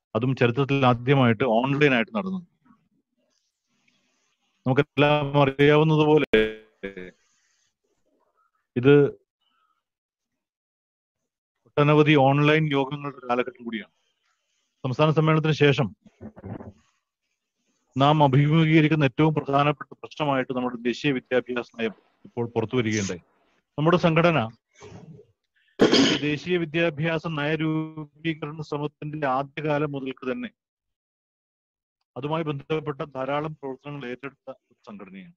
അതും ചരിത്രത്തിൽ ആദ്യമായിട്ട് ഓൺലൈനായിട്ട് നടന്നത് നമുക്കെല്ലാം അറിയാവുന്നതുപോലെ ഇത് ഒട്ടനവധി ഓൺലൈൻ യോഗങ്ങളുടെ കാലഘട്ടം കൂടിയാണ് സംസ്ഥാന സമ്മേളനത്തിന് ശേഷം നാം അഭിമുഖീകരിക്കുന്ന ഏറ്റവും പ്രധാനപ്പെട്ട പ്രശ്നമായിട്ട് നമ്മുടെ ദേശീയ വിദ്യാഭ്യാസ നയം ഇപ്പോൾ പുറത്തു വരികയുണ്ടായി നമ്മുടെ സംഘടന ഈ ദേശീയ വിദ്യാഭ്യാസ നയരൂപീകരണ ശ്രമത്തിന്റെ ആദ്യകാലം മുതൽക്ക് തന്നെ അതുമായി ബന്ധപ്പെട്ട ധാരാളം പ്രവർത്തനങ്ങൾ ഏറ്റെടുത്ത ഒരു സംഘടനയാണ്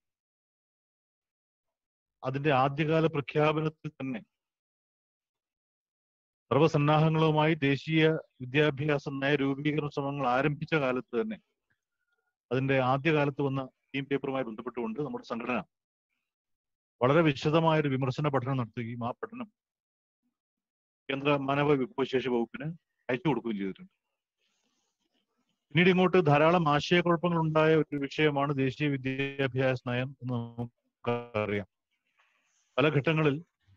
അതിന്റെ ആദ്യകാല പ്രഖ്യാപനത്തിൽ തന്നെ സർവസന്നാഹങ്ങളുമായി ദേശീയ വിദ്യാഭ്യാസ നയ രൂപീകരണ ശ്രമങ്ങൾ ആരംഭിച്ച കാലത്ത് തന്നെ അതിന്റെ ആദ്യകാലത്ത് വന്ന തീം പേപ്പറുമായി ബന്ധപ്പെട്ടുകൊണ്ട് നമ്മുടെ സംഘടന വളരെ വിശദമായ ഒരു വിമർശന പഠനം നടത്തുകയും ആ പഠനം കേന്ദ്ര മാനവ വിഭവശേഷി വകുപ്പിന് അയച്ചു കൊടുക്കുകയും ചെയ്തിട്ടുണ്ട് പിന്നീട് ഇങ്ങോട്ട് ധാരാളം ആശയക്കുഴപ്പങ്ങൾ ഉണ്ടായ ഒരു വിഷയമാണ് ദേശീയ വിദ്യാഭ്യാസ നയം എന്ന് നമുക്കറിയാം പല ഘട്ടങ്ങളിൽ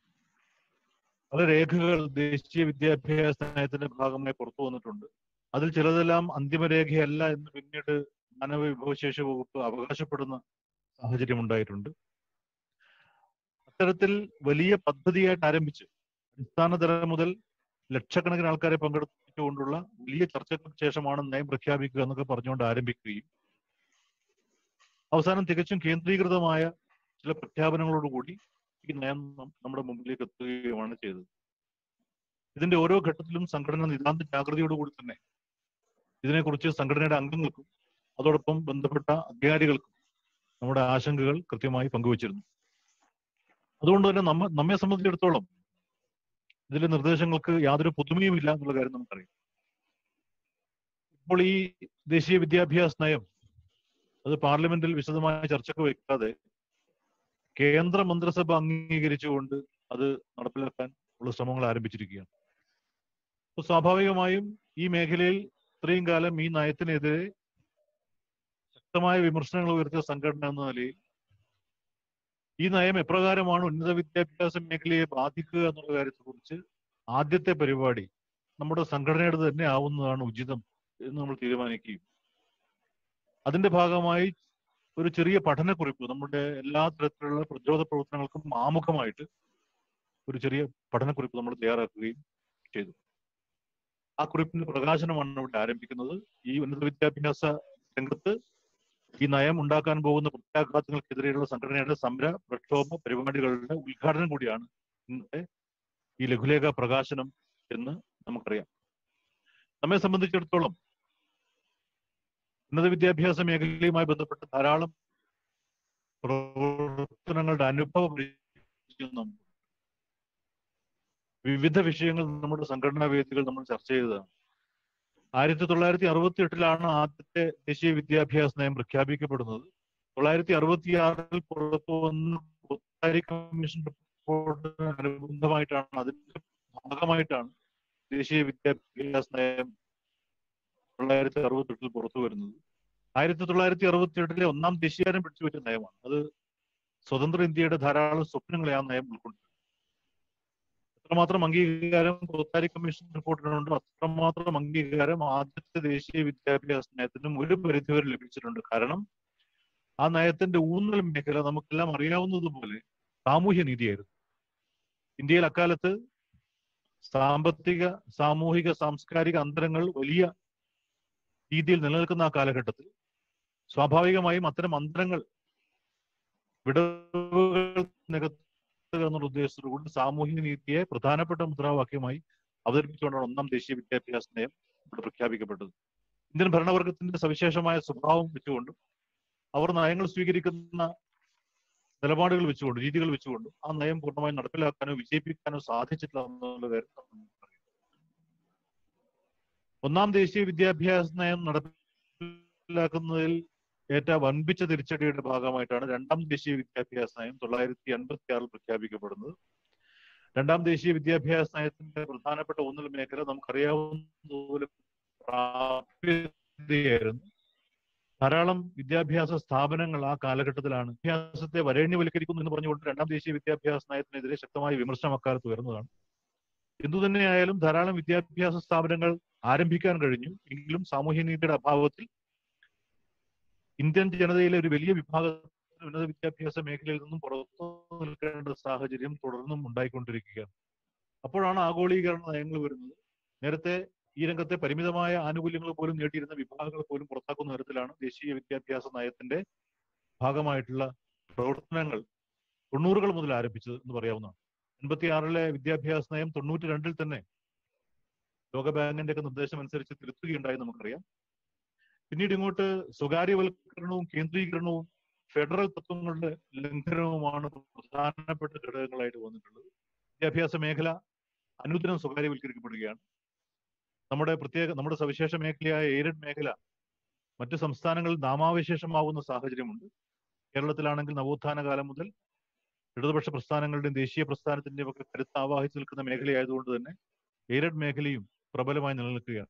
പല രേഖകൾ ദേശീയ വിദ്യാഭ്യാസ നയത്തിന്റെ ഭാഗമായി പുറത്തു വന്നിട്ടുണ്ട് അതിൽ ചിലതെല്ലാം അന്തിമരേഖയല്ല എന്ന് പിന്നീട് മാനവ വിഭവശേഷി വകുപ്പ് അവകാശപ്പെടുന്ന സാഹചര്യം ഉണ്ടായിട്ടുണ്ട് അത്തരത്തിൽ വലിയ പദ്ധതിയായിട്ട് ആരംഭിച്ച് അടിസ്ഥാന തലം മുതൽ ലക്ഷക്കണക്കിന് ആൾക്കാരെ പങ്കെടുപ്പിച്ചുകൊണ്ടുള്ള വലിയ ചർച്ചകൾക്ക് ശേഷമാണ് നയം പ്രഖ്യാപിക്കുക എന്നൊക്കെ പറഞ്ഞുകൊണ്ട് ആരംഭിക്കുകയും അവസാനം തികച്ചും കേന്ദ്രീകൃതമായ ചില പ്രഖ്യാപനങ്ങളോടുകൂടി ഈ നയം നം- നമ്മുടെ മുമ്പിലേക്ക് എത്തുകയുമാണ് ചെയ്തത് ഇതിന്റെ ഓരോ ഘട്ടത്തിലും സംഘടന നിതാന്ത ജാഗ്രതയോടുകൂടി തന്നെ ഇതിനെക്കുറിച്ച് സംഘടനയുടെ അംഗങ്ങൾക്കും അതോടൊപ്പം ബന്ധപ്പെട്ട അധികാരികൾക്കും നമ്മുടെ ആശങ്കകൾ കൃത്യമായി പങ്കുവച്ചിരുന്നു അതുകൊണ്ട് തന്നെ നമ്മ നമ്മെ സംബന്ധിച്ചിടത്തോളം ഇതിലെ നിർദ്ദേശങ്ങൾക്ക് യാതൊരു പുതുമയുമില്ല എന്നുള്ള കാര്യം നമുക്കറിയാം ഇപ്പോൾ ഈ ദേശീയ വിദ്യാഭ്യാസ നയം അത് പാർലമെന്റിൽ വിശദമായ ചർച്ചയ്ക്ക് വയ്ക്കാതെ കേന്ദ്ര മന്ത്രിസഭ അംഗീകരിച്ചുകൊണ്ട് അത് നടപ്പിലാക്കാൻ ഉള്ള ശ്രമങ്ങൾ ആരംഭിച്ചിരിക്കുകയാണ് അപ്പൊ സ്വാഭാവികമായും ഈ മേഖലയിൽ ഇത്രയും കാലം ഈ നയത്തിനെതിരെ ശക്തമായ വിമർശനങ്ങൾ ഉയർത്തിയ സംഘടന എന്ന നിലയിൽ ഈ നയം എപ്രകാരമാണ് ഉന്നത വിദ്യാഭ്യാസ മേഖലയെ ബാധിക്കുക എന്നുള്ള കാര്യത്തെക്കുറിച്ച് ആദ്യത്തെ പരിപാടി നമ്മുടെ സംഘടനയുടെ തന്നെ ആവുന്നതാണ് ഉചിതം എന്ന് നമ്മൾ തീരുമാനിക്കുകയും അതിന്റെ ഭാഗമായി ഒരു ചെറിയ പഠനക്കുറിപ്പ് നമ്മുടെ എല്ലാ തരത്തിലുള്ള പ്രതിരോധ പ്രവർത്തനങ്ങൾക്കും ആമുഖമായിട്ട് ഒരു ചെറിയ പഠനക്കുറിപ്പ് നമ്മൾ തയ്യാറാക്കുകയും ചെയ്തു ആ കുറിപ്പിന്റെ പ്രകാശനമാണ് ഇവിടെ ആരംഭിക്കുന്നത് ഈ ഉന്നത വിദ്യാഭ്യാസ രംഗത്ത് ഈ നയം ഉണ്ടാക്കാൻ പോകുന്ന പ്രത്യാഘാതങ്ങൾക്കെതിരെയുള്ള സംഘടനയുടെ സമര പ്രക്ഷോഭ പരിപാടികളുടെ ഉദ്ഘാടനം കൂടിയാണ് ഇന്നത്തെ ഈ ലഘുലേഖ പ്രകാശനം എന്ന് നമുക്കറിയാം നമ്മെ സംബന്ധിച്ചിടത്തോളം ഉന്നത വിദ്യാഭ്യാസ മേഖലയുമായി ബന്ധപ്പെട്ട് ധാരാളം പ്രവർത്തനങ്ങളുടെ അനുഭവ പരിചയം നമുക്ക് വിവിധ വിഷയങ്ങൾ നമ്മുടെ സംഘടനാ വേദികൾ നമ്മൾ ചർച്ച ചെയ്തതാണ് ആയിരത്തി തൊള്ളായിരത്തി അറുപത്തി എട്ടിലാണ് ആദ്യത്തെ ദേശീയ വിദ്യാഭ്യാസ നയം പ്രഖ്യാപിക്കപ്പെടുന്നത് തൊള്ളായിരത്തി അറുപത്തിയാറിൽ പുറത്തു വന്ന കൊത്താരി കമ്മീഷൻ റിപ്പോർട്ടിന് അനുബന്ധമായിട്ടാണ് അതിന്റെ ഭാഗമായിട്ടാണ് ദേശീയ വിദ്യാഭ്യാസ നയം തൊള്ളായിരത്തി അറുപത്തി എട്ടിൽ പുറത്തു വരുന്നത് ആയിരത്തി തൊള്ളായിരത്തി അറുപത്തി എട്ടിലെ ഒന്നാം ദേശീയകാരം പിടിച്ചുപറ്റിയ നയമാണ് അത് സ്വതന്ത്ര ഇന്ത്യയുടെ ധാരാളം സ്വപ്നങ്ങളെ ആ നയം ഉൾക്കൊണ്ടു എത്രമാത്രം അംഗീകാരം കൊത്താരി കമ്മീഷൻ റിപ്പോർട്ടിനുണ്ടോ അത്രമാത്രം അംഗീകാരം ആദ്യത്തെ ദേശീയ വിദ്യാഭ്യാസ നയത്തിനും ഒരു പരിധിവരെ ലഭിച്ചിട്ടുണ്ട് കാരണം ആ നയത്തിന്റെ ഊന്നൽ മേഖല നമുക്കെല്ലാം അറിയാവുന്നതുപോലെ സാമൂഹ്യ നീതിയായിരുന്നു ഇന്ത്യയിൽ അക്കാലത്ത് സാമ്പത്തിക സാമൂഹിക സാംസ്കാരിക അന്തരങ്ങൾ വലിയ രീതിയിൽ നിലനിൽക്കുന്ന ആ കാലഘട്ടത്തിൽ സ്വാഭാവികമായും അത്തരം അന്തരങ്ങൾ വിടവുകൾ നികത്തുക എന്നുള്ള ഉദ്ദേശത്തോടുകൂടി സാമൂഹിക നീതിയെ പ്രധാനപ്പെട്ട മുദ്രാവാക്യമായി അവതരിപ്പിച്ചുകൊണ്ടാണ് ഒന്നാം ദേശീയ വിദ്യാഭ്യാസ നയം ഇവിടെ പ്രഖ്യാപിക്കപ്പെട്ടത് ഇന്ത്യൻ ഭരണവർഗത്തിന്റെ സവിശേഷമായ സ്വഭാവം വെച്ചുകൊണ്ടും അവർ നയങ്ങൾ സ്വീകരിക്കുന്ന നിലപാടുകൾ വെച്ചുകൊണ്ട് രീതികൾ വെച്ചുകൊണ്ട് ആ നയം പൂർണ്ണമായും നടപ്പിലാക്കാനോ വിജയിപ്പിക്കാനോ സാധിച്ചിട്ടില്ല എന്നുള്ള കാര്യം നമുക്കറിയാം ഒന്നാം ദേശീയ വിദ്യാഭ്യാസ നയം നടപ്പിലാക്കുന്നതിൽ ഏറ്റ വൻപിച്ച തിരിച്ചടിയുടെ ഭാഗമായിട്ടാണ് രണ്ടാം ദേശീയ വിദ്യാഭ്യാസ നയം തൊള്ളായിരത്തി എൺപത്തി ആറിൽ പ്രഖ്യാപിക്കപ്പെടുന്നത് രണ്ടാം ദേശീയ വിദ്യാഭ്യാസ നയത്തിന്റെ പ്രധാനപ്പെട്ട ഊന്നൽ മേഖല നമുക്കറിയാവുന്നതുപോലെ പ്രാപ്യതയായിരുന്നു ധാരാളം വിദ്യാഭ്യാസ സ്ഥാപനങ്ങൾ ആ കാലഘട്ടത്തിലാണ് വിദ്യാഭ്യാസത്തെ വരേണ്യവൽക്കരിക്കുന്നു എന്ന് പറഞ്ഞുകൊണ്ട് രണ്ടാം ദേശീയ വിദ്യാഭ്യാസ നയത്തിനെതിരെ ശക്തമായ വിമർശനം അക്കാലത്ത് ഉയർന്നതാണ് എന്തു തന്നെയായാലും ധാരാളം വിദ്യാഭ്യാസ സ്ഥാപനങ്ങൾ ആരംഭിക്കാൻ കഴിഞ്ഞു എങ്കിലും സാമൂഹ്യനീതിയുടെ അഭാവത്തിൽ ഇന്ത്യൻ ജനതയിലെ ഒരു വലിയ വിഭാഗത്തിന് ഉന്നത വിദ്യാഭ്യാസ മേഖലയിൽ നിന്നും പുറത്തു നിൽക്കേണ്ട സാഹചര്യം തുടർന്നും ഉണ്ടായിക്കൊണ്ടിരിക്കുകയാണ് അപ്പോഴാണ് ആഗോളീകരണ നയങ്ങൾ വരുന്നത് നേരത്തെ ഈ രംഗത്തെ പരിമിതമായ ആനുകൂല്യങ്ങൾ പോലും നേടിയിരുന്ന വിഭാഗങ്ങൾ പോലും പുറത്താക്കുന്ന തരത്തിലാണ് ദേശീയ വിദ്യാഭ്യാസ നയത്തിന്റെ ഭാഗമായിട്ടുള്ള പ്രവർത്തനങ്ങൾ തൊണ്ണൂറുകൾ മുതൽ ആരംഭിച്ചത് എന്ന് പറയാവുന്നതാണ് എൺപത്തിയാറിലെ വിദ്യാഭ്യാസ നയം തൊണ്ണൂറ്റി രണ്ടിൽ തന്നെ ലോകബാങ്കിന്റെ ഒക്കെ നിർദ്ദേശം അനുസരിച്ച് തിരുത്തുകയുണ്ടായി നമുക്കറിയാം പിന്നീട് ഇങ്ങോട്ട് സ്വകാര്യവൽക്കരണവും കേന്ദ്രീകരണവും ഫെഡറൽ തത്വങ്ങളുടെ ലംഘനവുമാണ് പ്രധാനപ്പെട്ട ഘടകങ്ങളായിട്ട് വന്നിട്ടുള്ളത് വിദ്യാഭ്യാസ മേഖല അനുദിനം സ്വകാര്യവൽക്കരിക്കപ്പെടുകയാണ് നമ്മുടെ പ്രത്യേക നമ്മുടെ സവിശേഷ മേഖലയായ എയ്ഡഡ് മേഖല മറ്റു സംസ്ഥാനങ്ങളിൽ നാമാവിശേഷമാവുന്ന സാഹചര്യമുണ്ട് കേരളത്തിലാണെങ്കിൽ നവോത്ഥാന കാലം മുതൽ ഇടതുപക്ഷ പ്രസ്ഥാനങ്ങളുടെയും ദേശീയ പ്രസ്ഥാനത്തിന്റെയും ഒക്കെ കരുത്ത് ആവാഹിച്ചു നിൽക്കുന്ന മേഖലയായതുകൊണ്ട് തന്നെ എയ്ഡഡ് മേഖലയും പ്രബലമായി നിലനിൽക്കുകയാണ്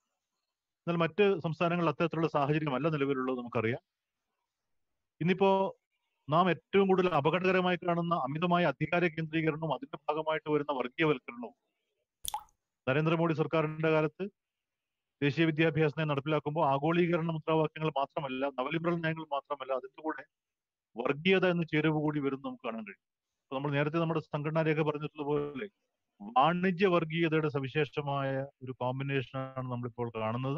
എന്നാൽ മറ്റ് സംസ്ഥാനങ്ങളിൽ അത്തരത്തിലുള്ള സാഹചര്യമല്ല നിലവിലുള്ളത് നമുക്കറിയാം ഇന്നിപ്പോ നാം ഏറ്റവും കൂടുതൽ അപകടകരമായി കാണുന്ന അമിതമായ അധികാര കേന്ദ്രീകരണവും അതിന്റെ ഭാഗമായിട്ട് വരുന്ന വർഗീയവൽക്കരണവും നരേന്ദ്രമോദി സർക്കാരിന്റെ കാലത്ത് ദേശീയ വിദ്യാഭ്യാസ നയം നടപ്പിലാക്കുമ്പോൾ ആഗോളീകരണ മുദ്രാവാക്യങ്ങൾ മാത്രമല്ല നവലിബറൽ നയങ്ങൾ മാത്രമല്ല അതിന്റെ കൂടെ വർഗീയത എന്ന ചേരുവ കൂടി വരും നമുക്ക് കാണാൻ കഴിയും അപ്പൊ നമ്മൾ നേരത്തെ നമ്മുടെ സംഘടനാ രേഖ പറഞ്ഞിട്ടുള്ള പോലെ വാണിജ്യ വർഗീയതയുടെ സവിശേഷമായ ഒരു കോമ്പിനേഷനാണ് നമ്മളിപ്പോൾ കാണുന്നത്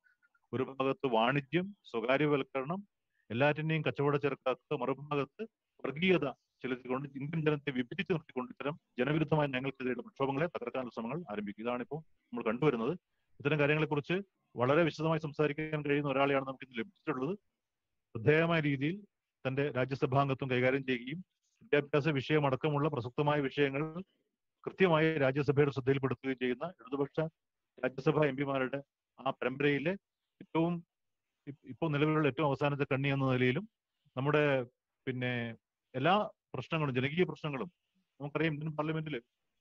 ഒരു ഭാഗത്ത് വാണിജ്യം സ്വകാര്യവൽക്കരണം എല്ലാറ്റിനെയും കച്ചവട ചെറുക്കാക്കുക മറുഭാഗത്ത് വർഗീയത ചെലുത്തിക്കൊണ്ട് ഇന്ത്യൻ ജനത്തെ വിഭജിച്ച് നിർത്തിക്കൊണ്ട് ഇത്തരം ജനവിരുദ്ധമായ ഞങ്ങൾക്കെതിരെയുള്ള പ്രക്ഷോഭങ്ങളെ തകർക്കാനുള്ള ശ്രമങ്ങൾ ആരംഭിക്കും ഇതാണിപ്പോൾ നമ്മൾ കണ്ടുവരുന്നത് ഇത്തരം കാര്യങ്ങളെക്കുറിച്ച് വളരെ വിശദമായി സംസാരിക്കാൻ കഴിയുന്ന ഒരാളെയാണ് നമുക്ക് ഇന്ന് ലഭിച്ചിട്ടുള്ളത് ശ്രദ്ധേയമായ രീതിയിൽ തന്റെ രാജ്യസഭാംഗത്വം കൈകാര്യം ചെയ്യുകയും വിദ്യാഭ്യാസ വിഷയമടക്കമുള്ള പ്രസക്തമായ വിഷയങ്ങൾ കൃത്യമായി രാജ്യസഭയുടെ ശ്രദ്ധയിൽപ്പെടുത്തുകയും ചെയ്യുന്ന ഇടതുപക്ഷ രാജ്യസഭാ എം പിമാരുടെ ആ പരമ്പരയിലെ ഏറ്റവും ഇപ്പോൾ നിലവിലുള്ള ഏറ്റവും അവസാനത്തെ കണ്ണി എന്ന നിലയിലും നമ്മുടെ പിന്നെ എല്ലാ പ്രശ്നങ്ങളും ജനകീയ പ്രശ്നങ്ങളും നമുക്കറിയാം ഇന്ത്യൻ പാർലമെന്റിൽ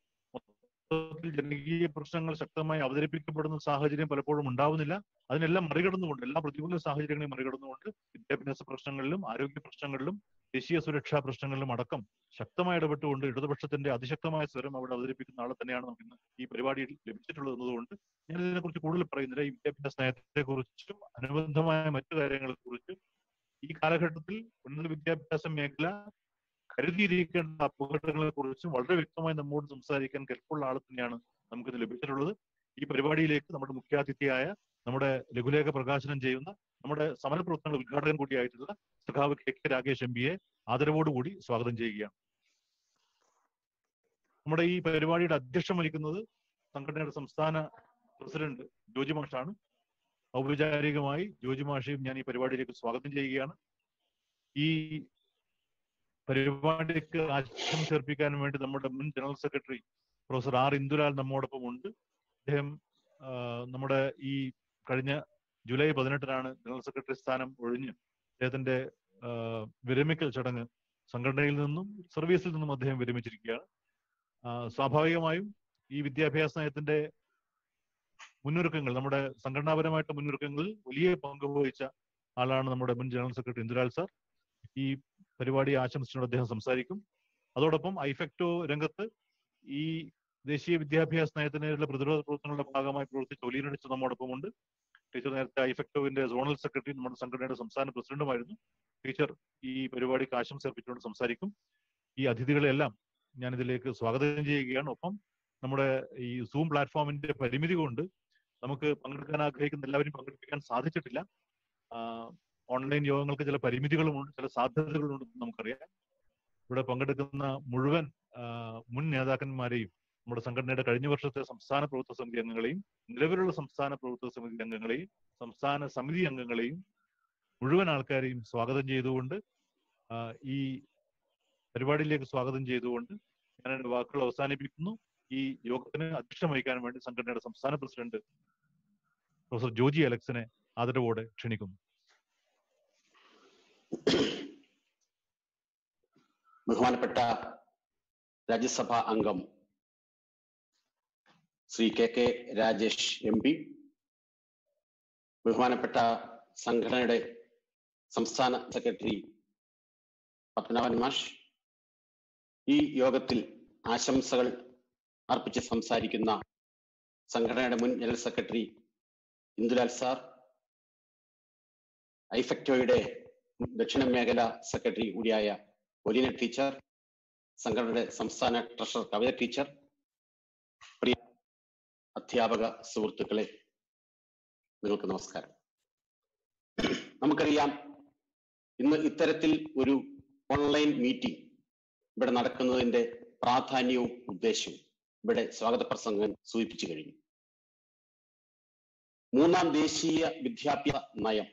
മൊത്തത്തിൽ ജനകീയ പ്രശ്നങ്ങൾ ശക്തമായി അവതരിപ്പിക്കപ്പെടുന്ന സാഹചര്യം പലപ്പോഴും ഉണ്ടാവുന്നില്ല അതിനെല്ലാം മറികടന്നുകൊണ്ട് എല്ലാ പ്രതികൂല സാഹചര്യങ്ങളെയും മറികടന്നുകൊണ്ട് വിദ്യാഭ്യാസ പ്രശ്നങ്ങളിലും ആരോഗ്യ പ്രശ്നങ്ങളിലും ദേശീയ സുരക്ഷാ പ്രശ്നങ്ങളിലും അടക്കം ശക്തമായി ഇടപെട്ടുകൊണ്ട് ഇടതുപക്ഷത്തിന്റെ അതിശക്തമായ സ്വരം അവിടെ അവതരിപ്പിക്കുന്ന ആളെ തന്നെയാണ് നമുക്ക് ഇന്ന് ഈ പരിപാടിയിൽ ലഭിച്ചിട്ടുള്ളത് എന്നതുകൊണ്ട് ഞാൻ ഇതിനെക്കുറിച്ച് കൂടുതൽ പറയുന്നില്ല ഈ വിദ്യാഭ്യാസ നയത്തെ കുറിച്ചും അനുബന്ധമായ മറ്റു കാര്യങ്ങളെ കുറിച്ചും ഈ കാലഘട്ടത്തിൽ ഉന്നത വിദ്യാഭ്യാസ മേഖല കരുതിയിരിക്കേണ്ട അപകടങ്ങളെ കുറിച്ചും വളരെ വ്യക്തമായി നമ്മോട് സംസാരിക്കാൻ കെൽപ്പുള്ള ആൾ തന്നെയാണ് നമുക്കിന്ന് ലഭിച്ചിട്ടുള്ളത് ഈ പരിപാടിയിലേക്ക് നമ്മുടെ മുഖ്യാതിഥിയായ നമ്മുടെ ലഘുലേഖ പ്രകാശനം ചെയ്യുന്ന നമ്മുടെ സമരപ്രവർത്തനങ്ങൾ ഉദ്ഘാടകൻ കൂടിയായിട്ടുള്ള സഖാവ് കെ കെ രാകേഷ് എം പിയെ ആദരവോടുകൂടി സ്വാഗതം ചെയ്യുകയാണ് നമ്മുടെ ഈ പരിപാടിയുടെ അധ്യക്ഷം വഹിക്കുന്നത് സംഘടനയുടെ സംസ്ഥാന പ്രസിഡന്റ് ജോജി മാഷാണ് ഔപചാരികമായി ജോജി മാഷയും ഞാൻ ഈ പരിപാടിയിലേക്ക് സ്വാഗതം ചെയ്യുകയാണ് ഈ പരിപാടിക്ക് ആശംസ അർപ്പിക്കാൻ വേണ്ടി നമ്മുടെ മുൻ general secretary professor R Indulal നമ്മോടൊപ്പം ഉണ്ട് അദ്ദേഹം നമ്മുടെ ഈ കഴിഞ്ഞ ജൂലൈ പതിനെട്ടിനാണ് ജനറൽ സെക്രട്ടറി സ്ഥാനം ഒഴിഞ്ഞ് അദ്ദേഹത്തിന്റെ വിരമിക്കൽ ചടങ്ങ് സംഘടനയിൽ നിന്നും സർവീസിൽ നിന്നും അദ്ദേഹം വിരമിച്ചിരിക്കുകയാണ് സ്വാഭാവികമായും ഈ വിദ്യാഭ്യാസ നയത്തിന്റെ മുന്നൊരുക്കങ്ങൾ നമ്മുടെ സംഘടനാപരമായിട്ട് മുന്നൊരുക്കങ്ങളിൽ വലിയ പങ്ക് വഹിച്ച ആളാണ് നമ്മുടെ മുൻ ജനറൽ സെക്രട്ടറി ഇന്ദുലാൽ സാർ ഈ പരിപാടി ആശംസിച്ചുകൊണ്ട് അദ്ദേഹം സംസാരിക്കും അതോടൊപ്പം ഐഫെക്ടോ രംഗത്ത് ഈ ദേശീയ വിദ്യാഭ്യാസ നയത്തിനെതിരെയുള്ള പ്രതിരോധ പ്രവർത്തനങ്ങളുടെ ഭാഗമായി പ്രവർത്തിച്ച ഒലീനടിച്ച് നമ്മോടൊപ്പം ഉണ്ട് ടീച്ചർ നേരത്തെ ഐഫെക്ടോവിന്റെ സോണൽ സെക്രട്ടറി നമ്മുടെ സംഘടനയുടെ സംസ്ഥാന പ്രസിഡന്റുമായിരുന്നു ടീച്ചർ ഈ പരിപാടിക്ക് ആശംസ അർപ്പിച്ചുകൊണ്ട് സംസാരിക്കും ഈ അതിഥികളെല്ലാം ഞാൻ ഇതിലേക്ക് സ്വാഗതം ചെയ്യുകയാണ് ഒപ്പം നമ്മുടെ ഈ സൂം പ്ലാറ്റ്ഫോമിന്റെ പരിമിതി കൊണ്ട് നമുക്ക് പങ്കെടുക്കാൻ ആഗ്രഹിക്കുന്ന എല്ലാവരും പങ്കെടുപ്പിക്കാൻ സാധിച്ചിട്ടില്ല ഓൺലൈൻ യോഗങ്ങൾക്ക് ചില പരിമിതികളുമുണ്ട് ചില സാധ്യതകളുണ്ടെന്ന് നമുക്കറിയാം ഇവിടെ പങ്കെടുക്കുന്ന മുഴുവൻ മുൻ നേതാക്കന്മാരെയും നമ്മുടെ സംഘടനയുടെ കഴിഞ്ഞ വർഷത്തെ സംസ്ഥാന പ്രവർത്തക സമിതി അംഗങ്ങളെയും നിലവിലുള്ള സംസ്ഥാന പ്രവർത്തക സമിതി അംഗങ്ങളെയും സംസ്ഥാന സമിതി അംഗങ്ങളെയും മുഴുവൻ ആൾക്കാരെയും സ്വാഗതം ചെയ്തുകൊണ്ട് ഈ പരിപാടിയിലേക്ക് സ്വാഗതം ചെയ്തുകൊണ്ട് ഞാൻ എന്റെ വാക്കുകൾ അവസാനിപ്പിക്കുന്നു ഈ യോഗത്തിന് അധ്യക്ഷം വഹിക്കാൻ വേണ്ടി സംഘടനയുടെ സംസ്ഥാന പ്രസിഡന്റ് പ്രൊഫസർ ജോജി അലക്സിനെ ആദരവോടെ ക്ഷണിക്കുന്നു ബഹുമാനപ്പെട്ട രാജ്യസഭാ അംഗം Shri K K Rajesh M P ബഹുമാനപ്പെട്ട സംഘടനയുടെ സംസ്ഥാന സെക്രട്ടറി പത്മനാഭൻ മാഷ് ഈ യോഗത്തിൽ ആശംസകൾ അർപ്പിച്ച് സംസാരിക്കുന്ന സംഘടനയുടെ മുൻ ജനറൽ സെക്രട്ടറി ഇന്ദുലാൽ സാർ ഐഫക്റ്റോയുടെ ദക്ഷിണ മേഖല സെക്രട്ടറി കൂടിയായ ഒലിന ടീച്ചർ സംഘടനയുടെ സംസ്ഥാന ട്രഷറർ കവിത ടീച്ചർ പ്രിയ അധ്യാപക സുഹൃത്തുക്കളെ നിങ്ങൾക്ക് നമസ്കാരം നമുക്കറിയാം ഇന്ന് ഇത്തരത്തിൽ ഒരു ഓൺലൈൻ മീറ്റിംഗ് ഇവിടെ നടക്കുന്നതിന്റെ പ്രാധാന്യവും ഉദ്ദേശവും ഇവിടെ സ്വാഗത പ്രസംഗം സൂചിപ്പിച്ചു കഴിഞ്ഞു മൂന്നാം ദേശീയ വിദ്യാഭ്യാസ നയം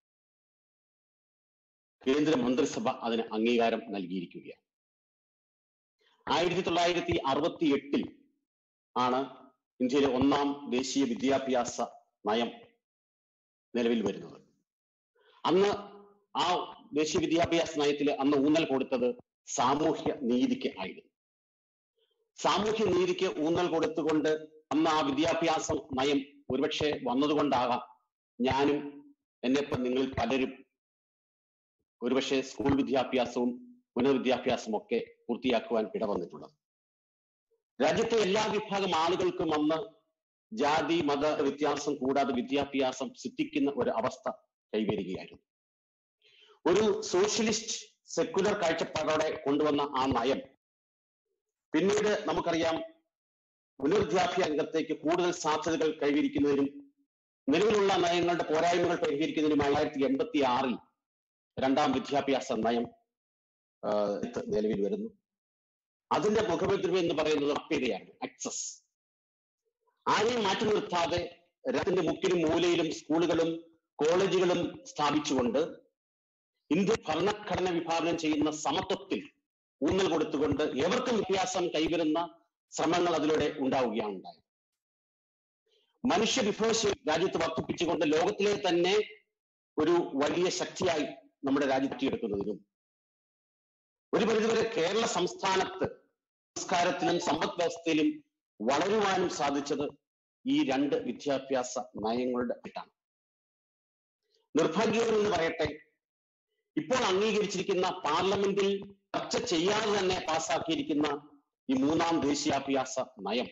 കേന്ദ്ര മന്ത്രിസഭ അതിന് അംഗീകാരം നൽകിയിരിക്കുകയാണ് ആയിരത്തി തൊള്ളായിരത്തി അറുപത്തി എട്ടിൽ ആണ് ഇന്ത്യയിലെ ഒന്നാം ദേശീയ വിദ്യാഭ്യാസ നയം നിലവിൽ വരുന്നത് അന്ന് ആ ദേശീയ വിദ്യാഭ്യാസ നയത്തിൽ അന്ന് ഊന്നൽ കൊടുത്തത് സാമൂഹ്യ നീതിക്ക് ആയിരുന്നു സാമൂഹ്യ നീതിക്ക് ഊന്നൽ കൊടുത്തുകൊണ്ട് അന്ന് ആ വിദ്യാഭ്യാസ നയം ഒരുപക്ഷെ വന്നതുകൊണ്ടാകാം ഞാനും എന്നെപ്പം നിങ്ങളിൽ പലരും ഒരുപക്ഷെ സ്കൂൾ വിദ്യാഭ്യാസവും ഉന്നത വിദ്യാഭ്യാസവും ഒക്കെ പൂർത്തിയാക്കുവാൻ ഇടവന്നിട്ടുള്ളത് രാജ്യത്തെ എല്ലാ വിഭാഗം ആളുകൾക്കും അന്ന് ജാതി മത വ്യത്യാസം കൂടാതെ വിദ്യാഭ്യാസം സിദ്ധിക്കുന്ന ഒരു അവസ്ഥ കൈവരികയായിരുന്നു ഒരു സോഷ്യലിസ്റ്റ് സെക്കുലർ കാഴ്ചപ്പാടോടെ കൊണ്ടുവന്ന ആ നയം പിന്നീട് നമുക്കറിയാം പുനർവിദ്യാഭ്യാസ രംഗത്തേക്ക് കൂടുതൽ സാധ്യതകൾ കൈവരിക്കുന്നതിനും നിലവിലുള്ള നയങ്ങളുടെ പോരായ്മകൾ പരിഹരിക്കുന്നതിനുമായി ആയിരത്തി എൺപത്തി ആറിൽ രണ്ടാം വിദ്യാഭ്യാസ നയം നിലവിൽ വരുന്നു അതിന്റെ മുഖമുദ്ര എന്ന് പറയുന്നത് അപ്പീരിയാണ് ആക്സസ് ആരെയും മാറ്റി നിർത്താതെ രാജ്യത്തിന്റെ മുക്കിലും മൂലയിലും സ്കൂളുകളും കോളേജുകളും സ്ഥാപിച്ചുകൊണ്ട് ഇന്ത്യ ഭരണഘടന വിഭാവനം ചെയ്യുന്ന സമത്വത്തിൽ ഊന്നൽ കൊടുത്തുകൊണ്ട് എവർക്കും വ്യത്യാസം കൈവരുന്ന ശ്രമങ്ങൾ അതിലൂടെ ഉണ്ടാവുകയാണ് ഉണ്ടായത് മനുഷ്യ വിഭവശേഷി രാജ്യത്ത് വർദ്ധിപ്പിച്ചുകൊണ്ട് ലോകത്തിലെ തന്നെ ഒരു വലിയ ശക്തിയായി നമ്മുടെ രാജ്യത്ത് എടുക്കുന്നതിനും ഒരു പരിധിവരെ കേരള സംസ്ഥാനത്ത് സംസ്കാരത്തിലും സമ്പദ് വ്യവസ്ഥയിലും വളരുവാനും സാധിച്ചത് ഈ രണ്ട് വിദ്യാഭ്യാസ നയങ്ങളുടെ ഇട്ടാണ് നിർഭാഗ്യം എന്ന് പറയട്ടെ ഇപ്പോൾ അംഗീകരിച്ചിരിക്കുന്ന പാർലമെന്റിൽ ചർച്ച ചെയ്യാതെ തന്നെ പാസാക്കിയിരിക്കുന്ന ഈ മൂന്നാം ദേശീയാഭ്യാസ നയം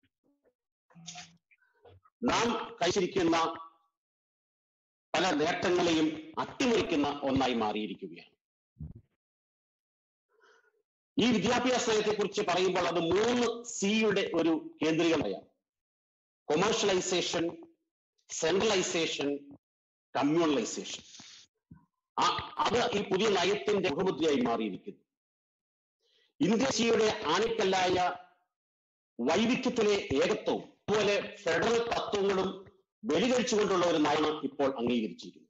നാം കഴിച്ചിരിക്കുന്ന പല നേട്ടങ്ങളെയും അട്ടിമറിക്കുന്ന ഒന്നായി മാറിയിരിക്കുകയാണ് ഈ വിദ്യാഭ്യാസ നയത്തെ കുറിച്ച് പറയുമ്പോൾ അത് മൂന്ന് സിയുടെ ഒരു കേന്ദ്രീകരണയാണ് കൊമേഴ്ഷ്യലൈസേഷൻ സെൻട്രലൈസേഷൻ കമ്മ്യൂണലൈസേഷൻ അത് ഈ പുതിയ നയത്തിന്റെ മുഖമുദ്രയായി മാറിയിരിക്കുന്നു ഇന്ത്യയുടെ ആണിക്കല്ലായ വൈവിധ്യത്തിലെ ഏകത്വവും അതുപോലെ ഫെഡറൽ തത്വങ്ങളും ബലികഴിച്ചുകൊണ്ടുള്ള ഒരു നയമാണ് ഇപ്പോൾ അംഗീകരിച്ചിരിക്കുന്നത്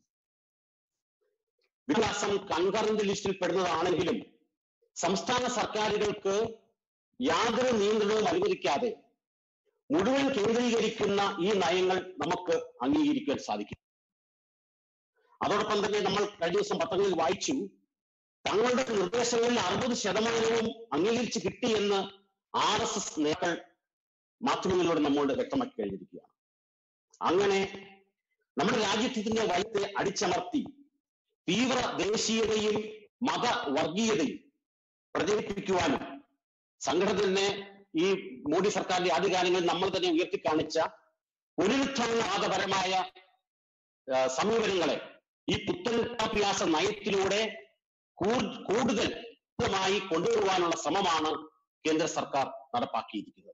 വിദ്യാഭ്യാസം കൺകറന്റ് ലിസ്റ്റിൽ പെടുന്നതാണെങ്കിലും സംസ്ഥാന സർക്കാരുകൾക്ക് യാതൊരു നിയന്ത്രണവും അനുവദിക്കാതെ മുഴുവൻ കേന്ദ്രീകരിക്കുന്ന ഈ നയങ്ങൾ നമുക്ക് അംഗീകരിക്കാൻ സാധിക്കും അതോടൊപ്പം തന്നെ നമ്മൾ കഴിഞ്ഞ ദിവസം പത്രങ്ങളിൽ വായിച്ചു തങ്ങളുടെ നിർദ്ദേശങ്ങളിൽ അറുപത് ശതമാനവും അംഗീകരിച്ച് കിട്ടിയെന്ന് ആർ എസ് എസ് നേതാക്കൾ മാധ്യമങ്ങളിലൂടെ നമ്മോട് വ്യക്തമാക്കി കഴിഞ്ഞിരിക്കുകയാണ് അങ്ങനെ നമ്മുടെ രാജ്യത്തിന്റെ വൈത്തെ അടിച്ചമർത്തി തീവ്ര ദേശീയതയും മത വർഗീയതയും പ്രചരിപ്പിക്കുവാനും സംഘടന ഈ മോഡി സർക്കാരിന്റെ ആദ്യകാലങ്ങളിൽ നമ്മൾ തന്നെ ഉയർത്തിക്കാണിച്ച പുനരുത്ഥാനവാദപരമായ സമീപനങ്ങളെ ഈ പുത്തൻ വിദ്യാഭ്യാസ നയത്തിലൂടെ കൂടുതൽ മായി കൊണ്ടുവരുവാനുള്ള ശ്രമമാണ് കേന്ദ്ര സർക്കാർ നടപ്പാക്കിയിരിക്കുന്നത്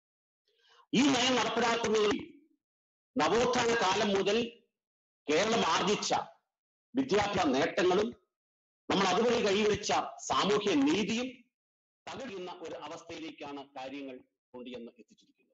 ഈ നയം നടപ്പിലാക്കുന്നതിൽ നവോത്ഥാന കാലം മുതൽ കേരളം ആർജിച്ച വിദ്യാഭ്യാസ നേട്ടങ്ങളും നമ്മൾ അതുവഴി കൈവരിച്ച സാമൂഹ്യ നീതിയും തകരുന്ന ഒരു അവസ്ഥയിലേക്കാണ് കാര്യങ്ങൾ കൊണ്ടുചെന്ന് എത്തിച്ചിരിക്കുന്നത്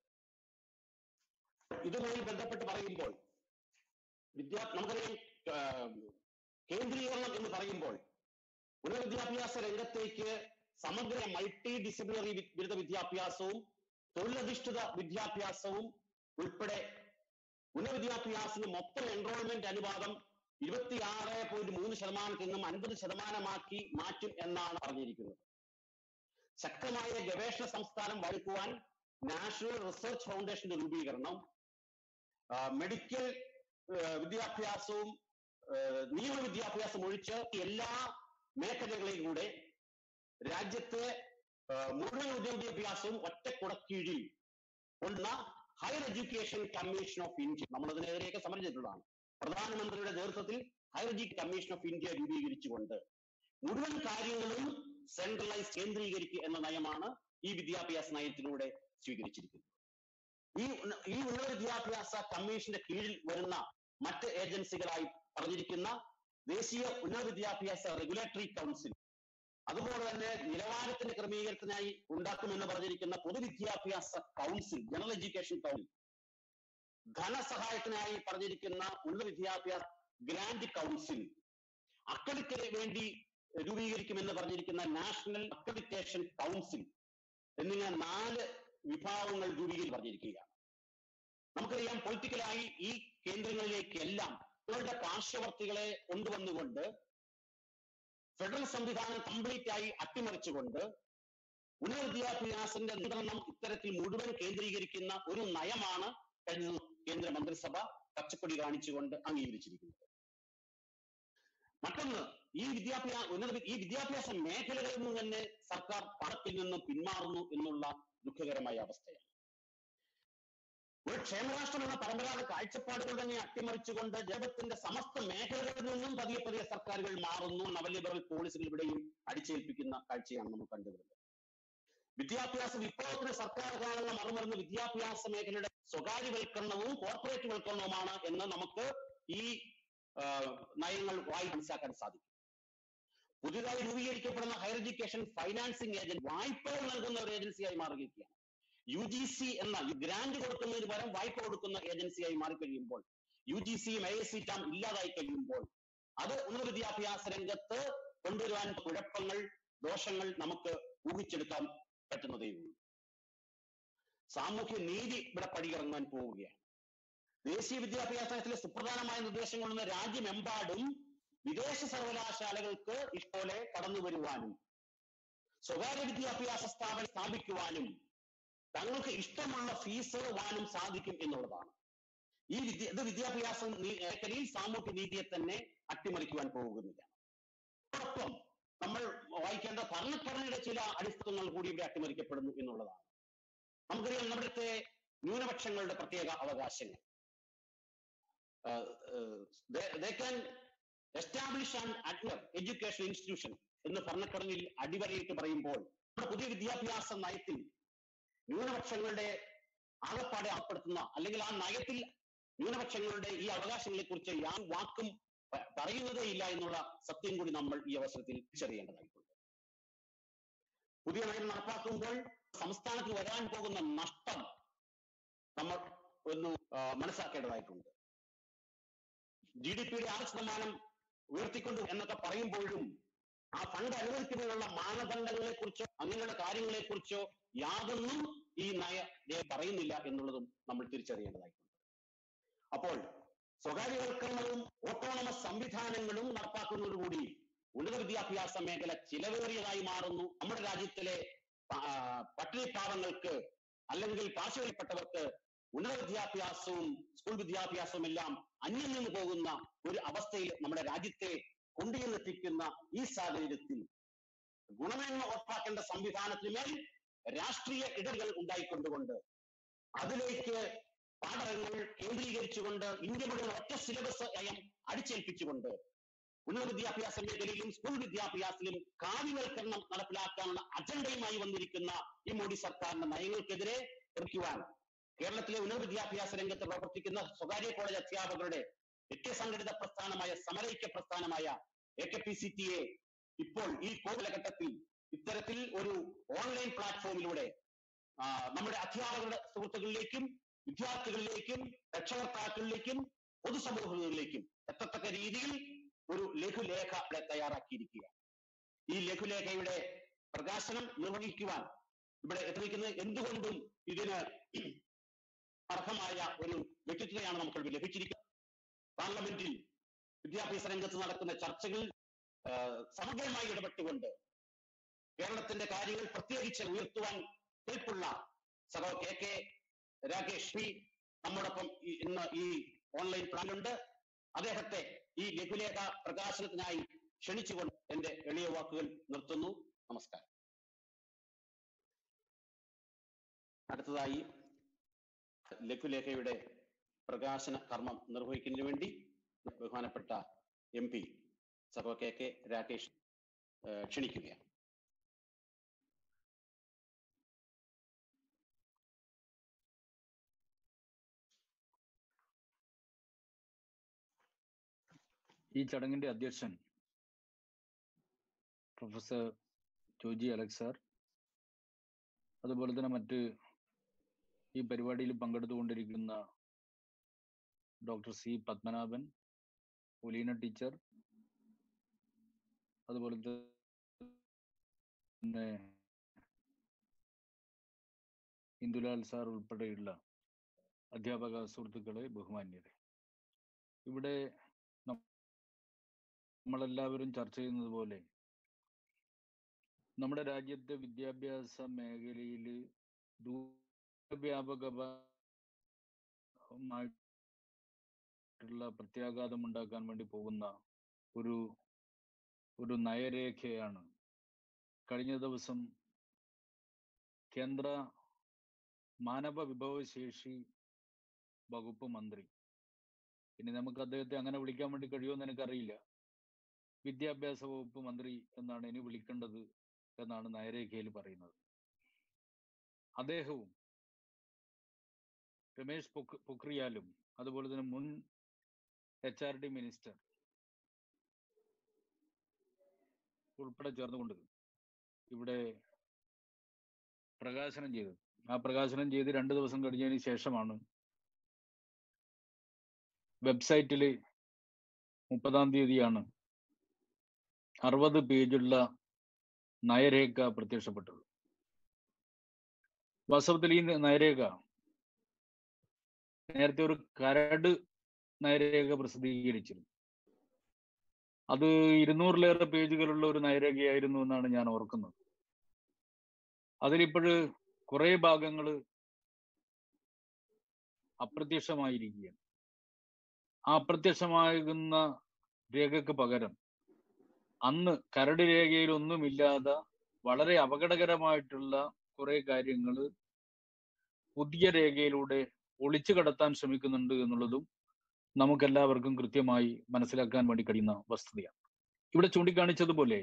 ഇതുമായി ബന്ധപ്പെട്ട് പറയുമ്പോൾ വിദ്യാ നമുക്കറിയാം കേന്ദ്രീകരണം എന്ന് പറയുമ്പോൾ പുനർവിദ്യാഭ്യാസ രംഗത്തേക്ക് സമഗ്ര മൾട്ടി ഡിസിപ്ലിനറി ബിരുദ വിദ്യാഭ്യാസവും തൊഴിലധിഷ്ഠിത വിദ്യാഭ്യാസവും ഉൾപ്പെടെ പുനർവിദ്യാഭ്യാസത്തിന് മൊത്തം എൻറോൾമെന്റ് അനുപാതം ഇരുപത്തിയാറ് പോയിന്റ് മൂന്ന് ശതമാനത്തിൽ നിന്നും അൻപത് ശതമാനമാക്കി മാറ്റും എന്നാണ് പറഞ്ഞിരിക്കുന്നത് ശക്തമായ ഗവേഷണ സംസ്ഥാനം വഴുക്കുവാൻ നാഷണൽ റിസർച്ച് ഫൗണ്ടേഷന്റെ രൂപീകരണം മെഡിക്കൽ വിദ്യാഭ്യാസവും നിയമ വിദ്യാഭ്യാസം ഒഴിച്ച് എല്ലാ മേഖലകളെയും കൂടെ രാജ്യത്തെ മുഴുവൻ വിദ്യാഭ്യാസവും ഒറ്റ കുടക്കീഴിൽ കൊണ്ടുവന്ന higher education commission of India നമ്മൾ അതിനെതിരെയൊക്കെ സമരം ചെയ്തിട്ടുള്ളതാണ് പ്രധാനമന്ത്രിയുടെ നേതൃത്വത്തിൽ higher education commission of India രൂപീകരിച്ചുകൊണ്ട് മുഴുവൻ കാര്യങ്ങളും സെൻട്രലൈസ് കേന്ദ്രീകരിക്കുക എന്ന നയമാണ് ഈ വിദ്യാഭ്യാസ നയത്തിലൂടെ സ്വീകരിച്ചിരിക്കുന്നത് ഈ ഉന്ന- ഈ ഉന്നത വിദ്യാഭ്യാസ കമ്മീഷന്റെ കീഴിൽ വരുന്ന മറ്റ് ഏജൻസികളായി പറഞ്ഞിരിക്കുന്ന ദേശീയ ഉന്നത വിദ്യാഭ്യാസ റെഗുലേറ്ററി കൗൺസിൽ അതുപോലെ തന്നെ നിലവാരത്തിന്റെ ക്രമീകരണത്തിനായി ഉണ്ടാക്കുമെന്ന് പറഞ്ഞിരിക്കുന്ന പൊതുവിദ്യാഭ്യാസ കൗൺസിൽ ജനറൽ എഡ്യൂക്കേഷൻ കൗൺസിൽ ധനസഹായത്തിനായി പറഞ്ഞിരിക്കുന്ന ഉന്നത വിദ്യാഭ്യാസ ഗ്രാൻഡ് കൗൺസിൽ അക്രഡിറ്റിന് വേണ്ടി രൂപീകരിക്കുമെന്ന് പറഞ്ഞിരിക്കുന്ന നാഷണൽ അക്രഡിറ്റേഷൻ കൗൺസിൽ എന്നിങ്ങനെ നാല് വിഭാഗങ്ങൾ രൂപീകരിച്ച് പറഞ്ഞിരിക്കുകയാണ് നമുക്കറിയാം പൊളിറ്റിക്കലായി ഈ കേന്ദ്രങ്ങളിലേക്കെല്ലാം അവരുടെ പാർശ്വവർത്തികളെ കൊണ്ടുവന്നുകൊണ്ട് ഫെഡറൽ സംവിധാനം കംപ്ലീറ്റ് ആയി അട്ടിമറിച്ചുകൊണ്ട് ഉന്നത വിദ്യാഭ്യാസത്തിന്റെ നിയന്ത്രണം ഇത്തരത്തിൽ മുഴുവൻ കേന്ദ്രീകരിക്കുന്ന ഒരു നയമാണ് കഴിഞ്ഞ കേന്ദ്ര മന്ത്രിസഭ പച്ചക്കൊടി കാണിച്ചുകൊണ്ട് അംഗീകരിച്ചിരിക്കുന്നത് മറ്റൊന്ന് ഈ വിദ്യാഭ്യാസ ഉന്നത വി- ഈ വിദ്യാഭ്യാസ മേഖലകളിൽ നിന്ന് തന്നെ സർക്കാർ പണത്തിൽ നിന്നും പിന്മാറുന്നു എന്നുള്ള ദുഃഖകരമായ അവസ്ഥയാണ് ഒരു ക്ഷേമരാഷ്ട്രം എന്ന പരമ്പരാഗത കാഴ്ചപ്പാടുകൾ തന്നെ അട്ടിമറിച്ചുകൊണ്ട് ജഗത്തിന്റെ സമസ്ത മേഖലകളിൽ നിന്നും പതിയെ പതിയെ സർക്കാരുകൾ മാറുന്നു നവലിബറൽ പോളിസികൾ ഇവിടെയും അടിച്ചേൽപ്പിക്കുന്ന കാഴ്ചയാണ് നമ്മൾ കണ്ടുവരുന്നത് വിദ്യാഭ്യാസ വിപ്ലവത്തിന് സർക്കാർ കാണുന്ന മറുമരുന്ന് വിദ്യാഭ്യാസ മേഖലയുടെ സ്വകാര്യവൽക്കരണവും കോർപ്പറേറ്റ് വൽക്കരണവുമാണ് എന്ന് നമുക്ക് ഈ ആ, നയങ്ങൾ വായി മനസ്സിലാക്കാൻ സാധിക്കും പുതിയതായി രൂപീകരിക്കപ്പെടുന്ന ഹയർ എഡ്യൂക്കേഷൻ ഫൈനാൻസിംഗ് ഏജന്റ് വായ്പകൾ നൽകുന്ന ഒരു ഏജൻസിയായി മാറുകയാണ് യു ജി സി എന്ന ഗ്രാന്റ് കൊടുക്കുന്നതിന് പകരം വായ്പ കൊടുക്കുന്ന ഏജൻസിയായി മാറിക്കഴിയുമ്പോൾ യു ജി സിയും ഐ എസ് സി ടാം ഇല്ലാതായി കഴിയുമ്പോൾ അത് ഉന്നത വിദ്യാഭ്യാസ രംഗത്ത് കൊണ്ടുവരുവാൻ കുഴപ്പങ്ങൾ ദോഷങ്ങൾ നമുക്ക് ഊഹിച്ചെടുക്കാൻ പറ്റുന്നതേ ഉള്ളൂ സാമൂഹ്യ നീതി ഇവിടെ പടിയിറങ്ങാൻ പോവുകയാണ് ദേശീയ വിദ്യാഭ്യാസത്തിലെ സുപ്രധാനമായ നിർദ്ദേശങ്ങളുള്ള രാജ്യമെമ്പാടും വിദേശ സർവകലാശാലകൾക്ക് ഇഷ്ടപോലെ കടന്നു വരുവാനും സ്വകാര്യ വിദ്യാഭ്യാസ സ്ഥാപനം സ്ഥാപിക്കുവാനും തങ്ങൾക്ക് ഇഷ്ടമുള്ള ഫീസ് വാനും സാധിക്കും എന്നുള്ളതാണ് ഈ വിദ്യ ഇത് വിദ്യാഭ്യാസ നീ- മേഖലയിൽ സാമൂഹ്യ നീതിയെ തന്നെ അട്ടിമറിക്കുവാൻ പോകുന്നതാണ് അതോടൊപ്പം നമ്മൾ വായിക്കേണ്ട ഭരണഘടനയുടെ ചില അടിസ്ഥാനങ്ങൾ കൂടി ഇവിടെ അട്ടിമറിക്കപ്പെടുന്നു എന്നുള്ളതാണ് നമുക്കറിയാം നമ്മുടെ ന്യൂനപക്ഷങ്ങളുടെ പ്രത്യേക അവകാശങ്ങൾ ദേ ക്യാൻ എസ്റ്റാബ്ലിഷ് ആൻഡ് അഡ്വർ എഡ്യൂക്കേഷൻ ഇൻസ്റ്റിറ്റ്യൂഷൻ എന്ന് ഭരണഘടനയിൽ അടിവരയിട്ട് പറയുമ്പോൾ നമ്മുടെ പുതിയ വിദ്യാഭ്യാസ നയത്തിൽ ന്യൂനപക്ഷങ്ങളുടെ ആകപ്പാടെ അകപ്പെടുത്തുന്ന അല്ലെങ്കിൽ ആ നയത്തിൽ ന്യൂനപക്ഷങ്ങളുടെ ഈ അവകാശങ്ങളെ കുറിച്ച് യാ വാക്കും പ- പറയുന്നതേ ഇല്ല എന്നുള്ള സത്യം കൂടി നമ്മൾ ഈ അവസരത്തിൽ തിരിച്ചറിയേണ്ടതായിട്ടുണ്ട് പുതിയ നയം നടപ്പാക്കുമ്പോൾ സംസ്ഥാനത്ത് വരാൻ പോകുന്ന നഷ്ടം നമ്മൾ ഒന്ന് ആ, മനസ്സിലാക്കേണ്ടതായിട്ടുണ്ട് ജി ഡി പിയുടെ ആറ് ശതമാനം ഉയർത്തിക്കൊണ്ടു എന്നൊക്കെ പറയുമ്പോഴും ആ ഫണ്ട് അനുവദിക്കുന്നതിനുള്ള മാനദണ്ഡങ്ങളെ കുറിച്ചോ അങ്ങനെയുള്ള കാര്യങ്ങളെ കുറിച്ചോ യാതൊന്നും ഈ നയ രേഖ പറയുന്നില്ല എന്നുള്ളതും നമ്മൾ തിരിച്ചറിയേണ്ടതായിട്ടുണ്ട് അപ്പോൾ സ്വകാര്യവൽക്കരണവും ഓട്ടോണമസ് സംവിധാനങ്ങളും നടപ്പാക്കുന്നതോടുകൂടി ഉന്നത വിദ്യാഭ്യാസ മേഖല ചിലവേറിയതായി മാറുന്നു നമ്മുടെ രാജ്യത്തിലെ ആ, പട്ടിണിപ്പാവങ്ങൾക്ക് അല്ലെങ്കിൽ പാർശ്വവൽപ്പെട്ടവർക്ക് ഉന്നത വിദ്യാഭ്യാസവും സ്കൂൾ വിദ്യാഭ്യാസവും എല്ലാം അന്യം നിന്ന് പോകുന്ന ഒരു അവസ്ഥയിൽ നമ്മുടെ രാജ്യത്തെ കൊണ്ടുചെന്നെത്തിക്കുന്ന ഈ സാഹചര്യത്തിൽ ഗുണമേന്മ ഉറപ്പാക്കേണ്ട സംവിധാനത്തിന്മേൽ രാഷ്ട്രീയ ഇടകൾ ഉണ്ടായിക്കൊണ്ടുകൊണ്ട് അതിലേക്ക് പാഠങ്ങൾ കേന്ദ്രീകരിച്ചുകൊണ്ട് ഇന്ത്യ മുഴുവൻ ഒറ്റ സിലബസ് നയം അടിച്ചേൽപ്പിച്ചുകൊണ്ട് ഉന്നത വിദ്യാഭ്യാസ മേഖലയിലും സ്കൂൾ വിദ്യാഭ്യാസത്തിലും കാവ്യവൽക്കരണം നടപ്പിലാക്കാനുള്ള അജണ്ടയുമായി വന്നിരിക്കുന്ന ഈ മോഡി സർക്കാരിന്റെ നയങ്ങൾക്കെതിരെ ശ്രമിക്കുവാൻ കേരളത്തിലെ ഉന്നത വിദ്യാഭ്യാസ രംഗത്ത് പ്രവർത്തിക്കുന്ന സ്വകാര്യ കോളേജ് അധ്യാപകരുടെ നിത്യസംഘടിത പ്രസ്ഥാനമായ സമരൈക്യ പ്രസ്ഥാനമായ A K P C T A ഇപ്പോൾ ഈ കോവിഡ് ഘട്ടത്തിൽ ഇത്തരത്തിൽ ഒരു ഓൺലൈൻ പ്ലാറ്റ്ഫോമിലൂടെ ആ, നമ്മുടെ അധ്യാപകരുടെ സുഹൃത്തുക്കളിലേക്കും വിദ്യാർത്ഥികളിലേക്കും രക്ഷകർത്താക്കളിലേക്കും പൊതുസമൂഹങ്ങളിലേക്കും എത്തത്തക്ക രീതിയിൽ ഒരു ലഘുലേഖ ഇവിടെ തയ്യാറാക്കിയിരിക്കുക ഈ ലഘുലേഖയുടെ പ്രകാശനം നിർവഹിക്കുവാൻ ഇവിടെ എത്തിയിരിക്കുന്നത് എന്തുകൊണ്ടും ഇതിന് അർഹമായ ഒരു വ്യക്തിത്വത്തെയാണ് നമുക്ക് ലഭിച്ചിരിക്കുന്നത് പാർലമെന്റിൽ വിദ്യാഭ്യാസ രംഗത്ത് നടക്കുന്ന ചർച്ചകളിൽ ആ, സമഗ്രമായി ഇടപെട്ടുകൊണ്ട് കേരളത്തിന്റെ കാര്യങ്ങൾ പ്രത്യേകിച്ച് ഉയർത്തുവാൻ കെൽപ്പുള്ള സഹോ കെ കെ രാകേഷ് പി നമ്മോടൊപ്പം ഈ- ഇന്ന് ഈ ഓൺലൈൻ പ്ലാനിലുണ്ട് അദ്ദേഹത്തെ ഈ ലഘുലേഖ പ്രകാശനത്തിനായി ക്ഷണിച്ചുകൊണ്ട് എന്റെ എളിയ വാക്കുകൾ നിർത്തുന്നു നമസ്കാരം അടുത്തതായി ലഘുലേഖയുടെ പ്രകാശന കർമ്മം നിർവഹിക്കുന്നതിന് വേണ്ടി ബഹുമാനപ്പെട്ട എം പി സഹോ കെ കെ രാകേഷ് ഏഹ്, ക്ഷണിക്കുകയാണ് ഈ ചടങ്ങിന്റെ അധ്യക്ഷൻ പ്രൊഫസർ ജോജി അലക്സ് സാർ അതുപോലെ തന്നെ മറ്റ് ഈ പരിപാടിയിൽ പങ്കെടുത്തുകൊണ്ടിരിക്കുന്ന doctor C Padmanabhan Oleena teacher അതുപോലെ തന്നെ ഇന്ദുലാൽ സാർ ഉൾപ്പെടെയുള്ള അധ്യാപക സുഹൃത്തുക്കളെ ബഹുമാന്യരെ ഇവിടെ നമ്മളെല്ലാവരും ചർച്ച ചെയ്യുന്നത് പോലെ നമ്മുടെ രാജ്യത്തെ വിദ്യാഭ്യാസ മേഖലയിൽ ദൂരവ്യാപകമായിട്ടുള്ള പ്രത്യാഘാതം ഉണ്ടാക്കാൻ വേണ്ടി പോകുന്ന ഒരു ഒരു നയരേഖയാണ് കഴിഞ്ഞ ദിവസം കേന്ദ്ര മാനവ വിഭവശേഷി വകുപ്പ് മന്ത്രി ഇനി നമുക്ക് അദ്ദേഹത്തെ അങ്ങനെ വിളിക്കാൻ വേണ്ടി കഴിയുമെന്ന് എനിക്കറിയില്ല വിദ്യാഭ്യാസ വകുപ്പ് മന്ത്രി എന്നാണ് ഇനി വിളിക്കേണ്ടത് എന്നാണ് നയരേഖയിൽ പറയുന്നത് അദ്ദേഹവും രമേശ് പൊഖ് പൊഖ്രിയാലും അതുപോലെ തന്നെ മുൻ എച്ച് ആർ ഡി മിനിസ്റ്റർ ഉൾപ്പെടെ ചേർന്നുകൊണ്ട് ഇവിടെ പ്രകാശനം ചെയ്തു ആ പ്രകാശനം ചെയ്ത് രണ്ട് ദിവസം കഴിഞ്ഞതിന് ശേഷമാണ് വെബ്സൈറ്റിൽ മുപ്പതാം തീയതിയാണ് അറുപത് പേജുള്ള നയരേഖ പ്രത്യക്ഷപ്പെട്ടത് വാസ്തവത്തിൽ ഈ നയരേഖ നേരത്തെ ഒരു കരട് നയരേഖ പ്രസിദ്ധീകരിച്ചിരുന്നു അത് ഇരുന്നൂറിലേറെ പേജുകളുള്ള ഒരു നയരേഖയായിരുന്നു എന്നാണ് ഞാൻ ഓർക്കുന്നത് അതിലിപ്പോഴ് കുറെ ഭാഗങ്ങൾ അപ്രത്യക്ഷമായിരിക്കുകയാണ് ആ അപ്രത്യക്ഷമാകുന്ന രേഖക്ക് പകരം അന്ന് കരട് രേഖയിൽ ഒന്നുമില്ലാതെ വളരെ അപകടകരമായിട്ടുള്ള കുറെ കാര്യങ്ങൾ പുതിയ രേഖയിലൂടെ ഒളിച്ചു കടത്താൻ ശ്രമിക്കുന്നുണ്ട് എന്നുള്ളതും നമുക്കെല്ലാവർക്കും കൃത്യമായി മനസ്സിലാക്കാൻ വേണ്ടി കഴിയുന്ന വസ്തുതയാണ് ഇവിടെ ചൂണ്ടിക്കാണിച്ചതുപോലെ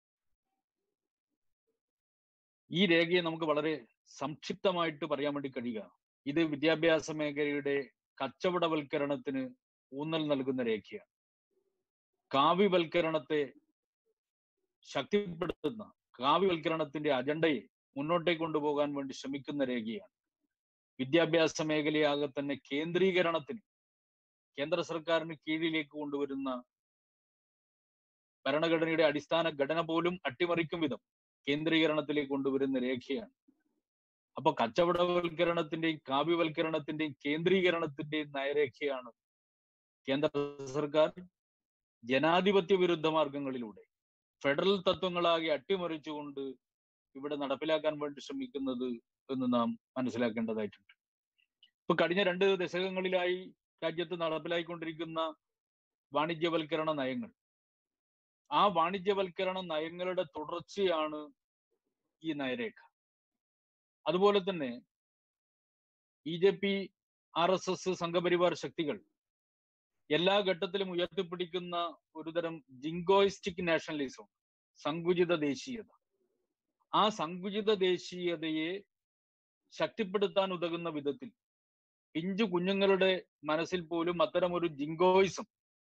ഈ രേഖയെ നമുക്ക് വളരെ സംക്ഷിപ്തമായിട്ട് പറയാൻ വേണ്ടി കഴിയുക ഇത് വിദ്യാഭ്യാസ മേഖലയുടെ കച്ചവടവൽക്കരണത്തിന് ഊന്നൽ നൽകുന്ന രേഖയാണ് കാവ്യവൽക്കരണത്തെ ശക്തിപ്പെടുത്തുന്ന കാവ്യവൽക്കരണത്തിന്റെ അജണ്ടയെ മുന്നോട്ടേക്ക് കൊണ്ടുപോകാൻ വേണ്ടി ശ്രമിക്കുന്ന രേഖയാണ് വിദ്യാഭ്യാസ മേഖലയാകെ തന്നെ കേന്ദ്രീകരണത്തിന് കേന്ദ്ര സർക്കാരിന് കീഴിലേക്ക് കൊണ്ടുവരുന്ന ഭരണഘടനയുടെ അടിസ്ഥാന ഘടന പോലും അട്ടിമറിക്കും വിധം കേന്ദ്രീകരണത്തിലേക്ക് കൊണ്ടുവരുന്ന രേഖയാണ് അപ്പൊ കച്ചവടവൽക്കരണത്തിന്റെയും കാവ്യവൽക്കരണത്തിന്റെയും കേന്ദ്രീകരണത്തിന്റെയും നയരേഖയാണ് കേന്ദ്ര സർക്കാർ ജനാധിപത്യ വിരുദ്ധ മാർഗങ്ങളിലൂടെ ഫെഡറൽ തത്വങ്ങളാകെ അട്ടിമറിച്ചുകൊണ്ട് ഇവിടെ നടപ്പിലാക്കാൻ വേണ്ടി ശ്രമിക്കുന്നത് എന്ന് നാം മനസ്സിലാക്കേണ്ടതായിട്ടുണ്ട് ഇപ്പൊ കഴിഞ്ഞ രണ്ട് ദശകങ്ങളിലായി രാജ്യത്ത് നടപ്പിലായിക്കൊണ്ടിരിക്കുന്ന വാണിജ്യവൽക്കരണ നയങ്ങൾ ആ വാണിജ്യവൽക്കരണ നയങ്ങളുടെ തുടർച്ചയാണ് ഈ നയരേഖ അതുപോലെ തന്നെ B J P R S S Sangh Parivar ശക്തികൾ എല്ലാ ഘട്ടത്തിലും ഉയർത്തിപ്പിടിക്കുന്ന ഒരുതരം ജിങ്കോയിസ്റ്റിക് നാഷണലിസം സങ്കുചിത ദേശീയത ആ സങ്കുചിത ദേശീയതയെ ശക്തിപ്പെടുത്താൻ ഉതകുന്ന വിധത്തിൽ പിഞ്ചു കുഞ്ഞുങ്ങളുടെ മനസ്സിൽ പോലും അത്തരം ഒരു ജിങ്കോയിസം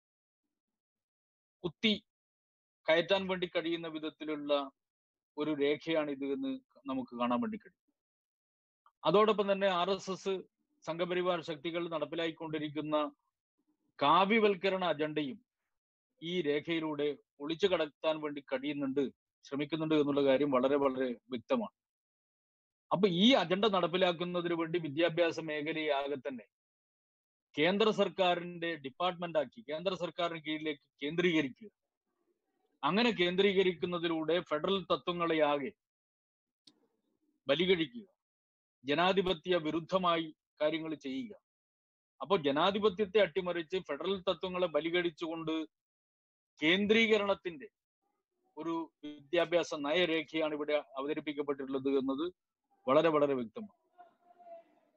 കുത്തി കയറ്റാൻ വേണ്ടി കഴിയുന്ന വിധത്തിലുള്ള ഒരു രേഖയാണ് ഇത് എന്ന് നമുക്ക് കാണാൻ വേണ്ടി കഴിയും അതോടൊപ്പം തന്നെ ആർ എസ് എസ് സംഘപരിവാർ ശക്തികൾ നടപ്പിലായിക്കൊണ്ടിരിക്കുന്ന കാവ്യവൽക്കരണ അജണ്ടയും ഈ രേഖയിലൂടെ ഒളിച്ചു കടത്താൻ വേണ്ടി കഴിയുന്നുണ്ട് ശ്രമിക്കുന്നുണ്ട് എന്നുള്ള കാര്യം വളരെ വളരെ വ്യക്തമാണ് അപ്പൊ ഈ അജണ്ട നടപ്പിലാക്കുന്നതിന് വേണ്ടി വിദ്യാഭ്യാസ മേഖലയാകെ തന്നെ കേന്ദ്ര സർക്കാരിന്റെ ഡിപ്പാർട്ട്മെന്റ് ആക്കി കേന്ദ്ര സർക്കാരിന് കീഴിലേക്ക് കേന്ദ്രീകരിക്കുക അങ്ങനെ കേന്ദ്രീകരിക്കുന്നതിലൂടെ ഫെഡറൽ തത്വങ്ങളെയാകെ ബലികഴിക്കുക ജനാധിപത്യ വിരുദ്ധമായി കാര്യങ്ങൾ ചെയ്യുക അപ്പോൾ ജനാധിപത്യത്തെ അട്ടിമറിച്ച് ഫെഡറൽ തത്വങ്ങളെ ബലികഴിച്ചുകൊണ്ട് കേന്ദ്രീകരണത്തിന്റെ ഒരു വിദ്യാഭ്യാസ നയരേഖയാണ് ഇവിടെ അവതരിപ്പിക്കപ്പെട്ടിട്ടുള്ളത് എന്നത് വളരെ വളരെ വ്യക്തമാണ്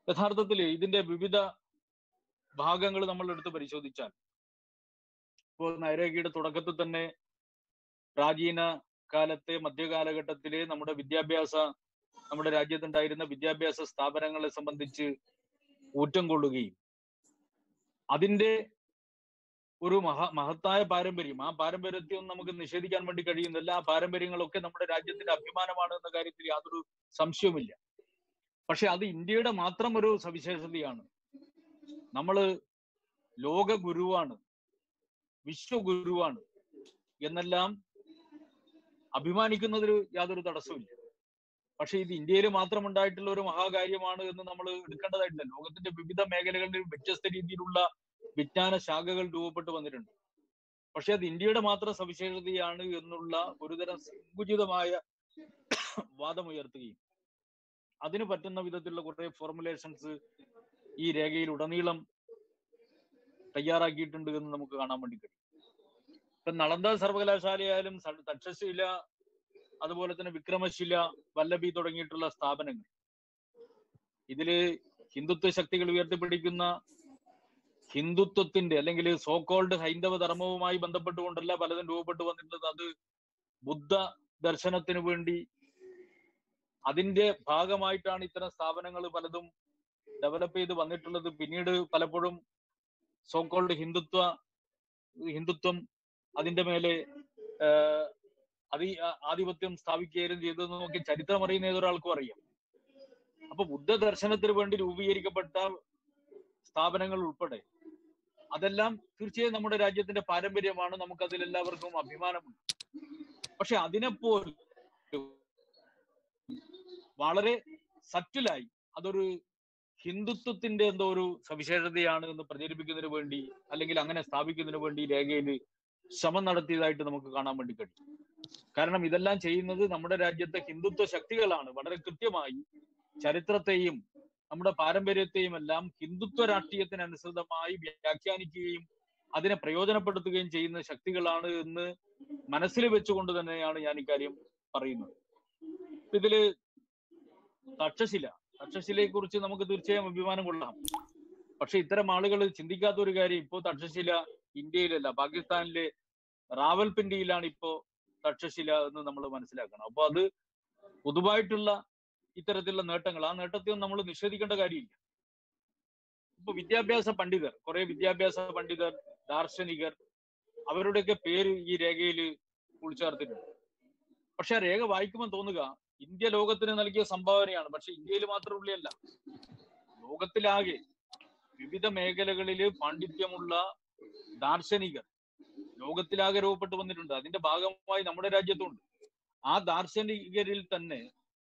യഥാർത്ഥത്തിൽ ഇതിന്റെ വിവിധ ഭാഗങ്ങൾ നമ്മൾ എടുത്ത് പരിശോധിച്ചാൽ ഇപ്പോൾ നൈരേഖയുടെ തുടക്കത്തിൽ തന്നെ പ്രാചീന കാലത്തെ മധ്യകാലഘട്ടത്തിലെ നമ്മുടെ വിദ്യാഭ്യാസ നമ്മുടെ രാജ്യത്തുണ്ടായിരുന്ന വിദ്യാഭ്യാസ സ്ഥാപനങ്ങളെ സംബന്ധിച്ച് ഊറ്റം കൊള്ളുകയും അതിന്റെ ഒരു മഹ മഹത്തായ പാരമ്പര്യം ആ പാരമ്പര്യത്തെയൊന്നും നമുക്ക് നിഷേധിക്കാൻ വേണ്ടി കഴിയുന്നില്ല ആ പാരമ്പര്യങ്ങളൊക്കെ നമ്മുടെ രാജ്യത്തിന്റെ അഭിമാനമാണ് എന്ന കാര്യത്തിൽ യാതൊരു സംശയവുമില്ല പക്ഷെ അത് ഇന്ത്യയുടെ മാത്രം ഒരു സവിശേഷതയാണ് നമ്മള് ലോക ഗുരുവാണ് വിശ്വഗുരുവാണ് എന്നെല്ലാം അഭിമാനിക്കുന്നതിൽ യാതൊരു തടസ്സമില്ല പക്ഷെ ഇത് ഇന്ത്യയിൽ മാത്രം ഉണ്ടായിട്ടുള്ള ഒരു മഹാകാര്യമാണ് എന്ന് നമ്മൾ എടുക്കേണ്ടതായിട്ടില്ല ലോകത്തിന്റെ വിവിധ മേഖലകളിൽ വ്യത്യസ്ത രീതിയിലുള്ള വിജ്ഞാന ശാഖകൾ രൂപപ്പെട്ടു വന്നിട്ടുണ്ട് പക്ഷെ അത് ഇന്ത്യയുടെ മാത്രം സവിശേഷതയാണ് എന്നുള്ള ഒരുതരം സങ്കുചിതമായ വാദമുയർത്തുകയും അതിന് പറ്റുന്ന വിധത്തിലുള്ള കുറെ ഫോർമുലേഷൻസ് ഈ രേഖയിൽ ഉടനീളം തയ്യാറാക്കിയിട്ടുണ്ട് എന്ന് നമുക്ക് കാണാൻ വേണ്ടി കഴിയും ഇപ്പൊ നളന്ദ സർവകലാശാലയായാലും സ- തക്ഷശില അതുപോലെ തന്നെ വിക്രമശില വല്ലഭി തുടങ്ങിയിട്ടുള്ള സ്ഥാപനങ്ങൾ ഇതില് ഹിന്ദുത്വ ശക്തികൾ ഉയർത്തിപ്പിടിക്കുന്ന ഹിന്ദുത്വത്തിന്റെ അല്ലെങ്കിൽ സോക്കോൾഡ് ഹൈന്ദവ ധർമ്മവുമായി ബന്ധപ്പെട്ടുകൊണ്ടല്ല പലതും രൂപപ്പെട്ടു വന്നിട്ടുള്ളത് അത് ബുദ്ധ ദർശനത്തിന് വേണ്ടി അതിന്റെ ഭാഗമായിട്ടാണ് ഇത്തരം സ്ഥാപനങ്ങൾ പലതും ഡെവലപ്പ് ചെയ്ത് വന്നിട്ടുള്ളത് പിന്നീട് പലപ്പോഴും സോക്കോൾഡ് ഹിന്ദുത്വ ഹിന്ദുത്വം അതിന്റെ മേലെ ആഹ്, അതി ആ- ആധിപത്യം സ്ഥാപിക്കുകയും ചെയ്തതെന്ന് നോക്കി ചരിത്രം അറിയുന്ന ഏതൊരാൾക്കും അറിയാം അപ്പൊ ബുദ്ധ ദർശനത്തിന് വേണ്ടി രൂപീകരിക്കപ്പെട്ട സ്ഥാപനങ്ങൾ ഉൾപ്പെടെ അതെല്ലാം തീർച്ചയായും നമ്മുടെ രാജ്യത്തിന്റെ പാരമ്പര്യമാണ് നമുക്ക് അതിൽ എല്ലാവർക്കും അഭിമാനമുണ്ട് പക്ഷെ അതിനെപ്പോലും വളരെ സറ്റിലായി അതൊരു ഹിന്ദുത്വത്തിന്റെ എന്തോ ഒരു സവിശേഷതയാണ് എന്ന് പ്രചരിപ്പിക്കുന്നതിന് വേണ്ടി അല്ലെങ്കിൽ അങ്ങനെ സ്ഥാപിക്കുന്നതിന് വേണ്ടി ഈ രേഖയിൽ ശ്രമം നടത്തിയതായിട്ട് നമുക്ക് കാണാൻ വേണ്ടി കഴിയും കാരണം ഇതെല്ലാം ചെയ്യുന്നത് നമ്മുടെ രാജ്യത്തെ ഹിന്ദുത്വ ശക്തികളാണ് വളരെ കൃത്യമായി ചരിത്രത്തെയും നമ്മുടെ പാരമ്പര്യത്തെയും എല്ലാം ഹിന്ദുത്വ രാഷ്ട്രീയത്തിനനുസൃതമായി വ്യാഖ്യാനിക്കുകയും അതിനെ പ്രയോജനപ്പെടുത്തുകയും ചെയ്യുന്ന ശക്തികളാണ് എന്ന് മനസ്സിൽ വെച്ചുകൊണ്ട് തന്നെയാണ് ഞാൻ ഇക്കാര്യം പറയുന്നത് ഇതില് തക്ഷശില തക്ഷശിലയെ കുറിച്ച് നമുക്ക് തീർച്ചയായും അഭിമാനം കൊള്ളാം പക്ഷെ ഇത്തരം ആളുകൾ ചിന്തിക്കാത്ത ഒരു കാര്യം ഇപ്പോ തക്ഷശില ഇന്ത്യയിലല്ല പാകിസ്ഥാനിലെ റാവൽപിണ്ടിയിലാണ് ഇപ്പോ തക്ഷശില എന്ന് നമ്മൾ മനസ്സിലാക്കണം അപ്പൊ അത് പൊതുവായിട്ടുള്ള ഇത്തരത്തിലുള്ള നേട്ടങ്ങൾ ആ നേട്ടത്തെയൊന്നും നമ്മൾ നിഷേധിക്കേണ്ട കാര്യമില്ല ഇപ്പൊ വിദ്യാഭ്യാസ പണ്ഡിതർ കുറെ വിദ്യാഭ്യാസ പണ്ഡിതർ ദാർശനികർ അവരുടെയൊക്കെ പേര് ഈ രേഖയിൽ ഉൾച്ചേർത്തിട്ടുണ്ട് പക്ഷെ ആ രേഖ വായിക്കുമ്പോൾ തോന്നുക ഇന്ത്യ ലോകത്തിന് നൽകിയ സംഭാവനയാണ് പക്ഷെ ഇന്ത്യയിൽ മാത്രമുള്ളതല്ല ലോകത്തിലാകെ വിവിധ മേഖലകളിൽ പാണ്ഡിത്യമുള്ള ദാർശനികർ ലോകത്തിലാകെ രൂപപ്പെട്ടു വന്നിട്ടുണ്ട് അതിന്റെ ഭാഗമായി നമ്മുടെ രാജ്യത്തുണ്ട് ആ ദാർശനികരിൽ തന്നെ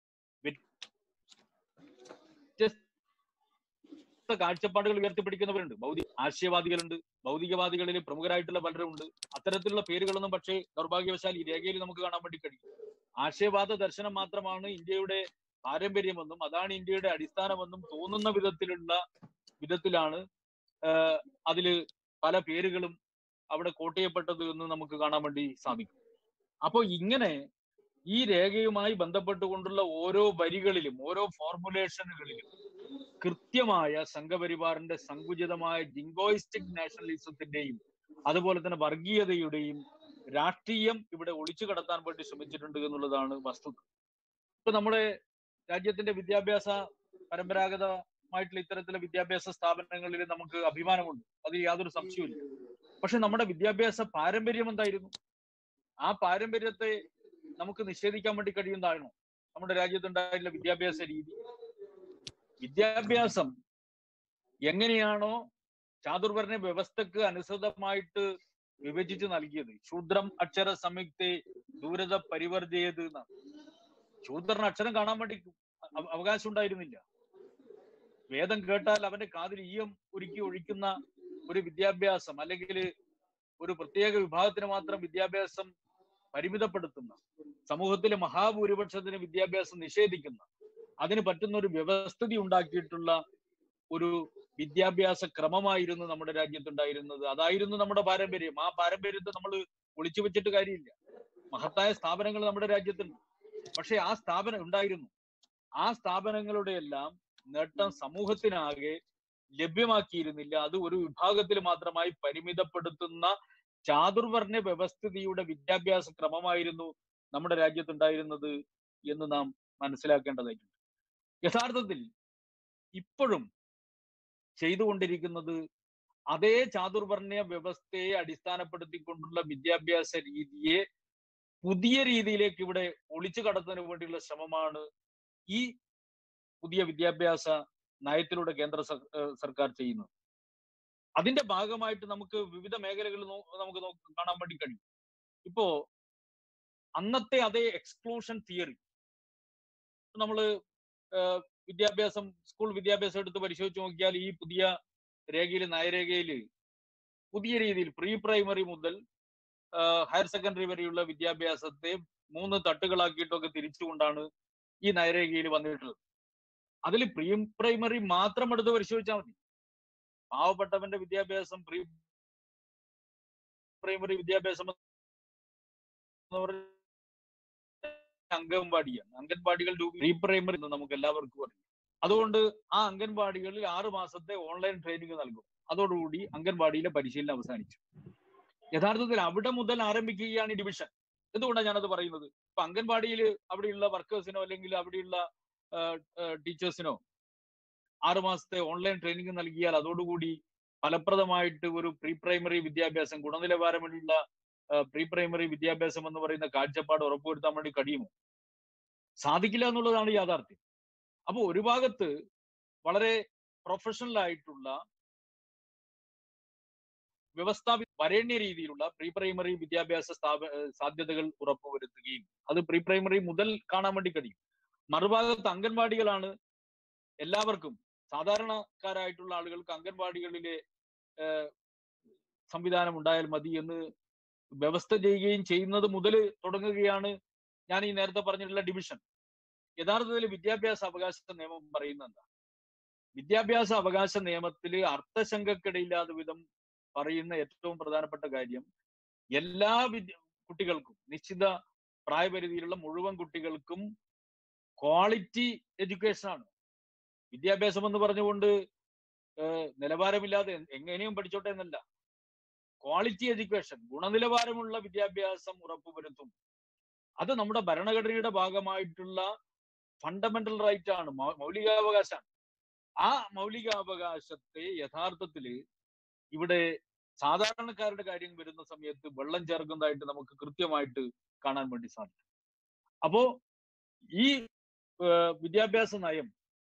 വ്യത്യസ്ത കാഴ്ചപ്പാടുകൾ ഉയർത്തിപ്പിടിക്കുന്നവരുണ്ട് ഭൗതിക ആശയവാദികളുണ്ട് ഭൗതികവാദികളിൽ പ്രമുഖരായിട്ടുള്ള പലരും ഉണ്ട് അത്തരത്തിലുള്ള പേരുകളൊന്നും പക്ഷേ ദൗർഭാഗ്യവശാൽ ഈ രേഖയിൽ നമുക്ക് കാണാൻ വേണ്ടി കഴിയും ആശയവാദ ദർശനം മാത്രമാണ് ഇന്ത്യയുടെ പാരമ്പര്യമെന്നും അതാണ് ഇന്ത്യയുടെ അടിസ്ഥാനമെന്നും തോന്നുന്ന വിധത്തിലുള്ള വിധത്തിലാണ് ആഹ് അതില് പല പേരുകളും അവിടെ കോട്ട് ചെയ്യപ്പെട്ടത് എന്ന് നമുക്ക് കാണാൻ വേണ്ടി സാധിക്കും അപ്പോൾ ഇങ്ങനെ ഈ രേഖയുമായി ബന്ധപ്പെട്ടുകൊണ്ടുള്ള ഓരോ വരികളിലും ഓരോ ഫോർമുലേഷനുകളിലും കൃത്യമായ സംഘപരിവാറിന്റെ സങ്കുചിതമായ ജിങ്കോയിസ്റ്റിക് നാഷണലിസത്തിന്റെയും അതുപോലെ തന്നെ വർഗീയതയുടെയും രാഷ്ട്രീയം ഇവിടെ ഒളിച്ചു കടത്താൻ വേണ്ടി ശ്രമിച്ചിട്ടുണ്ട് എന്നുള്ളതാണ് വസ്തുത ഇപ്പൊ നമ്മുടെ രാജ്യത്തിന്റെ വിദ്യാഭ്യാസ പരമ്പരാഗതമായിട്ടുള്ള ഇത്തരത്തിലുള്ള വിദ്യാഭ്യാസ സ്ഥാപനങ്ങളിൽ നമുക്ക് അഭിമാനമുണ്ട് അതിൽ യാതൊരു സംശയവുമില്ല പക്ഷെ നമ്മുടെ വിദ്യാഭ്യാസ പാരമ്പര്യം എന്തായിരുന്നു ആ പാരമ്പര്യത്തെ നമുക്ക് നിഷേധിക്കാൻ വേണ്ടി കഴിയുന്നതാണോ നമ്മുടെ രാജ്യത്തുണ്ടായിട്ടുള്ള വിദ്യാഭ്യാസ രീതി വിദ്യാഭ്യാസം എങ്ങനെയാണോ ചാതുർവർണ്ണ വ്യവസ്ഥക്ക് അനുസൃതമായിട്ട് വിഭജിച്ച് നൽകിയത് ശൂദ്രം അക്ഷര സംയുക്തെ ദൂരത പരിവർജയത് എന്നാണ് ശൂദ്രന് അക്ഷരം കാണാൻ വേണ്ടി അവ- അവകാശം ഉണ്ടായിരുന്നില്ല വേദം കേട്ടാൽ അവന്റെ കാതിൽ ഈയം ഉരുക്കി ഒഴിക്കുന്ന ഒരു വിദ്യാഭ്യാസം അല്ലെങ്കിൽ ഒരു പ്രത്യേക വിഭാഗത്തിന് മാത്രം വിദ്യാഭ്യാസം പരിമിതപ്പെടുത്തുന്ന സമൂഹത്തിലെ മഹാഭൂരിപക്ഷത്തിന് വിദ്യാഭ്യാസം നിഷേധിക്കുന്ന അതിന് പറ്റുന്ന ഒരു വ്യവസ്ഥിതി ഉണ്ടാക്കിയിട്ടുള്ള ഒരു വിദ്യാഭ്യാസ ക്രമമായിരുന്നു നമ്മുടെ രാജ്യത്തുണ്ടായിരുന്നത് അതായിരുന്നു നമ്മുടെ പാരമ്പര്യം ആ പാരമ്പര്യത്തെ നമ്മൾ ഒളിച്ചു വെച്ചിട്ട് കാര്യമില്ല മഹത്തായ സ്ഥാപനങ്ങൾ നമ്മുടെ രാജ്യത്തുണ്ട് പക്ഷെ ആ സ്ഥാപനം ഉണ്ടായിരുന്നു ആ സ്ഥാപനങ്ങളുടെ എല്ലാം നേട്ടം സമൂഹത്തിനാകെ ലഭ്യമാക്കിയിരുന്നില്ല അത് ഒരു വിഭാഗത്തിൽ മാത്രമായി പരിമിതപ്പെടുത്തുന്ന ചാതുർവർണ്ണ വ്യവസ്ഥിതിയുടെ വിദ്യാഭ്യാസ ക്രമമായിരുന്നു നമ്മുടെ രാജ്യത്തുണ്ടായിരുന്നത് എന്ന് നാം മനസ്സിലാക്കേണ്ടതായിട്ടുണ്ട് യഥാർത്ഥത്തിൽ ഇപ്പോഴും ചെയ്തുകൊണ്ടിരിക്കുന്നത് അതേ ചാതുർവർണ്ണ വ്യവസ്ഥയെ അടിസ്ഥാനപ്പെടുത്തിക്കൊണ്ടുള്ള വിദ്യാഭ്യാസ രീതിയെ പുതിയ രീതിയിലേക്ക് ഇവിടെ ഒളിച്ചു കടത്തുന്നതിന് വേണ്ടിയുള്ള ശ്രമമാണ് ഈ പുതിയ വിദ്യാഭ്യാസ നയത്തിലൂടെ കേന്ദ്ര സർ- ഏഹ് സർക്കാർ ചെയ്യുന്നത് അതിന്റെ ഭാഗമായിട്ട് നമുക്ക് വിവിധ മേഖലകൾ നമുക്ക് നോക്ക് കാണാൻ വേണ്ടി കഴിയും ഇപ്പോ അന്നത്തെ അതേ എക്സ്ക്ലൂഷൻ തിയറി നമ്മള് ഏഹ് വിദ്യാഭ്യാസം സ്കൂൾ വിദ്യാഭ്യാസം എടുത്ത് പരിശോധിച്ച് നോക്കിയാൽ ഈ പുതിയ രേഖയിൽ നയരേഖയിൽ പുതിയ രീതിയിൽ പ്രീ പ്രൈമറി മുതൽ ഹയർ സെക്കൻഡറി വരെയുള്ള വിദ്യാഭ്യാസത്തെ മൂന്ന് തട്ടുകളാക്കിയിട്ടൊക്കെ തിരിച്ചുകൊണ്ടാണ് ഈ നയരേഖയിൽ വന്നിട്ടുള്ളത് അതിൽ പ്രീ പ്രൈമറി മാത്രം എടുത്ത് പരിശോധിച്ചാൽ മതി പാവപ്പെട്ടവന്റെ വിദ്യാഭ്യാസം പ്രീ പ്രൈമറി വിദ്യാഭ്യാസം എന്ന് പറഞ്ഞാൽ അംഗൻവാടിയാണ് അംഗൻവാടികൾ പ്രീ പ്രൈമറി എന്ന് നമുക്ക് എല്ലാവർക്കും അറിയാം അതുകൊണ്ട് ആ അംഗൻവാടികളിൽ ആറ് മാസത്തെ ഓൺലൈൻ ട്രെയിനിങ് നൽകും അതോടുകൂടി അംഗൻവാടിയിലെ പരിശീലനം അവസാനിച്ചു യഥാർത്ഥത്തിൽ അവിടെ മുതൽ ആരംഭിക്കുകയാണ് ഈ ഡിവിഷൻ എന്തുകൊണ്ടാണ് ഞാനത് പറയുന്നത് ഇപ്പൊ അംഗൻവാടിയിൽ അവിടെയുള്ള വർക്കേഴ്സിനോ അല്ലെങ്കിൽ അവിടെയുള്ള ടീച്ചേഴ്സിനോ ആറ് മാസത്തെ ഓൺലൈൻ ട്രെയിനിങ് നൽകിയാൽ അതോടുകൂടി ഫലപ്രദമായിട്ട് ഒരു പ്രീ പ്രൈമറി വിദ്യാഭ്യാസം ഗുണനിലവാരമുള്ള പ്രീ പ്രൈമറി വിദ്യാഭ്യാസം എന്ന് പറയുന്ന കാഴ്ചപ്പാട് ഉറപ്പുവരുത്താൻ വേണ്ടി കഴിയുമോ സാധിക്കില്ല എന്നുള്ളതാണ് യാഥാർത്ഥ്യം അപ്പൊ ഒരു ഭാഗത്ത് വളരെ പ്രൊഫഷണൽ ആയിട്ടുള്ള വ്യവസ്ഥാപിത വരേണ്യ രീതിയിലുള്ള പ്രീ പ്രൈമറി വിദ്യാഭ്യാസ സ്ഥാപ ഏഹ് സാധ്യതകൾ ഉറപ്പുവരുത്തുകയും അത് പ്രീ പ്രൈമറി മുതൽ കാണാൻ വേണ്ടി കഴിയും മറുഭാഗത്ത് അംഗൻവാടികളാണ് എല്ലാവർക്കും സാധാരണക്കാരായിട്ടുള്ള ആളുകൾക്ക് അംഗൻവാടികളിലെ ഏഹ് സംവിധാനം ഉണ്ടായാൽ മതി എന്ന് വ്യവസ്ഥ ചെയ്യുകയും ചെയ്യുന്നത് മുതൽ തുടങ്ങുകയാണ് ഞാൻ ഈ നേരത്തെ പറഞ്ഞിട്ടുള്ള ഡിവിഷൻ യഥാർത്ഥത്തിൽ വിദ്യാഭ്യാസ അവകാശ നിയമം പറയുന്നത് എന്താ വിദ്യാഭ്യാസ അവകാശ നിയമത്തിൽ അർത്ഥശങ്കക്കിടയില്ലാത്ത വിധം പറയുന്ന ഏറ്റവും പ്രധാനപ്പെട്ട കാര്യം എല്ലാ വിദ്യ കുട്ടികൾക്കും നിശ്ചിത പ്രായപരിധിയിലുള്ള മുഴുവൻ കുട്ടികൾക്കും ക്വാളിറ്റി എഡ്യൂക്കേഷൻ ആണ് വിദ്യാഭ്യാസം എന്ന് പറഞ്ഞുകൊണ്ട് ഏഹ് നിലവാരമില്ലാതെ എങ്ങനെയും പഠിച്ചോട്ടെ എന്നല്ല ക്വാളിറ്റി എഡ്യൂക്കേഷൻ ഗുണനിലവാരമുള്ള വിദ്യാഭ്യാസം ഉറപ്പുവരുത്തും അത് നമ്മുടെ ഭരണഘടനയുടെ ഭാഗമായിട്ടുള്ള ഫണ്ടമെന്റൽ റൈറ്റ് ആണ് മൗ- മൗലികാവകാശമാണ് ആ മൗലികാവകാശത്തെ യഥാർത്ഥത്തിൽ ഇവിടെ സാധാരണക്കാരുടെ കാര്യം വരുന്ന സമയത്ത് വെള്ളം ചേർക്കുന്നതായിട്ട് നമുക്ക് കൃത്യമായിട്ട് കാണാൻ വേണ്ടി സാധിക്കും അപ്പോ ഈ ഏഹ്, വിദ്യാഭ്യാസ നയം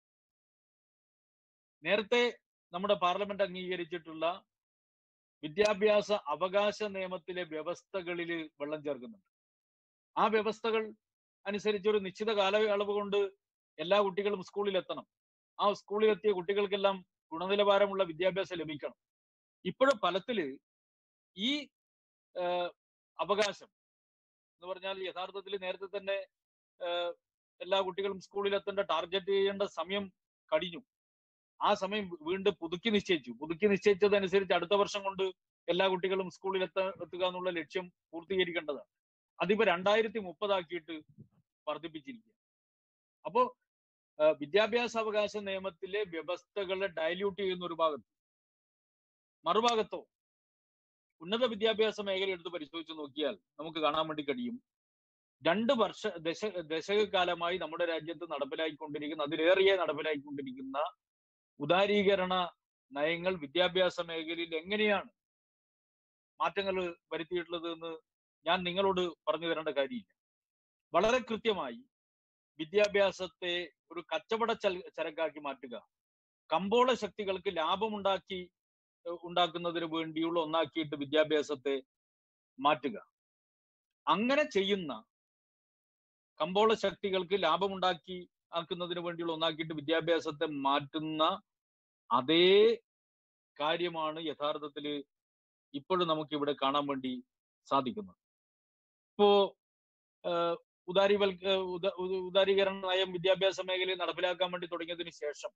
നേരത്തെ നമ്മുടെ പാർലമെന്റ് അംഗീകരിച്ചിട്ടുള്ള വിദ്യാഭ്യാസ അവകാശ നിയമത്തിലെ വ്യവസ്ഥകളിൽ വെള്ളം ചേർക്കുന്നുണ്ട് ആ വ്യവസ്ഥകൾ അനുസരിച്ച് ഒരു നിശ്ചിത കാലയളവ് കൊണ്ട് എല്ലാ കുട്ടികളും സ്കൂളിൽ എത്തണം ആ സ്കൂളിൽ എത്തിയ കുട്ടികൾക്കെല്ലാം ഗുണനിലവാരമുള്ള വിദ്യാഭ്യാസം ലഭിക്കണം ഇപ്പോഴും ഫലത്തില് ഈ ഏഹ്, അവകാശം എന്ന് പറഞ്ഞാൽ യഥാർത്ഥത്തിൽ നേരത്തെ തന്നെ ഏഹ്, എല്ലാ കുട്ടികളും സ്കൂളിൽ എത്തേണ്ട ടാർഗറ്റ് ചെയ്യേണ്ട സമയം കഴിഞ്ഞു ആ സമയം വീണ്ടും പുതുക്കി നിശ്ചയിച്ചു പുതുക്കി നിശ്ചയിച്ചതനുസരിച്ച് അടുത്ത വർഷം കൊണ്ട് എല്ലാ കുട്ടികളും സ്കൂളിൽ എത്ത എത്തുക എന്നുള്ള ലക്ഷ്യം പൂർത്തീകരിക്കേണ്ടതാണ് അതിപ്പോ രണ്ടായിരത്തി മുപ്പതാക്കിയിട്ട് വർദ്ധിപ്പിച്ചിരിക്കുക അപ്പോ ആ, വിദ്യാഭ്യാസ അവകാശ നിയമത്തിലെ വ്യവസ്ഥകളെ ഡയല്യൂട്ട് ചെയ്യുന്ന ഒരു ഭാഗത്ത് മറുഭാഗത്തോ ഉന്നത വിദ്യാഭ്യാസ മേഖല എടുത്ത് പരിശോധിച്ച് നോക്കിയാൽ നമുക്ക് കാണാൻ വേണ്ടി കഴിയും രണ്ട് വർഷ ദശ ദശകകാലമായി നമ്മുടെ രാജ്യത്ത് നടപ്പിലാക്കിക്കൊണ്ടിരിക്കുന്ന അതിലേറിയ നടപ്പിലാക്കിക്കൊണ്ടിരിക്കുന്ന ഉദാരീകരണ നയങ്ങൾ വിദ്യാഭ്യാസ മേഖലയിൽ എങ്ങനെയാണ് മാറ്റങ്ങൾ വരുത്തിയിട്ടുള്ളത് എന്ന് ഞാൻ നിങ്ങളോട് പറഞ്ഞു തരേണ്ട കാര്യമില്ല വളരെ കൃത്യമായി വിദ്യാഭ്യാസത്തെ ഒരു കച്ചവട ചൽ- ചരക്കാക്കി മാറ്റുക കമ്പോള ശക്തികൾക്ക് ലാഭമുണ്ടാക്കി ഏഹ് ഉണ്ടാക്കുന്നതിന് വേണ്ടിയുള്ള ഒന്നാക്കിയിട്ട് വിദ്യാഭ്യാസത്തെ മാറ്റുക അങ്ങനെ ചെയ്യുന്ന കമ്പോള ശക്തികൾക്ക് ലാഭമുണ്ടാക്കി ആക്കുന്നതിന് വേണ്ടിയുള്ള ഒന്നാക്കിയിട്ട് വിദ്യാഭ്യാസത്തെ മാറ്റുന്ന അതേ കാര്യമാണ് യഥാർത്ഥത്തില് ഇപ്പോഴും നമുക്ക് ഇവിടെ കാണാൻ വേണ്ടി സാധിക്കുന്നത് ഇപ്പോ ഏഹ്, ഉദാരിവൽ ഏഹ്, ഉദ- ഉദ- ഉദാരീകരണ നയം വിദ്യാഭ്യാസ മേഖലയിൽ നടപ്പിലാക്കാൻ വേണ്ടി തുടങ്ങിയതിനു ശേഷം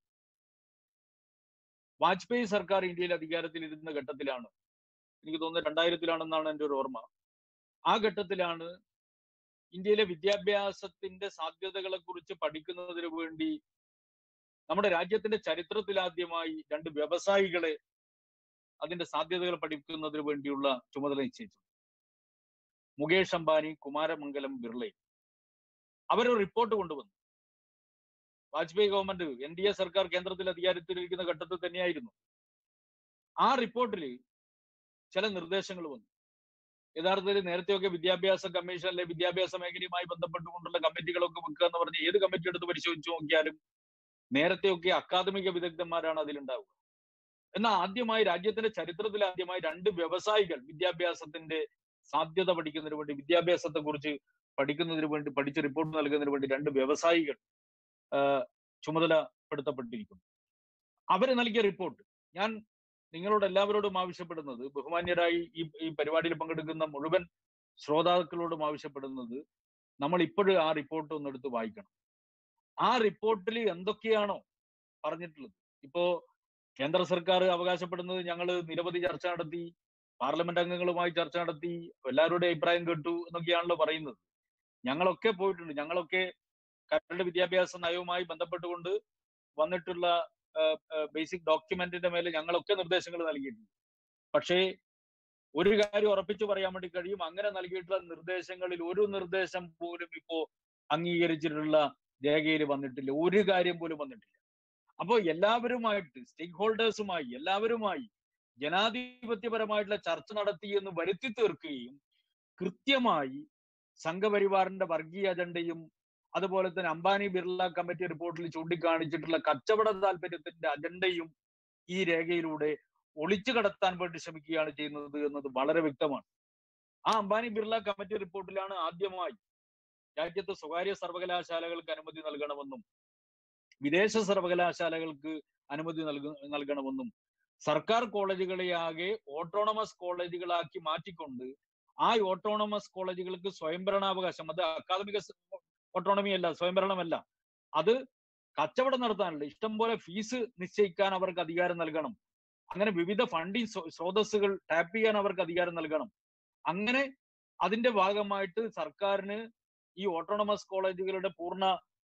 വാജ്പേയി സർക്കാർ ഇന്ത്യയിൽ അധികാരത്തിൽ ഇരുന്ന ഘട്ടത്തിലാണ് എനിക്ക് തോന്നുന്നത് രണ്ടായിരത്തിലാണെന്നാണ് എൻ്റെ ഒരു ഓർമ്മ ആ ഘട്ടത്തിലാണ് ഇന്ത്യയിലെ വിദ്യാഭ്യാസത്തിന്റെ സാധ്യതകളെ കുറിച്ച് പഠിക്കുന്നതിന് വേണ്ടി നമ്മുടെ രാജ്യത്തിന്റെ ചരിത്രത്തിലാദ്യമായി രണ്ട് വ്യവസായികളെ അതിന്റെ സാധ്യതകൾ പഠിക്കുന്നതിന് വേണ്ടിയുള്ള ചുമതല നിശ്ചയിച്ചു മുകേഷ് അംബാനി കുമാരമംഗലം ബിർളയും അവരൊരു റിപ്പോർട്ട് കൊണ്ടുവന്നു Vajpayee government N D A സർക്കാർ കേന്ദ്രത്തിൽ അധികാരത്തിലിരിക്കുന്ന ഘട്ടത്തിൽ തന്നെയായിരുന്നു ആ റിപ്പോർട്ടിൽ ചില നിർദ്ദേശങ്ങൾ വന്നു യഥാർത്ഥത്തിൽ നേരത്തെയൊക്കെ വിദ്യാഭ്യാസ കമ്മീഷനിലെ വിദ്യാഭ്യാസ മേഖലയുമായി ബന്ധപ്പെട്ടുകൊണ്ടുള്ള കമ്മിറ്റികളൊക്കെ വെക്കുക എന്ന് പറഞ്ഞ് ഏത് കമ്മിറ്റി എടുത്ത് പരിശോധിച്ചു നോക്കിയാലും നേരത്തെയൊക്കെ അക്കാദമിക വിദഗ്ധന്മാരാണ് അതിലുണ്ടാവുക എന്നാൽ ആദ്യമായി രാജ്യത്തിന്റെ ചരിത്രത്തിൽ ആദ്യമായി രണ്ട് വ്യവസായികൾ വിദ്യാഭ്യാസത്തിന്റെ സാധ്യത പഠിക്കുന്നതിന് വേണ്ടി വിദ്യാഭ്യാസത്തെ കുറിച്ച് പഠിക്കുന്നതിന് വേണ്ടി പഠിച്ച് റിപ്പോർട്ട് നൽകുന്നതിന് വേണ്ടി രണ്ട് വ്യവസായികൾ ചുമതലപ്പെടുത്തപ്പെട്ടിരിക്കുന്നു അവര് നൽകിയ റിപ്പോർട്ട് ഞാൻ നിങ്ങളോട് എല്ലാവരോടും ആവശ്യപ്പെടുന്നത് ബഹുമാന്യരായി ഈ ഈ പരിപാടിയിൽ പങ്കെടുക്കുന്ന മുഴുവൻ ശ്രോതാക്കളോടും ആവശ്യപ്പെടുന്നത് നമ്മൾ ഇപ്പോഴും ആ റിപ്പോർട്ട് ഒന്ന് എടുത്ത് വായിക്കണം ആ റിപ്പോർട്ടിൽ എന്തൊക്കെയാണോ പറഞ്ഞിട്ടുള്ളത് ഇപ്പോ കേന്ദ്ര സർക്കാർ അവകാശപ്പെടുന്നത് ഞങ്ങൾ നിരവധി ചർച്ച നടത്തി പാർലമെന്റ് അംഗങ്ങളുമായി ചർച്ച നടത്തി എല്ലാവരുടെയും അഭിപ്രായം കേട്ടു എന്നൊക്കെയാണല്ലോ പറയുന്നത് ഞങ്ങളൊക്കെ പോയിട്ടുണ്ട് ഞങ്ങളൊക്കെ കരട് വിദ്യാഭ്യാസ നയവുമായി ബന്ധപ്പെട്ടുകൊണ്ട് വന്നിട്ടുള്ള ബേസിക് ഡോക്യുമെന്റിന്റെ മേലെ ഞങ്ങളൊക്കെ നിർദ്ദേശങ്ങൾ നൽകിയിട്ടുണ്ട് പക്ഷേ ഒരു കാര്യം ഉറപ്പിച്ചു പറയാൻ വേണ്ടി കഴിയും അങ്ങനെ നൽകിയിട്ടുള്ള നിർദ്ദേശങ്ങളിൽ ഒരു നിർദ്ദേശം പോലും ഇപ്പോ അംഗീകരിച്ചിട്ടുള്ള രേഖയിൽ വന്നിട്ടില്ല ഒരു കാര്യം പോലും വന്നിട്ടില്ല അപ്പോൾ എല്ലാവരുമായിട്ട് സ്റ്റേക്ക് ഹോൾഡേഴ്സുമായി എല്ലാവരുമായി ജനാധിപത്യപരമായിട്ടുള്ള ചർച്ച നടത്തി എന്ന് വരുത്തി തീർക്കുകയും കൃത്യമായി സംഘപരിവാറിന്റെ വർഗീയ അജണ്ടയും അതുപോലെ തന്നെ അംബാനി ബിർള കമ്മിറ്റി റിപ്പോർട്ടിൽ ചൂണ്ടിക്കാണിച്ചിട്ടുള്ള കച്ചവട താല്പര്യത്തിന്റെ അജണ്ടയും ഈ രേഖയിലൂടെ ഒളിച്ചു കടത്താൻ വേണ്ടി ശ്രമിക്കുകയാണ് ചെയ്യുന്നത് എന്നത് വളരെ വ്യക്തമാണ് ആ അംബാനി ബിർള കമ്മിറ്റി റിപ്പോർട്ടിലാണ് ആദ്യമായി രാജ്യത്തെ സ്വകാര്യ സർവകലാശാലകൾക്ക് അനുമതി നൽകണമെന്നും വിദേശ സർവകലാശാലകൾക്ക് അനുമതി നൽക നൽകണമെന്നും സർക്കാർ കോളേജുകളെ ആകെ ഓട്ടോണമസ് കോളേജുകളാക്കി മാറ്റിക്കൊണ്ട് ആ ഓട്ടോണമസ് കോളേജുകൾക്ക് സ്വയംഭരണാവകാശം അത് അക്കാദമിക ഓട്ടോണമി അല്ല സ്വയംഭരണമല്ല അത് കച്ചവടം നടത്താനല്ല ഇഷ്ടം പോലെ ഫീസ് നിശ്ചയിക്കാൻ അവർക്ക് അധികാരം നൽകണം അങ്ങനെ വിവിധ ഫണ്ടിങ് സ്രോതസ്സുകൾ ടാപ്പ് ചെയ്യാൻ അവർക്ക് അധികാരം നൽകണം അങ്ങനെ അതിന്റെ ഭാഗമായിട്ട് സർക്കാരിന് ഈ ഓട്ടോണമസ് കോളേജുകളുടെ പൂർണ്ണ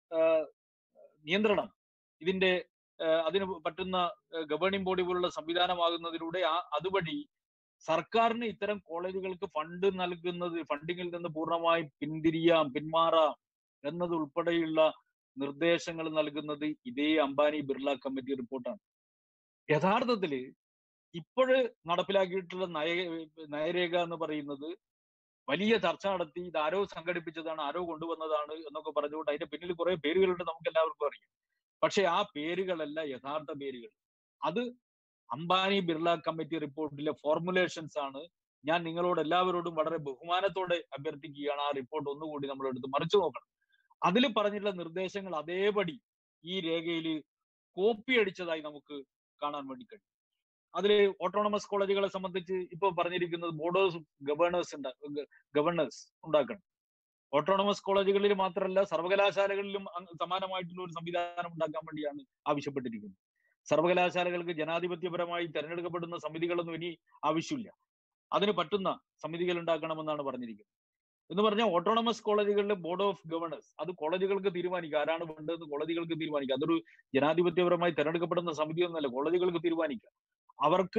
നിയന്ത്രണം ഇതിന്റെ അതിന് പറ്റുന്ന ഗവേണിംഗ് ബോഡി പോലുള്ള സംവിധാനമാകുന്നതിലൂടെ ആ അതുവഴി സർക്കാരിന് ഇത്തരം കോളേജുകൾക്ക് ഫണ്ട് നൽകുന്നത് ഫണ്ടിങ്ങിൽ നിന്ന് പൂർണ്ണമായി പിന്തിരിയാം പിന്മാറാം എന്നതുൾപ്പെടെയുള്ള നിർദ്ദേശങ്ങൾ നൽകുന്നത് ഇതേ അംബാനി ബിർള കമ്മിറ്റി റിപ്പോർട്ടാണ് യഥാർത്ഥത്തില് ഇപ്പോഴ് നടപ്പിലാക്കിയിട്ടുള്ള നയ നയരേഖ എന്ന് പറയുന്നത് വലിയ ചർച്ച നടത്തി ഇത് ആരോ സംഘടിപ്പിച്ചതാണ് ആരോ കൊണ്ടുവന്നതാണ് എന്നൊക്കെ പറഞ്ഞുകൊണ്ട് അതിന്റെ പിന്നിൽ കുറെ പേരുകളുണ്ട് നമുക്ക് എല്ലാവർക്കും അറിയാം പക്ഷെ ആ പേരുകളല്ല യഥാർത്ഥ പേരുകൾ അത് അംബാനി ബിർള കമ്മിറ്റി റിപ്പോർട്ടിലെ ഫോർമുലേഷൻസ് ആണ് ഞാൻ നിങ്ങളോട് എല്ലാവരോടും വളരെ ബഹുമാനത്തോടെ അഭ്യർത്ഥിക്കുകയാണ് ആ റിപ്പോർട്ട് ഒന്നുകൂടി നമ്മൾ എടുത്ത് മറിച്ചു നോക്കണം അതിൽ പറഞ്ഞിട്ടുള്ള നിർദ്ദേശങ്ങൾ അതേപടി ഈ രേഖയിൽ കോപ്പി അടിച്ചതായി നമുക്ക് കാണാൻ വേണ്ടി കഴിയും അതിൽ ഓട്ടോണമസ് കോളേജുകളെ സംബന്ധിച്ച് ഇപ്പോൾ പറഞ്ഞിരിക്കുന്നത് ബോർഡ് ഓഫ് ഗവേണേഴ്സ് ഗവർണേഴ്സ് ഉണ്ടാക്കണം ഓട്ടോണമസ് കോളേജുകളിൽ മാത്രമല്ല സർവകലാശാലകളിലും സമാനമായിട്ടുള്ള ഒരു സംവിധാനം ഉണ്ടാക്കാൻ വേണ്ടിയാണ് ആവശ്യപ്പെട്ടിരിക്കുന്നത് സർവകലാശാലകൾക്ക് ജനാധിപത്യപരമായി തെരഞ്ഞെടുക്കപ്പെടുന്ന സമിതികളൊന്നും ഇനി ആവശ്യമില്ല അതിന് പറ്റുന്ന സമിതികൾ ഉണ്ടാക്കണമെന്നാണ് പറഞ്ഞിരിക്കുന്നത് എന്ന് പറഞ്ഞാൽ ഓട്ടോണമസ് കോളേജുകളിൽ ബോർഡ് ഓഫ് ഗവർണേഴ്സ് അത് കോളേജുകൾക്ക് തീരുമാനിക്കുക ആരാണ് വേണ്ടതെന്ന് കോളേജുകൾക്ക് തീരുമാനിക്കുക അതൊരു ജനാധിപത്യപരമായി തെരഞ്ഞെടുക്കപ്പെടുന്ന സമിതിയൊന്നുമല്ല കോളേജുകൾക്ക് തീരുമാനിക്കുക അവർക്ക്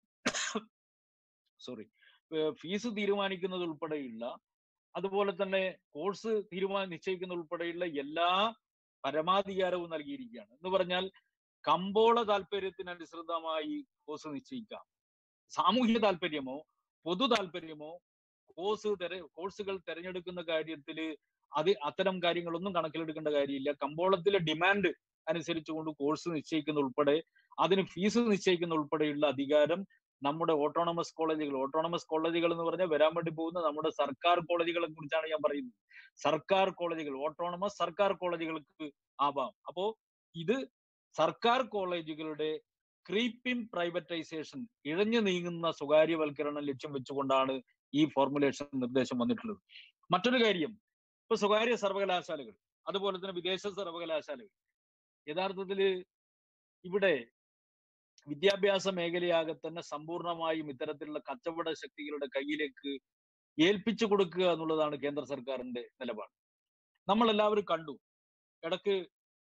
സോറി ഫീസ് തീരുമാനിക്കുന്നത് ഉൾപ്പെടെയുള്ള അതുപോലെ തന്നെ കോഴ്സ് തീരുമാനം നിശ്ചയിക്കുന്ന ഉൾപ്പെടെയുള്ള എല്ലാ പരമാധികാരവും നൽകിയിരിക്കുകയാണ് എന്ന് പറഞ്ഞാൽ കമ്പോള താല്പര്യത്തിനനുസൃതമായി കോഴ്സ് നിശ്ചയിക്കാം സാമൂഹ്യ താല്പര്യമോ പൊതു താല്പര്യമോ കോഴ്സ് തെര കോഴ്സുകൾ തിരഞ്ഞെടുക്കുന്ന കാര്യത്തിൽ അത് അത്തരം കാര്യങ്ങളൊന്നും കണക്കിലെടുക്കേണ്ട കാര്യമില്ല കമ്പോളത്തിലെ ഡിമാൻഡ് അനുസരിച്ചുകൊണ്ട് കോഴ്സ് നിശ്ചയിക്കുന്ന ഉൾപ്പെടെ അതിന് ഫീസ് നിശ്ചയിക്കുന്ന ഉൾപ്പെടെയുള്ള അധികാരം നമ്മുടെ ഓട്ടോണമസ് കോളേജുകൾ ഓട്ടോണമസ് കോളേജുകൾ എന്ന് പറഞ്ഞാൽ വരാൻ വേണ്ടി പോകുന്ന നമ്മുടെ സർക്കാർ കോളേജുകളെ കുറിച്ചാണ് ഞാൻ പറയുന്നത് സർക്കാർ കോളേജുകൾ ഓട്ടോണമസ് സർക്കാർ കോളേജുകൾക്ക് ആവാം അപ്പോ ഇത് സർക്കാർ കോളേജുകളുടെ ക്രീപ്പിംഗ് പ്രൈവറ്റൈസേഷൻ ഇഴഞ്ഞു നീങ്ങുന്ന സ്വകാര്യവൽക്കരണം ലക്ഷ്യം വെച്ചുകൊണ്ടാണ് ഈ ഫോർമുലേഷൻ നിർദ്ദേശം വന്നിട്ടുള്ളത് മറ്റൊരു കാര്യം ഇപ്പൊ സ്വകാര്യ സർവകലാശാലകൾ അതുപോലെ തന്നെ വിദേശ സർവകലാശാലകൾ യഥാർത്ഥത്തിൽ ഇവിടെ വിദ്യാഭ്യാസ മേഖലയാകെ തന്നെ സമ്പൂർണമായും ഇത്തരത്തിലുള്ള കച്ചവട ശക്തികളുടെ കയ്യിലേക്ക് ഏൽപ്പിച്ചു കൊടുക്കുക എന്നുള്ളതാണ് കേന്ദ്ര സർക്കാരിന്റെ നിലപാട് നമ്മൾ എല്ലാവരും കണ്ടു ഇടക്ക്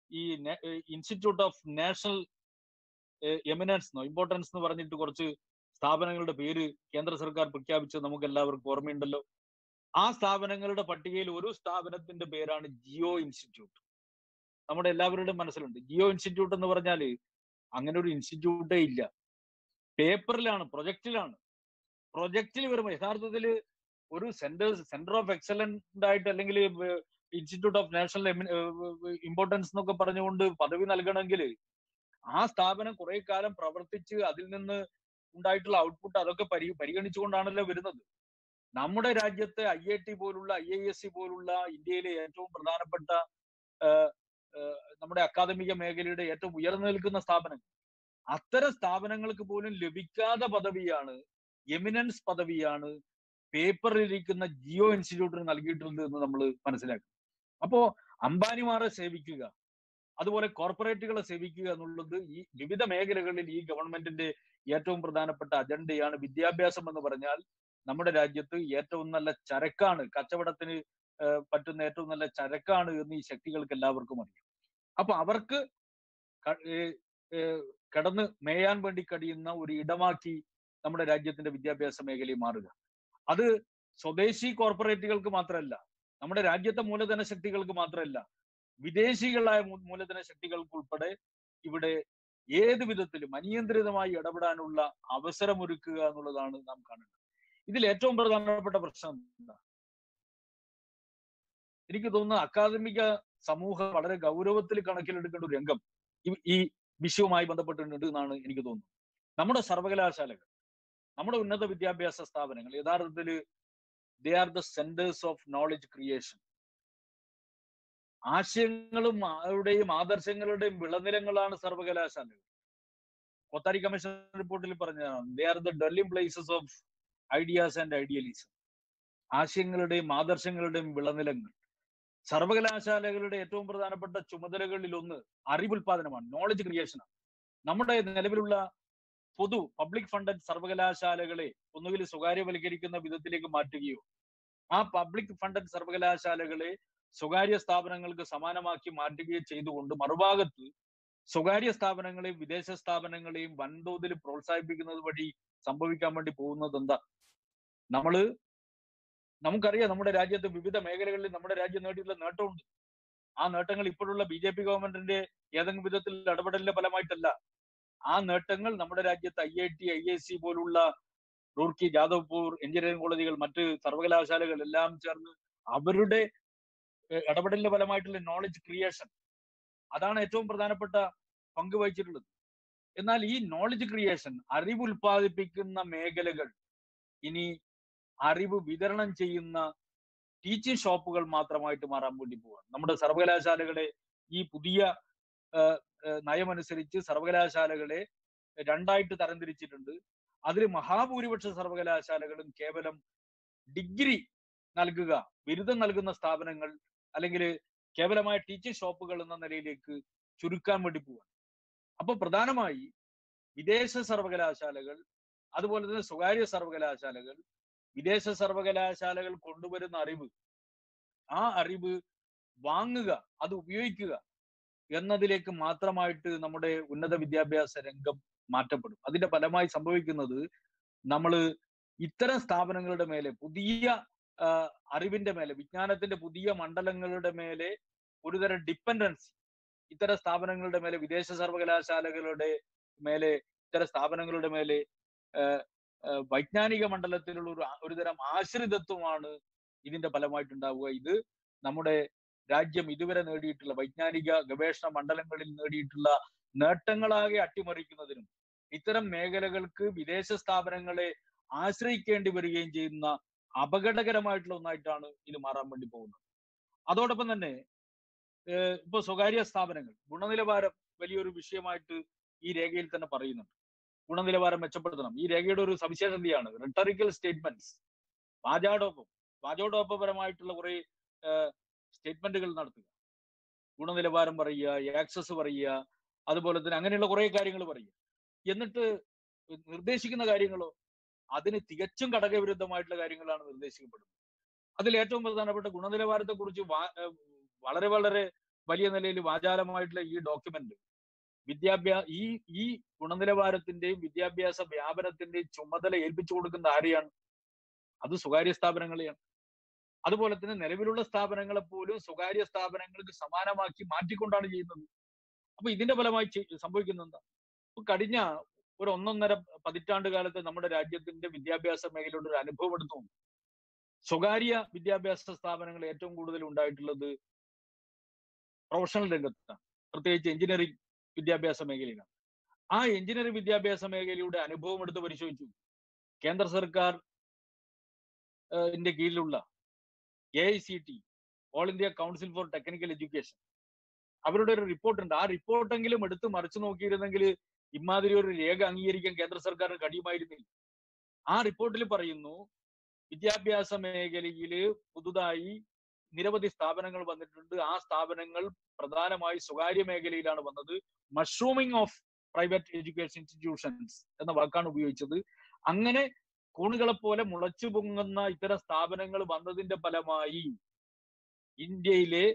ഈ ഇൻസ്റ്റിറ്റ്യൂട്ട് ഓഫ് നാഷണൽ എമിനൻസ് എന്നോ ഇമ്പോർട്ടൻസ് എന്ന് പറഞ്ഞിട്ട് കുറച്ച് സ്ഥാപനങ്ങളുടെ പേര് കേന്ദ്ര സർക്കാർ പ്രഖ്യാപിച്ചത് നമുക്ക് എല്ലാവർക്കും ഓർമ്മയുണ്ടല്ലോ ആ സ്ഥാപനങ്ങളുടെ പട്ടികയിൽ ഒരു സ്ഥാപനത്തിന്റെ പേരാണ് ജിയോ ഇൻസ്റ്റിറ്റ്യൂട്ട് നമ്മുടെ എല്ലാവരുടെയും മനസ്സിലുണ്ട് ജിയോ ഇൻസ്റ്റിറ്റ്യൂട്ട് എന്ന് പറഞ്ഞാല് അങ്ങനെ ഒരു ഇൻസ്റ്റിറ്റ്യൂട്ടേ ഇല്ല പേപ്പറിലാണ് പ്രൊജക്റ്റിലാണ് പ്രൊജക്റ്റിൽ വരുമ്പോൾ യഥാർത്ഥത്തിൽ ഒരു സെന്റർ സെന്റർ ഓഫ് എക്സലന്റ് ആയിട്ട് അല്ലെങ്കിൽ ഇൻസ്റ്റിറ്റ്യൂട്ട് ഓഫ് നാഷണൽ ഇമ്പോർട്ടൻസ് എന്നൊക്കെ പറഞ്ഞുകൊണ്ട് പദവി നൽകണമെങ്കിൽ ആ സ്ഥാപനം കുറെ കാലം പ്രവർത്തിച്ച് അതിൽ നിന്ന് ഉണ്ടായിട്ടുള്ള ഔട്ട്പുട്ട് അതൊക്കെ പരി പരിഗണിച്ചുകൊണ്ടാണല്ലോ വരുന്നത് നമ്മുടെ രാജ്യത്തെ ഐ ഐ ടി പോലുള്ള ഐ ഐ എസ് സി പോലുള്ള ഇന്ത്യയിലെ ഏറ്റവും പ്രധാനപ്പെട്ട നമ്മുടെ അക്കാദമിക മേഖലയുടെ ഏറ്റവും ഉയർന്നു നിൽക്കുന്ന സ്ഥാപനങ്ങൾ അത്തരം സ്ഥാപനങ്ങൾക്ക് പോലും ലഭിക്കാത്ത പദവിയാണ് എമിനൻസ് പദവിയാണ് പേപ്പറിലിരിക്കുന്ന ജിയോ ഇൻസ്റ്റിറ്റ്യൂട്ടിന് നൽകിയിട്ടുള്ളത് എന്ന് നമ്മൾ മനസ്സിലാക്കും അപ്പോ അംബാനിമാരെ സേവിക്കുക അതുപോലെ കോർപ്പറേറ്റുകളെ സേവിക്കുക എന്നുള്ളത് ഈ വിവിധ മേഖലകളിൽ ഈ ഗവൺമെന്റിന്റെ ഏറ്റവും പ്രധാനപ്പെട്ട അജണ്ടയാണ് വിദ്യാഭ്യാസം എന്ന് പറഞ്ഞാൽ നമ്മുടെ രാജ്യത്ത് ഏറ്റവും നല്ല ചരക്കാണ് കച്ചവടത്തിന് പറ്റുന്ന ഏറ്റവും നല്ല ചരക്കാണ് എന്ന് ഈ ശക്തികൾക്ക് എല്ലാവർക്കും അറിയാം അപ്പൊ അവർക്ക് കിടന്ന് മേയാൻ വേണ്ടി കഴിയുന്ന ഒരു ഇടമാക്കി നമ്മുടെ രാജ്യത്തിന്റെ വിദ്യാഭ്യാസ മേഖലയിൽ മാറുക അത് സ്വദേശി കോർപ്പറേറ്റുകൾക്ക് മാത്രമല്ല നമ്മുടെ രാജ്യത്തെ മൂലധന ശക്തികൾക്ക് മാത്രമല്ല വിദേശികളായ മൂലധന ശക്തികൾക്ക് ഉൾപ്പെടെ ഇവിടെ ഏത് വിധത്തിലും അനിയന്ത്രിതമായി ഇടപെടാനുള്ള അവസരമൊരുക്കുക എന്നുള്ളതാണ് നാം കാണേണ്ടത് ഇതിൽ ഏറ്റവും പ്രധാനപ്പെട്ട പ്രശ്നം എന്താ എനിക്ക് തോന്നുന്നു അക്കാദമിക സമൂഹം വളരെ ഗൗരവത്തിൽ കണക്കിലെടുക്കേണ്ട ഒരു രംഗം ഈ വിഷയവുമായി ബന്ധപ്പെട്ടിട്ടുണ്ട് എന്നാണ് എനിക്ക് തോന്നുന്നത് നമ്മുടെ സർവകലാശാലകൾ നമ്മുടെ ഉന്നത വിദ്യാഭ്യാസ സ്ഥാപനങ്ങൾ യഥാർത്ഥത്തിൽ they are the centres of knowledge creation ആശയങ്ങളും അവരുടെയും ആദർശങ്ങളുടെയും വിളനിലങ്ങളാണ് സർവകലാശാലകൾ കൊത്താരി കമ്മീഷൻ റിപ്പോർട്ടിൽ പറഞ്ഞതാണ് they are the dwelling places of ideas and idealism ആശയങ്ങളുടെയും ആദർശങ്ങളുടെയും വിളനിലങ്ങൾ സർവകലാശാലകളുടെ ഏറ്റവും പ്രധാനപ്പെട്ട ചുമതലകളിൽ ഒന്ന് അറിവുൽപാദനമാണ് നോളജ് ക്രിയേഷനാണ് നമ്മുടെ നിലവിലുള്ള പൊതു പബ്ലിക് ഫണ്ടഡ് സർവകലാശാലകളെ ഒന്നുകിൽ സ്വകാര്യവൽക്കരിക്കുന്ന വിധത്തിലേക്ക് മാറ്റുകയോ ആ പബ്ലിക് ഫണ്ടഡ് സർവകലാശാലകളെ സ്വകാര്യ സ്ഥാപനങ്ങൾക്ക് സമാനമാക്കി മാറ്റുകയോ ചെയ്തുകൊണ്ട് മറുഭാഗത്ത് സ്വകാര്യ സ്ഥാപനങ്ങളെയും വിദേശ സ്ഥാപനങ്ങളെയും വൻതോതിൽ പ്രോത്സാഹിപ്പിക്കുന്നത് വഴി സംഭവിക്കാൻ വേണ്ടി പോകുന്നത് എന്താ നമ്മള് നമുക്കറിയാം നമ്മുടെ രാജ്യത്ത് വിവിധ മേഖലകളിൽ നമ്മുടെ രാജ്യം നേടിയിട്ടുള്ള നേട്ടമുണ്ട് ആ നേട്ടങ്ങൾ ഇപ്പോഴുള്ള ബി ജെ പി ഗവൺമെന്റിന്റെ ഏതെങ്കിലും വിധത്തിൽ ഇടപെടലിന്റെ ഫലമായിട്ടല്ല ആ നേട്ടങ്ങൾ നമ്മുടെ രാജ്യത്ത് I I T I I C പോലുള്ള റൂർക്കി ജാദവ്പൂർ എഞ്ചിനീയറിംഗ് കോളേജുകൾ മറ്റ് സർവകലാശാലകൾ എല്ലാം ചേർന്ന് അവരുടെ ഇടപെടലിന്റെ ഫലമായിട്ടുള്ള നോളജ് ക്രിയേഷൻ അതാണ് ഏറ്റവും പ്രധാനപ്പെട്ട പങ്ക് വഹിച്ചിട്ടുള്ളത് എന്നാൽ ഈ നോളജ് ക്രിയേഷൻ അറിവ് ഉൽപ്പാദിപ്പിക്കുന്ന മേഖലകൾ ഇനി അറിവ് വിതരണം ചെയ്യുന്ന ടീച്ചിങ് ഷോപ്പുകൾ മാത്രമായിട്ട് മാറാൻ വേണ്ടി പോവാണ് നമ്മുടെ സർവകലാശാലകളെ ഈ പുതിയ നയമനുസരിച്ച് സർവകലാശാലകളെ രണ്ടായിട്ട് തരംതിരിച്ചിട്ടുണ്ട് അതിൽ മഹാഭൂരിപക്ഷ സർവകലാശാലകളും കേവലം ഡിഗ്രി നൽകുക ബിരുദം നൽകുന്ന സ്ഥാപനങ്ങൾ അല്ലെങ്കിൽ കേവലമായ ടീച്ചിങ് ഷോപ്പുകൾ എന്ന നിലയിലേക്ക് ചുരുക്കാൻ വേണ്ടി പോവാണ് അപ്പൊ പ്രധാനമായി വിദേശ സർവകലാശാലകൾ അതുപോലെ തന്നെ സ്വകാര്യ സർവകലാശാലകൾ വിദേശ സർവകലാശാലകൾ കൊണ്ടുവരുന്ന അറിവ് ആ അറിവ് വാങ്ങുക അത് ഉപയോഗിക്കുക എന്നതിലേക്ക് മാത്രമായിട്ട് നമ്മുടെ ഉന്നത വിദ്യാഭ്യാസ രംഗം മാറ്റപ്പെടും അതിന്റെ ഫലമായി സംഭവിക്കുന്നത് നമ്മൾ ഇത്തരം സ്ഥാപനങ്ങളുടെ മേലെ പുതിയ അറിവിന്റെ മേലെ വിജ്ഞാനത്തിന്റെ പുതിയ മണ്ഡലങ്ങളുടെ മേലെ ഒരുതരം ഡിപ്പെൻഡൻസി ഇത്തരം സ്ഥാപനങ്ങളുടെ മേലെ വിദേശ സർവകലാശാലകളുടെ മേലെ ഇത്തരം സ്ഥാപനങ്ങളുടെ മേലെ വൈജ്ഞാനിക മണ്ഡലത്തിലുള്ള ഒരു ഒരുതരം ആശ്രിതത്വമാണ് ഇതിന്റെ ഫലമായിട്ടുണ്ടാവുക ഇത് നമ്മുടെ രാജ്യം ഇതുവരെ നേടിയിട്ടുള്ള വൈജ്ഞാനിക ഗവേഷണ മണ്ഡലങ്ങളിൽ നേടിയിട്ടുള്ള നേട്ടങ്ങളാകെ അട്ടിമറിക്കുന്നതിനും ഇത്തരം മേഖലകൾക്ക് വിദേശ സ്ഥാപനങ്ങളെ ആശ്രയിക്കേണ്ടി വരികയും ചെയ്യുന്ന അപകടകരമായിട്ടുള്ള ഒന്നായിട്ടാണ് ഇത് മാറാൻ വേണ്ടി പോകുന്നത് അതോടൊപ്പം തന്നെ ഇപ്പൊ സ്വകാര്യ സ്ഥാപനങ്ങൾ ഗുണനിലവാരം വലിയൊരു വിഷയമായിട്ട് ഈ രേഖയിൽ തന്നെ പറയുന്നുണ്ട് ഗുണനിലവാരം മെച്ചപ്പെടുത്തണം ഈ രേഖയുടെ ഒരു സവിശേഷതയാണ് റിട്ടറിക്കൽ സ്റ്റേറ്റ്മെന്റ്സ് വാചാടോപ്പം വാചോടോപ്പപരമായിട്ടുള്ള കുറെ സ്റ്റേറ്റ്മെന്റുകൾ നടത്തുക ഗുണനിലവാരം പറയുക ആക്സസ് പറയുക അതുപോലെ തന്നെ അങ്ങനെയുള്ള കുറെ കാര്യങ്ങൾ പറയുക എന്നിട്ട് നിർദ്ദേശിക്കുന്ന കാര്യങ്ങളോ അതിന് തികച്ചും ഘടകവിരുദ്ധമായിട്ടുള്ള കാര്യങ്ങളാണ് നിർദ്ദേശിക്കപ്പെടുന്നത് അതിൽ ഏറ്റവും പ്രധാനപ്പെട്ട ഗുണനിലവാരത്തെ കുറിച്ച് വളരെ വളരെ വലിയ നിലയിൽ വാചാലമായിട്ടുള്ള ഈ ഡോക്യുമെന്റ് വിദ്യാഭ്യാസ ഈ ഈ ഗുണനിലവാരത്തിന്റെയും വിദ്യാഭ്യാസ വ്യാപനത്തിന്റെയും ചുമതല ഏൽപ്പിച്ചു കൊടുക്കുന്ന ആരെയാണ് അത് സ്വകാര്യ സ്ഥാപനങ്ങളെയാണ് അതുപോലെ തന്നെ നിലവിലുള്ള സ്ഥാപനങ്ങളെ പോലും സ്വകാര്യ സ്ഥാപനങ്ങൾക്ക് സമാനമാക്കി മാറ്റിക്കൊണ്ടാണ് ചെയ്യുന്നത് അപ്പൊ ഇതിന്റെ ഫലമായി ചെയ്- സംഭവിക്കുന്നത് എന്താ ഇപ്പൊ കഴിഞ്ഞ ഒരു ഒന്നൊന്നര പതിറ്റാണ്ട് കാലത്ത് നമ്മുടെ രാജ്യത്തിന്റെ വിദ്യാഭ്യാസ മേഖലയുടെ ഒരു അനുഭവം എടുത്തു നോക്കൂ. സ്വകാര്യ വിദ്യാഭ്യാസ സ്ഥാപനങ്ങൾ ഏറ്റവും കൂടുതൽ ഉണ്ടായിട്ടുള്ളത് പ്രൊഫഷണൽ രംഗത്താണ് പ്രത്യേകിച്ച് എഞ്ചിനീയറിംഗ് വിദ്യാഭ്യാസ മേഖലയിലാണ് ആ എഞ്ചിനീയറിംഗ് വിദ്യാഭ്യാസ മേഖലയുടെ അനുഭവം എടുത്ത് പരിശോധിച്ചു കേന്ദ്ര സർക്കാർ ഏഹ്, ന്റെ കീഴിലുള്ള A I C T all India council for technical education അവരുടെ ഒരു റിപ്പോർട്ട് ഉണ്ട് ആ റിപ്പോർട്ടെങ്കിലും എടുത്ത് മറിച്ചു നോക്കിയിരുന്നെങ്കിൽ ഇമാതിരി ഒരു രേഖ അംഗീകരിക്കാൻ കേന്ദ്ര സർക്കാരിന് കഴിയുമായിരുന്നില്ല ആ റിപ്പോർട്ടിൽ പറയുന്നു വിദ്യാഭ്യാസ മേഖലയിൽ പുതുതായി നിരവധി സ്ഥാപനങ്ങൾ വന്നിട്ടുണ്ട് ആ സ്ഥാപനങ്ങൾ പ്രധാനമായി സ്വകാര്യ മേഖലയിലാണ് വന്നത് mushrooming of private education institutions എന്ന വാക്കാണ് ഉപയോഗിച്ചത് അങ്ങനെ കൂണുകളെ പോലെ മുളച്ചു പൊങ്ങുന്ന ഇത്തരം സ്ഥാപനങ്ങൾ വന്നതിന്റെ ഫലമായി ഇന്ത്യയിലെ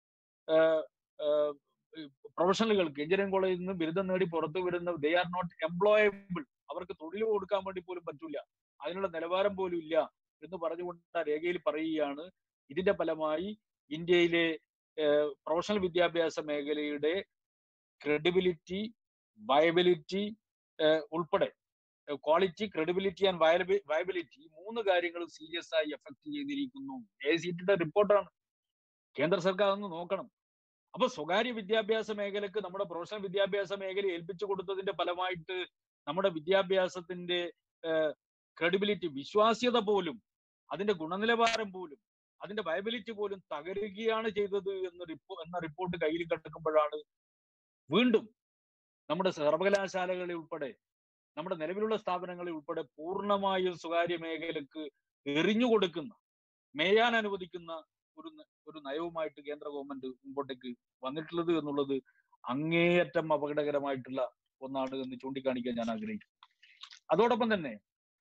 ആഹ്, ആഹ്, പ്രൊഫഷണലുകൾക്ക് എഞ്ചിനീയറിംഗ് കോളേജിൽ നിന്ന് ബിരുദം നേടി പുറത്തു വരുന്ന ദേ ആർ നോട്ട് എംപ്ലോയബിൾ അവർക്ക് തൊഴിൽ കൊടുക്കാൻ വേണ്ടി പോലും പറ്റൂല അതിനുള്ള നിലവാരം പോലും ഇല്ല എന്ന് പറഞ്ഞുകൊണ്ട് ആ രേഖയിൽ പറയുകയാണ് ഇതിന്റെ ഫലമായി ഇന്ത്യയിലെ ഏഹ്, പ്രൊഫഷണൽ വിദ്യാഭ്യാസ മേഖലയുടെ ക്രെഡിബിലിറ്റി വയബിലിറ്റി ഉൾപ്പെടെ ക്വാളിറ്റി ക്രെഡിബിലിറ്റി ആൻഡ് വയബിലിറ്റി ഈ മൂന്ന് കാര്യങ്ങളും സീരിയസ് ആയി എഫക്ട് ചെയ്തിരിക്കുന്നു എ സിറ്റിയുടെ റിപ്പോർട്ടാണ് കേന്ദ്ര സർക്കാർ ഒന്ന് നോക്കണം അപ്പൊ സ്വകാര്യ വിദ്യാഭ്യാസ മേഖലക്ക് നമ്മുടെ പ്രൊഫഷണൽ വിദ്യാഭ്യാസ മേഖല ഏൽപ്പിച്ചു കൊടുത്തതിന്റെ ഫലമായിട്ട് നമ്മുടെ വിദ്യാഭ്യാസത്തിന്റെ ക്രെഡിബിലിറ്റി വിശ്വാസ്യത പോലും അതിന്റെ ഗുണനിലവാരം പോലും അതിന്റെ വയബിലിറ്റി പോലും തകരുകയാണ് ചെയ്തത് എന്ന റിപ്പോ എന്ന റിപ്പോർട്ട് കയ്യിൽ കിടക്കുമ്പോഴാണ് വീണ്ടും നമ്മുടെ സർവകലാശാലകളിൽ ഉൾപ്പെടെ നമ്മുടെ നിലവിലുള്ള സ്ഥാപനങ്ങളിൽ ഉൾപ്പെടെ പൂർണ്ണമായും സ്വകാര്യ മേഖലക്ക് എറിഞ്ഞു കൊടുക്കുന്ന മേയാൻ അനുവദിക്കുന്ന ഒരു ന- ഒരു നയവുമായിട്ട് കേന്ദ്ര ഗവൺമെന്റ് മുമ്പോട്ടേക്ക് വന്നിട്ടുള്ളത് എന്നുള്ളത് അങ്ങേയറ്റം അപകടകരമായിട്ടുള്ള ഒന്നാണ് എന്ന് ചൂണ്ടിക്കാണിക്കാൻ ഞാൻ ആഗ്രഹിക്കുന്നു അതോടൊപ്പം തന്നെ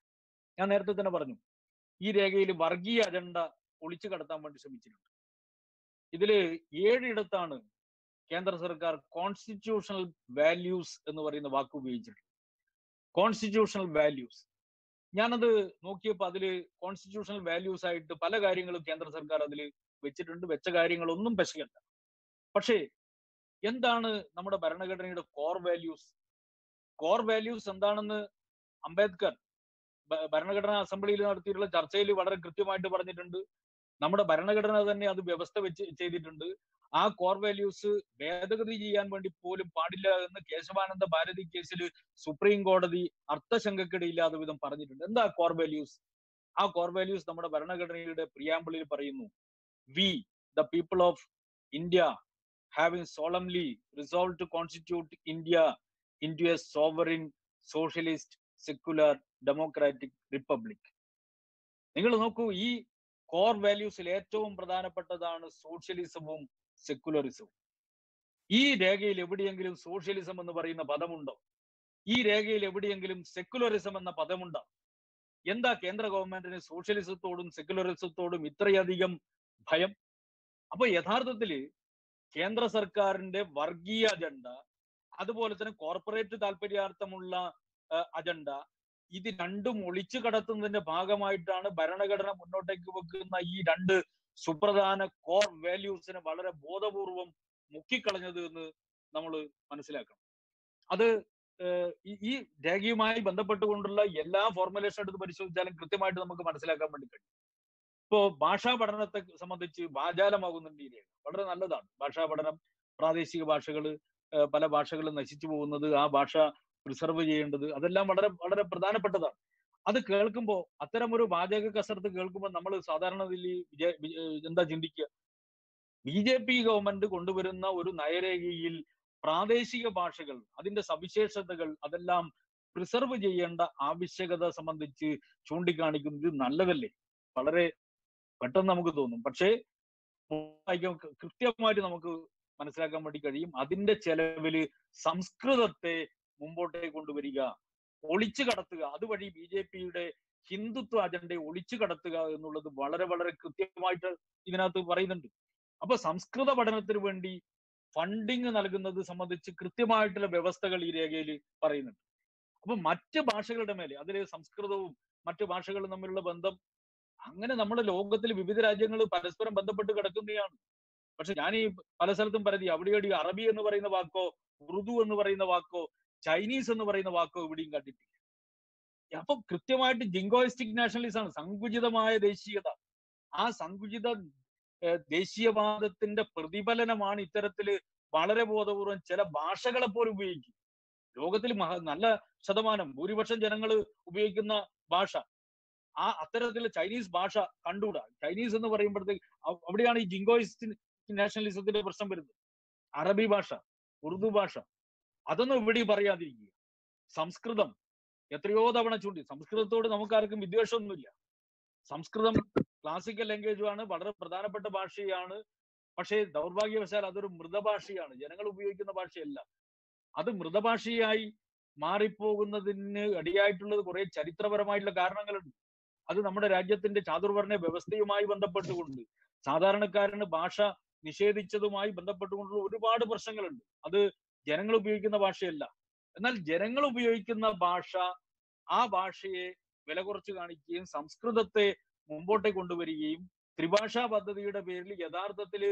ഞാൻ നേരത്തെ തന്നെ പറഞ്ഞു ഈ രേഖയിൽ വർഗീയ അജണ്ട ഒളിച്ചു കടത്താൻ വേണ്ടി ശ്രമിച്ചിട്ടുണ്ട് ഇതില് ഏഴിടത്താണ് കേന്ദ്ര സർക്കാർ കോൺസ്റ്റിറ്റ്യൂഷണൽ വാല്യൂസ് എന്ന് പറയുന്ന വാക്ക് ഉപയോഗിച്ചിട്ടുണ്ട് കോൺസ്റ്റിറ്റ്യൂഷണൽ വാല്യൂസ് ഞാനത് നോക്കിയപ്പോൾ അതില് കോൺസ്റ്റിറ്റ്യൂഷണൽ വാല്യൂസ് ആയിട്ട് പല കാര്യങ്ങളും കേന്ദ്ര സർക്കാർ അതിൽ വെച്ചിട്ടുണ്ട് വെച്ച കാര്യങ്ങളൊന്നും പെശകല്ല പക്ഷേ എന്താണ് നമ്മുടെ ഭരണഘടനയുടെ കോർ വാല്യൂസ് കോർ വാല്യൂസ് എന്താണെന്ന് അംബേദ്കർ ഭ- ഭരണഘടനാ അസംബ്ലിയിൽ നടത്തിയിട്ടുള്ള ചർച്ചയിൽ വളരെ കൃത്യമായിട്ട് പറഞ്ഞിട്ടുണ്ട് നമ്മുടെ ഭരണഘടന തന്നെ അത് വ്യവസ്ഥ വെച്ച് ചെയ്തിട്ടുണ്ട് ആ കോർ വാല്യൂസ് ഭേദഗതി ചെയ്യാൻ വേണ്ടി പോലും പാടില്ല എന്ന് കേശവാനന്ദ ഭാരതി കേസിൽ സുപ്രീം കോടതി അർത്ഥശങ്കക്കിടയില്ലാത്ത വിധം പറഞ്ഞിട്ടുണ്ട് എന്താ കോർ വാല്യൂസ് ആ കോർ വാല്യൂസ് നമ്മുടെ ഭരണഘടനയുടെ പ്രിയാമ്പിളിൽ പറയുന്നു we the people of India having solemnly resolve to constitute India into a sovereign socialist secular democratic republic നിങ്ങൾ നോക്കൂ ഈ കോർ വാല്യൂസിൽ ഏറ്റവും പ്രധാനപ്പെട്ടതാണ് സോഷ്യലിസവും സെക്യുലറിസവും ഈ രേഖയിൽ എവിടെയെങ്കിലും സോഷ്യലിസം എന്ന് പറയുന്ന പദമുണ്ടോ ഈ രേഖയിൽ എവിടെയെങ്കിലും സെക്യുലറിസം എന്ന പദമുണ്ടോ എന്താ കേന്ദ്ര ഗവൺമെന്റിന് സോഷ്യലിസത്തോടും സെക്യുലറിസത്തോടും ഇത്രയധികം ഭയം അപ്പൊ യഥാർത്ഥത്തില് കേന്ദ്ര സർക്കാരിന്റെ വർഗീയ അജണ്ട അതുപോലെ തന്നെ കോർപ്പറേറ്റ് താല്പര്യാർത്ഥമുള്ള ആ, അജണ്ട ഇത് രണ്ടും ഒളിച്ചു കടത്തുന്നതിന്റെ ഭാഗമായിട്ടാണ് ഭരണഘടന മുന്നോട്ടേക്ക് വെക്കുന്ന ഈ രണ്ട് സുപ്രധാന കോർ വാല്യൂസിനെ വളരെ ബോധപൂർവം മുക്കിക്കളഞ്ഞത് എന്ന് നമ്മൾ മനസ്സിലാക്കണം അത് ഏഹ്, ഈ- ഈ രേഖയുമായി ബന്ധപ്പെട്ടുകൊണ്ടുള്ള എല്ലാ ഫോർമുലേഷൻ എടുത്ത് പരിശോധിച്ചാലും കൃത്യമായിട്ട് നമുക്ക് മനസ്സിലാക്കാൻ വേണ്ടി കഴിയും ഇപ്പോ ഭാഷാ പഠനത്തെ സംബന്ധിച്ച് വാചാലമാകുന്നുണ്ട് ഈ രേഖ വളരെ നല്ലതാണ് ഭാഷാ പഠനം പ്രാദേശിക ഭാഷകൾ പല ഭാഷകളും നശിച്ചു പോകുന്നത് ആ ഭാഷ പ്രിസർവ് ചെയ്യേണ്ടത് അതെല്ലാം വളരെ വളരെ പ്രധാനപ്പെട്ടതാണ് അത് കേൾക്കുമ്പോൾ അത്തരമൊരു വാചക കസരത്ത് കേൾക്കുമ്പോൾ നമ്മൾ സാധാരണ ഇതിൽ വിജയ വി- ഏഹ് എന്താ ചിന്തിക്കുക ബി ജെ പി ഗവൺമെന്റ് കൊണ്ടുവരുന്ന ഒരു നയരേഖയിൽ പ്രാദേശിക ഭാഷകൾ അതിന്റെ സവിശേഷതകൾ അതെല്ലാം പ്രിസർവ് ചെയ്യേണ്ട ആവശ്യകത സംബന്ധിച്ച് ചൂണ്ടിക്കാണിക്കുന്നത് നല്ലതല്ലേ വളരെ പെട്ടെന്ന് നമുക്ക് തോന്നും പക്ഷേ വായിക്കാൻ കൃ- കൃത്യമായിട്ട് നമുക്ക് മനസ്സിലാക്കാൻ വേണ്ടി കഴിയും അതിന്റെ ചെലവില് സംസ്കൃതത്തെ മുമ്പോട്ടേക്ക് കൊണ്ടുവരിക ഒളിച്ചു കടത്തുക അതുവഴി ബി ജെ പിയുടെ ഹിന്ദുത്വ അജണ്ടയെ ഒളിച്ചു കടത്തുക എന്നുള്ളത് വളരെ വളരെ കൃത്യമായിട്ട് ഇതിനകത്ത് പറയുന്നുണ്ട് അപ്പൊ സംസ്കൃത പഠനത്തിന് വേണ്ടി ഫണ്ടിങ് നൽകുന്നത് സംബന്ധിച്ച് കൃത്യമായിട്ടുള്ള വ്യവസ്ഥകൾ ഈ രേഖയിൽ പറയുന്നുണ്ട് അപ്പൊ മറ്റ് ഭാഷകളുടെ മേലെ അതിൽ സംസ്കൃതവും മറ്റു ഭാഷകളും തമ്മിലുള്ള ബന്ധം അങ്ങനെ നമ്മുടെ ലോകത്തിൽ വിവിധ രാജ്യങ്ങൾ പരസ്പരം ബന്ധപ്പെട്ട് കിടക്കുന്നതാണ് പക്ഷെ ഞാൻ ഈ പല സ്ഥലത്തും പരതി അവിടെ ഇവിടെ അറബി എന്ന് പറയുന്ന വാക്കോ ഉറുദു എന്ന് പറയുന്ന വാക്കോ ചൈനീസ് എന്ന് പറയുന്ന വാക്കോ ഇവിടെയും കണ്ടിട്ടില്ല അപ്പൊ കൃത്യമായിട്ട് ജിങ്കോയിസ്റ്റിക് നാഷണലിസം ആണ് സങ്കുചിതമായ ദേശീയത ആ സങ്കുചിത ഏഹ്, ദേശീയവാദത്തിന്റെ പ്രതിഫലനമാണ് ഇത്തരത്തില് വളരെ ബോധപൂർവം ചില ഭാഷകളെ പോലും ഉപയോഗിക്കും ലോകത്തിൽ മഹ നല്ല ശതമാനം ഭൂരിപക്ഷം ജനങ്ങൾ ഉപയോഗിക്കുന്ന ഭാഷ ആ അത്തരത്തിലുള്ള ചൈനീസ് ഭാഷ കണ്ടുകൂടാ ചൈനീസ് എന്ന് പറയുമ്പോഴത്തേക്ക് അവ- അവിടെയാണ് ഈ ജിങ്കോയിസ്റ്റ് നാഷണലിസത്തിന്റെ പ്രശ്നം വരുന്നത് അറബി ഭാഷ ഉറുദു ഭാഷ അതൊന്നും ഇവിടെ പറയാതിരിക്കുക സംസ്കൃതം എത്രയോ തവണ ചൂണ്ടി സംസ്കൃതത്തോട് നമുക്കാർക്കും വിദ്വേഷമൊന്നുമില്ല സംസ്കൃതം ക്ലാസിക്കൽ ലാംഗ്വേജുമാണ് വളരെ പ്രധാനപ്പെട്ട ഭാഷയാണ് പക്ഷേ ദൗർഭാഗ്യവശാൽ അതൊരു മൃതഭാഷയാണ് ജനങ്ങൾ ഉപയോഗിക്കുന്ന ഭാഷയല്ല അത് മൃതഭാഷയായി മാറിപ്പോകുന്നതിന് അടിയായിട്ടുള്ളത് കുറെ ചരിത്രപരമായിട്ടുള്ള കാരണങ്ങളുണ്ട് അത് നമ്മുടെ രാജ്യത്തിന്റെ ചാതുർവർണ്ണ വ്യവസ്ഥയുമായി ബന്ധപ്പെട്ടുകൊണ്ട് സാധാരണക്കാരന് ഭാഷ നിഷേധിച്ചതുമായി ബന്ധപ്പെട്ടുകൊണ്ടുള്ള ഒരുപാട് പ്രശ്നങ്ങളുണ്ട് അത് ജനങ്ങൾ ഉപയോഗിക്കുന്ന ഭാഷയല്ല എന്നാൽ ജനങ്ങൾ ഉപയോഗിക്കുന്ന ഭാഷ ആ ഭാഷയെ വില കുറച്ച് കാണിക്കുകയും സംസ്കൃതത്തെ മുമ്പോട്ടേക്ക് കൊണ്ടുവരികയും ത്രിഭാഷാ പദ്ധതിയുടെ പേരിൽ യഥാർത്ഥത്തിൽ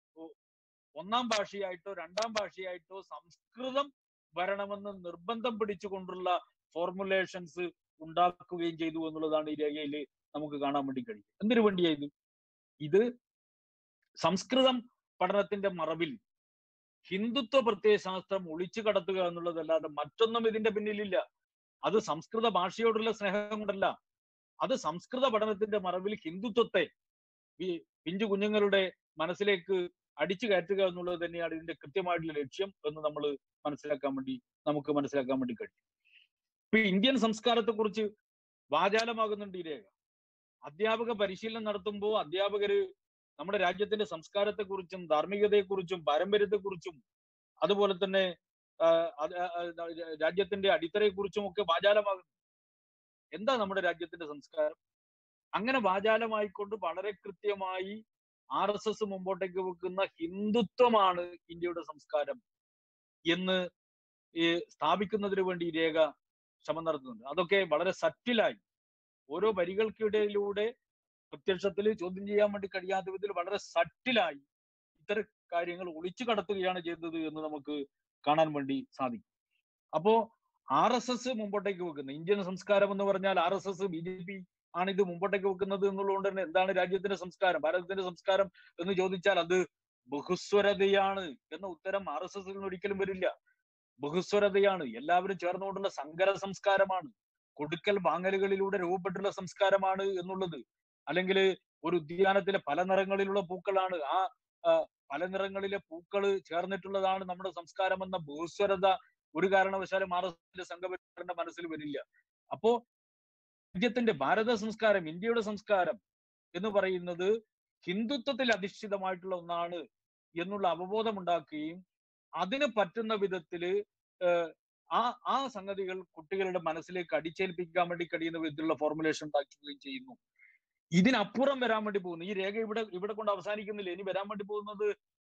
ഒന്നാം ഭാഷയായിട്ടോ രണ്ടാം ഭാഷയായിട്ടോ സംസ്കൃതം വരണമെന്ന് നിർബന്ധം പിടിച്ചുകൊണ്ടുള്ള ഫോർമുലേഷൻസ് ഉണ്ടാക്കുകയും ചെയ്തു എന്നുള്ളതാണ് ഈ രേഖയിൽ നമുക്ക് കാണാൻ വേണ്ടി കഴിയും എന്തിനു വേണ്ടിയായത് ഇത് സംസ്കൃതം പഠനത്തിന്റെ മറവിൽ ഹിന്ദുത്വ പ്രത്യയശാസ്ത്രം ഒളിച്ചു കടത്തുക എന്നുള്ളതല്ലാതെ മറ്റൊന്നും ഇതിന്റെ പിന്നിലില്ല അത് സംസ്കൃത ഭാഷയോടുള്ള സ്നേഹം കൊണ്ടല്ല അത് സംസ്കൃത പഠനത്തിന്റെ മറവിൽ ഹിന്ദുത്വത്തെ ഈ പിഞ്ചു കുഞ്ഞുങ്ങളുടെ മനസ്സിലേക്ക് അടിച്ചു കയറ്റുക എന്നുള്ളത് തന്നെയാണ് ഇതിന്റെ കൃത്യമായിട്ടുള്ള ലക്ഷ്യം എന്ന് നമ്മൾ മനസ്സിലാക്കാൻ വേണ്ടി നമുക്ക് മനസ്സിലാക്കാൻ വേണ്ടി കഴിയും ഇപ്പൊ ഇന്ത്യൻ സംസ്കാരത്തെ കുറിച്ച് വാചാലമാകുന്നുണ്ട് ഈ രേഖ അധ്യാപക പരിശീലനം നടത്തുമ്പോൾ അധ്യാപകര് നമ്മുടെ രാജ്യത്തിന്റെ സംസ്കാരത്തെക്കുറിച്ചും ധാർമ്മികതയെക്കുറിച്ചും പാരമ്പര്യത്തെക്കുറിച്ചും അതുപോലെ തന്നെ ആ, അത് ആ, ആ, രാജ്യത്തിന്റെ അടിത്തറയെക്കുറിച്ചും ഒക്കെ വാചാലമാകുന്നു എന്താ നമ്മുടെ രാജ്യത്തിന്റെ സംസ്കാരം അങ്ങനെ വാചാലമായിക്കൊണ്ട് വളരെ കൃത്യമായി ആർ എസ് എസ് മുമ്പോട്ടേക്ക് വെക്കുന്ന ഹിന്ദുത്വമാണ് ഇന്ത്യയുടെ സംസ്കാരം എന്ന് ഈ സ്ഥാപിക്കുന്നതിന് വേണ്ടി ഈ രേഖ ശ്രമം നടത്തുന്നുണ്ട് അതൊക്കെ വളരെ സറ്റിലായി ഓരോ വരികൾക്കിടയിലൂടെ പ്രത്യക്ഷത്തിൽ ചോദ്യം ചെയ്യാൻ വേണ്ടി കഴിയാത്ത വിധത്തിൽ വളരെ സറ്റിലായി ഇത്തരം കാര്യങ്ങൾ ഒളിച്ചു കടത്തുകയാണ് ചെയ്തത് എന്ന് നമുക്ക് കാണാൻ വേണ്ടി സാധിക്കും അപ്പോ ആർ എസ് എസ് മുമ്പോട്ടേക്ക് വെക്കുന്ന ഇന്ത്യൻ സംസ്കാരം എന്ന് പറഞ്ഞാൽ R S S B J P ആണ് ഇത് മുമ്പോട്ടേക്ക് വെക്കുന്നത് എന്നുള്ളതുകൊണ്ട് തന്നെ എന്താണ് രാജ്യത്തിന്റെ സംസ്കാരം ഭാരതത്തിന്റെ സംസ്കാരം എന്ന് ചോദിച്ചാൽ അത് ബഹുസ്വരതയാണ് എന്ന ഉത്തരം ആർ എസ് എസിൽ നിന്ന് ഒരിക്കലും വരില്ല ബഹുസ്വരതയാണ് എല്ലാവരും ചേർന്നുകൊണ്ടുള്ള സങ്കര സംസ്കാരമാണ് കൊടുക്കൽ വാങ്ങലുകളിലൂടെ രൂപപ്പെട്ടുള്ള സംസ്കാരമാണ് എന്നുള്ളത് അല്ലെങ്കിൽ ഒരു ഉദ്യാനത്തിലെ പല നിറങ്ങളിലുള്ള പൂക്കളാണ് ആ ആ, പല നിറങ്ങളിലെ പൂക്കൾ ചേർന്നിട്ടുള്ളതാണ് നമ്മുടെ സംസ്കാരം എന്ന ബഹുസ്വരത ഒരു കാരണവശാലും ആർ എസ് എസിന്റെ സംഘപരിവാറിന്റെ മനസ്സിൽ വരില്ല അപ്പോ രാജ്യത്തിന്റെ ഭാരത സംസ്കാരം ഇന്ത്യയുടെ സംസ്കാരം എന്ന് പറയുന്നത് ഹിന്ദുത്വത്തിൽ അധിഷ്ഠിതമായിട്ടുള്ള ഒന്നാണ് എന്നുള്ള അവബോധം ഉണ്ടാക്കുകയും അതിന് പറ്റുന്ന വിധത്തില് ഏഹ്, ആ ആ സംഗതികൾ കുട്ടികളുടെ മനസ്സിലേക്ക് അടിച്ചേൽപ്പിക്കാൻ വേണ്ടി കഴിയുന്ന വിധത്തിലുള്ള ഫോർമുലേഷൻ ഉണ്ടാക്കുകയും ചെയ്യുന്നു ഇതിനപ്പുറം വരാൻ വേണ്ടി പോകുന്നു ഈ രേഖ ഇവിടെ ഇവിടെ കൊണ്ട് അവസാനിക്കുന്നില്ല ഇനി വരാൻ വേണ്ടി പോകുന്നത്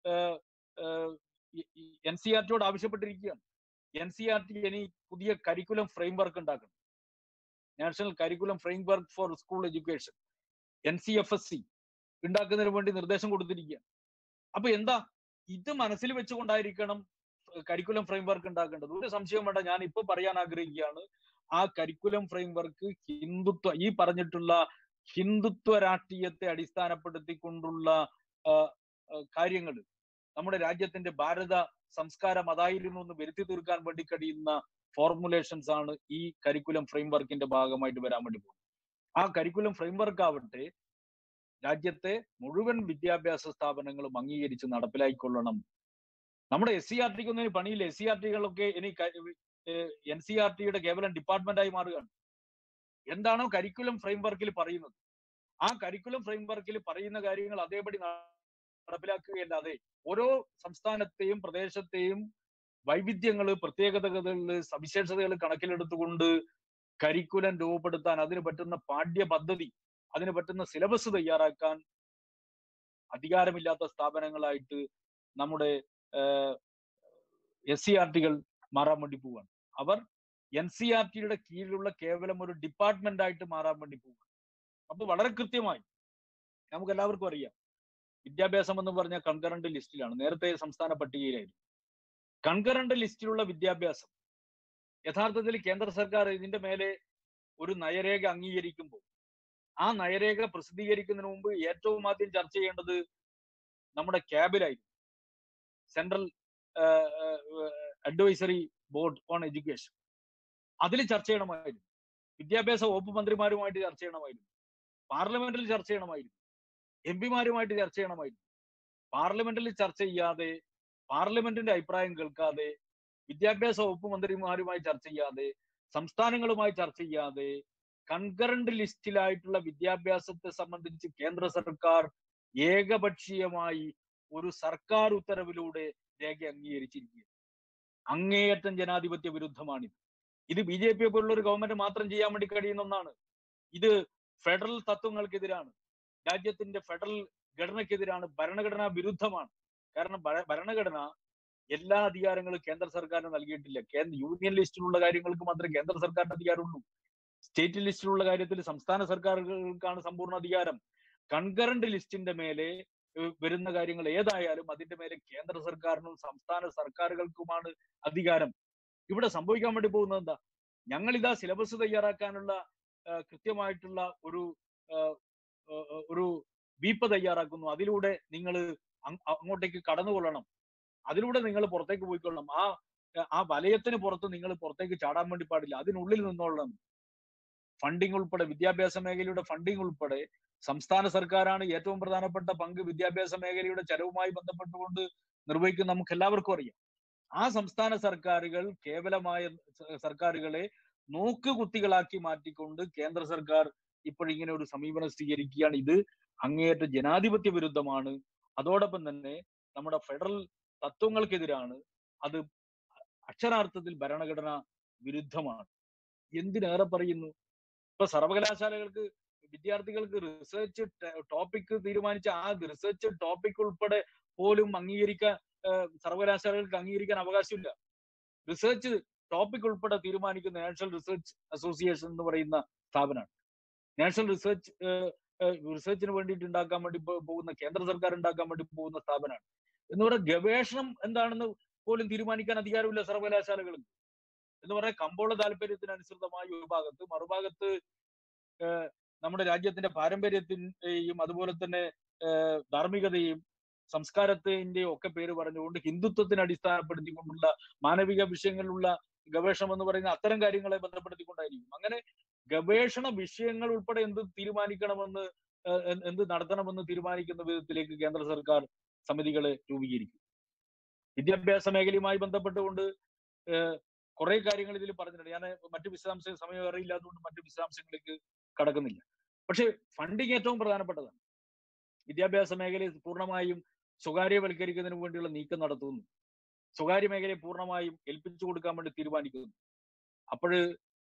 എൻ സി ആർ ടിയോട് ആവശ്യപ്പെട്ടിരിക്കുകയാണ് എൻ സി ആർ ടി ഇനി പുതിയ കരിക്കുലം ഫ്രെയിംവർക്ക് ഉണ്ടാക്കണം national curriculum framework for school education N C F S C ഉണ്ടാക്കുന്നതിന് വേണ്ടി നിർദ്ദേശം കൊടുത്തിരിക്കുകയാണ് അപ്പൊ എന്താ ഇത് മനസ്സിൽ വെച്ചുകൊണ്ടായിരിക്കണം കരിക്കുലം ഫ്രെയിംവർക്ക് ഉണ്ടാക്കേണ്ടത് ഒരു സംശയം വേണ്ട ഞാൻ ഇപ്പൊ പറയാൻ ആഗ്രഹിക്കുകയാണ് ആ കരിക്കുലം ഫ്രെയിംവർക്ക് ഹിന്ദുത്വ ഈ പറഞ്ഞിട്ടുള്ള ഹിന്ദുത്വ രാഷ്ട്രീയത്തെ അടിസ്ഥാനപ്പെടുത്തിക്കൊണ്ടുള്ള കാര്യങ്ങൾ നമ്മുടെ രാജ്യത്തിന്റെ ഭാരത സംസ്കാരം അതായിരുന്നു എന്ന് വരുത്തി തീർക്കാൻ വേണ്ടി കഴിയുന്ന ഫോർമുലേഷൻസ് ആണ് ഈ കരിക്കുലം ഫ്രെയിംവർക്കിന്റെ ഭാഗമായിട്ട് വരാൻ വേണ്ടി പോകുന്നത് ആ കരിക്കുലം ഫ്രെയിംവർക്ക് ആവട്ടെ രാജ്യത്തെ മുഴുവൻ വിദ്യാഭ്യാസ സ്ഥാപനങ്ങളും അംഗീകരിച്ച് നടപ്പിലായിക്കൊള്ളണം നമ്മുടെ എസ് സി ആർ ടിക്ക് ഒന്നും പണിയില്ല എസ് സി ആർ ടികളൊക്കെ ഇനി എൻ സി ആർ ടിയുടെ കേവലം ഡിപ്പാർട്ട്മെന്റ് ആയി മാറുകയാണ് എന്താണോ കരിക്കുലം ഫ്രെയിംവർക്കിൽ പറയുന്നത് ആ കരിക്കുലം ഫ്രെയിംവർക്കിൽ പറയുന്ന കാര്യങ്ങൾ അതേപടി നടപ്പിലാക്കുകയല്ലാതെ ഓരോ സംസ്ഥാനത്തെയും പ്രദേശത്തെയും വൈവിധ്യങ്ങള് പ്രത്യേകതകള് സവിശേഷതകൾ കണക്കിലെടുത്തുകൊണ്ട് കരിക്കുലം രൂപപ്പെടുത്താൻ അതിന് പറ്റുന്ന പാഠ്യ പദ്ധതി അതിന് പറ്റുന്ന സിലബസ് തയ്യാറാക്കാൻ അധികാരമില്ലാത്ത സ്ഥാപനങ്ങളായിട്ട് നമ്മുടെ എസ് സി ആർ ടികൾ മാറാൻ വേണ്ടി പോവുകയാണ് അവർ എൻ സി ആർ ടിയുടെ കീഴിലുള്ള കേവലം ഒരു ഡിപ്പാർട്ട്മെന്റ് ആയിട്ട് മാറാൻ വേണ്ടി പോവുകയാണ് അപ്പൊ വളരെ കൃത്യമായി നമുക്ക് എല്ലാവർക്കും അറിയാം വിദ്യാഭ്യാസം എന്ന് പറഞ്ഞ കൺകറന്റ് ലിസ്റ്റിലാണ് നേരത്തെ സംസ്ഥാന പട്ടികയിലായിരുന്നു കൺകറന്റ് ലിസ്റ്റിലുള്ള വിദ്യാഭ്യാസം യഥാർത്ഥത്തിൽ കേന്ദ്ര സർക്കാർ ഇതിന്റെ മേലെ ഒരു നയരേഖ അംഗീകരിക്കുമ്പോൾ ആ നയരേഖ പ്രസിദ്ധീകരിക്കുന്നതിന് മുമ്പ് ഏറ്റവും ആദ്യം ചർച്ച ചെയ്യേണ്ടത് നമ്മുടെ ക്യാബിലായിരുന്നു central advisory board on education അതിൽ ചർച്ച ചെയ്യണമായിരുന്നു വിദ്യാഭ്യാസ വകുപ്പ് മന്ത്രിമാരുമായിട്ട് ചർച്ച ചെയ്യണമായിരുന്നു പാർലമെന്റിൽ ചർച്ച ചെയ്യണമായിരുന്നു എം പിമാരുമായിട്ട് ചർച്ച ചെയ്യണമായിരുന്നു പാർലമെന്റിൽ ചർച്ച ചെയ്യാതെ പാർലമെന്റിന്റെ അഭിപ്രായം കേൾക്കാതെ വിദ്യാഭ്യാസ വകുപ്പ് മന്ത്രിമാരുമായി ചർച്ച ചെയ്യാതെ സംസ്ഥാനങ്ങളുമായി ചർച്ച ചെയ്യാതെ കൺകറന്റ് ലിസ്റ്റിലായിട്ടുള്ള വിദ്യാഭ്യാസത്തെ സംബന്ധിച്ച് കേന്ദ്ര സർക്കാർ ഏകപക്ഷീയമായി ഒരു സർക്കാർ ഉത്തരവിലൂടെ രേഖ അംഗീകരിച്ചിരിക്കുക അങ്ങേയറ്റം ജനാധിപത്യ വിരുദ്ധമാണിത് ഇത് ബി ജെ പി പോലുള്ള ഒരു ഗവൺമെന്റ് മാത്രം ചെയ്യാൻ വേണ്ടി കഴിയുന്ന ഒന്നാണ് ഇത് ഫെഡറൽ തത്വങ്ങൾക്കെതിരാണ് രാജ്യത്തിന്റെ ഫെഡറൽ ഘടനയ്ക്കെതിരാണ് ഭരണഘടനാ വിരുദ്ധമാണ് കാരണം ഭര- ഭരണഘടന എല്ലാ അധികാരങ്ങളും കേന്ദ്ര സർക്കാരിന് നൽകിയിട്ടില്ല കേന്ദ്ര യൂണിയൻ ലിസ്റ്റിലുള്ള കാര്യങ്ങൾക്ക് മാത്രമേ കേന്ദ്ര സർക്കാരിന് അധികാരമുള്ളൂ സ്റ്റേറ്റ് ലിസ്റ്റിലുള്ള കാര്യത്തിൽ സംസ്ഥാന സർക്കാരുകൾക്കാണ് സമ്പൂർണ്ണ അധികാരം കൺകറന്റ് ലിസ്റ്റിന്റെ മേലെ ഏഹ് വരുന്ന കാര്യങ്ങൾ ഏതായാലും അതിന്റെ മേലെ കേന്ദ്ര സർക്കാരിനും സംസ്ഥാന സർക്കാരുകൾക്കുമാണ് അധികാരം ഇവിടെ സംഭവിക്കാൻ വേണ്ടി പോകുന്നത് എന്താ ഞങ്ങൾ ഇതാ സിലബസ് തയ്യാറാക്കാനുള്ള ആ, കൃത്യമായിട്ടുള്ള ഒരു ആ, ആ, ഒരു വീപ്പ് തയ്യാറാക്കുന്നു അതിലൂടെ നിങ്ങൾ അങ്ങോട്ടേക്ക് കടന്നുകൊള്ളണം അതിലൂടെ നിങ്ങൾ പുറത്തേക്ക് പോയിക്കൊള്ളണം ആ ആ വലയത്തിന് പുറത്ത് നിങ്ങൾ പുറത്തേക്ക് ചാടാൻ വേണ്ടി പാടില്ല അതിനുള്ളിൽ നിന്നോളണം ഫണ്ടിങ് ഉൾപ്പെടെ വിദ്യാഭ്യാസ മേഖലയുടെ ഫണ്ടിങ് ഉൾപ്പെടെ സംസ്ഥാന സർക്കാരാണ് ഏറ്റവും പ്രധാനപ്പെട്ട പങ്ക് വിദ്യാഭ്യാസ മേഖലയുടെ ചെലവുമായി ബന്ധപ്പെട്ടുകൊണ്ട് നിർവഹിക്കുന്ന നമുക്ക് എല്ലാവർക്കും അറിയാം ആ സംസ്ഥാന സർക്കാരുകൾ കേവലമായ സ- സർക്കാരുകളെ നോക്കുകുത്തികളാക്കി മാറ്റിക്കൊണ്ട് കേന്ദ്ര സർക്കാർ ഇപ്പോഴിങ്ങനെ ഒരു സമീപനം സ്വീകരിക്കുകയാണ് ഇത് അങ്ങേയറ്റ ജനാധിപത്യ വിരുദ്ധമാണ് അതോടൊപ്പം തന്നെ നമ്മുടെ ഫെഡറൽ തത്വങ്ങൾക്കെതിരാണ് അത് അക്ഷരാർത്ഥത്തിൽ ഭരണഘടന വിരുദ്ധമാണ് എന്തിനേറെ പറയുന്നു ഇപ്പൊ സർവകലാശാലകൾക്ക് വിദ്യാർത്ഥികൾക്ക് റിസർച്ച് ടോപ്പിക് തീരുമാനിച്ച ആ റിസർച്ച് ടോപ്പിക് ഉൾപ്പെടെ പോലും അംഗീകരിക്കാൻ ഏഹ് സർവകലാശാലകൾക്ക് അംഗീകരിക്കാൻ അവകാശമില്ല റിസർച്ച് ടോപ്പിക് ഉൾപ്പെടെ തീരുമാനിക്കുന്ന നാഷണൽ റിസർച്ച് അസോസിയേഷൻ എന്ന് പറയുന്ന സ്ഥാപനമാണ് നാഷണൽ റിസർച്ച് റിസർച്ചിന് വേണ്ടിയിട്ട് ഉണ്ടാക്കാൻ വേണ്ടി പോ- പോകുന്ന കേന്ദ്ര സർക്കാർ ഉണ്ടാക്കാൻ വേണ്ടി പോകുന്ന സ്ഥാപനമാണ് എന്ന് പറയുന്ന ഗവേഷണം എന്താണെന്ന് പോലും തീരുമാനിക്കാൻ അധികാരമില്ല സർവകലാശാലകൾക്ക് എന്ന് പറയാൻ കമ്പോള താല്പര്യത്തിനനുസൃതമായ ഒരു ഭാഗത്ത് മറുഭാഗത്ത് ഏഹ് നമ്മുടെ രാജ്യത്തിന്റെ പാരമ്പര്യത്തിന്റെയും അതുപോലെ തന്നെ ഏഹ് ധാർമ്മികതയും സംസ്കാരത്തിന്റെയും ഒക്കെ പേര് പറഞ്ഞുകൊണ്ട് ഹിന്ദുത്വത്തിനെ അടിസ്ഥാനപ്പെടുത്തിക്കൊണ്ടുള്ള മാനവിക വിഷയങ്ങളിലുള്ള ഗവേഷണം എന്ന് പറയുന്ന അത്തരം കാര്യങ്ങളെ ബന്ധപ്പെടുത്തിക്കൊണ്ടായിരിക്കും അങ്ങനെ ഗവേഷണ വിഷയങ്ങൾ ഉൾപ്പെടെ എന്ത് തീരുമാനിക്കണമെന്ന് ഏഹ് എന്ത് എന്ത് നടത്തണമെന്ന് തീരുമാനിക്കുന്ന വിധത്തിലേക്ക് കേന്ദ്ര സർക്കാർ സമിതികളെ രൂപീകരിക്കും വിദ്യാഭ്യാസ മേഖലയുമായി ബന്ധപ്പെട്ടുകൊണ്ട് ഏഹ് കുറെ കാര്യങ്ങൾ ഇതിൽ പറഞ്ഞിട്ടുണ്ട് ഞാൻ മറ്റു വിശദാംശ സമയം അറിയില്ലാത്തതുകൊണ്ട് മറ്റു വിശദാംശങ്ങളിലേക്ക് കടക്കുന്നില്ല പക്ഷെ ഫണ്ടിങ് ഏറ്റവും പ്രധാനപ്പെട്ടതാണ് വിദ്യാഭ്യാസ മേഖലയെ പൂർണ്ണമായും സ്വകാര്യവൽക്കരിക്കുന്നതിന് വേണ്ടിയുള്ള നീക്കം നടത്തുന്നു സ്വകാര്യ മേഖലയെ പൂർണ്ണമായും ഏൽപ്പിച്ചു കൊടുക്കാൻ വേണ്ടി തീരുമാനിക്കുന്നു അപ്പോൾ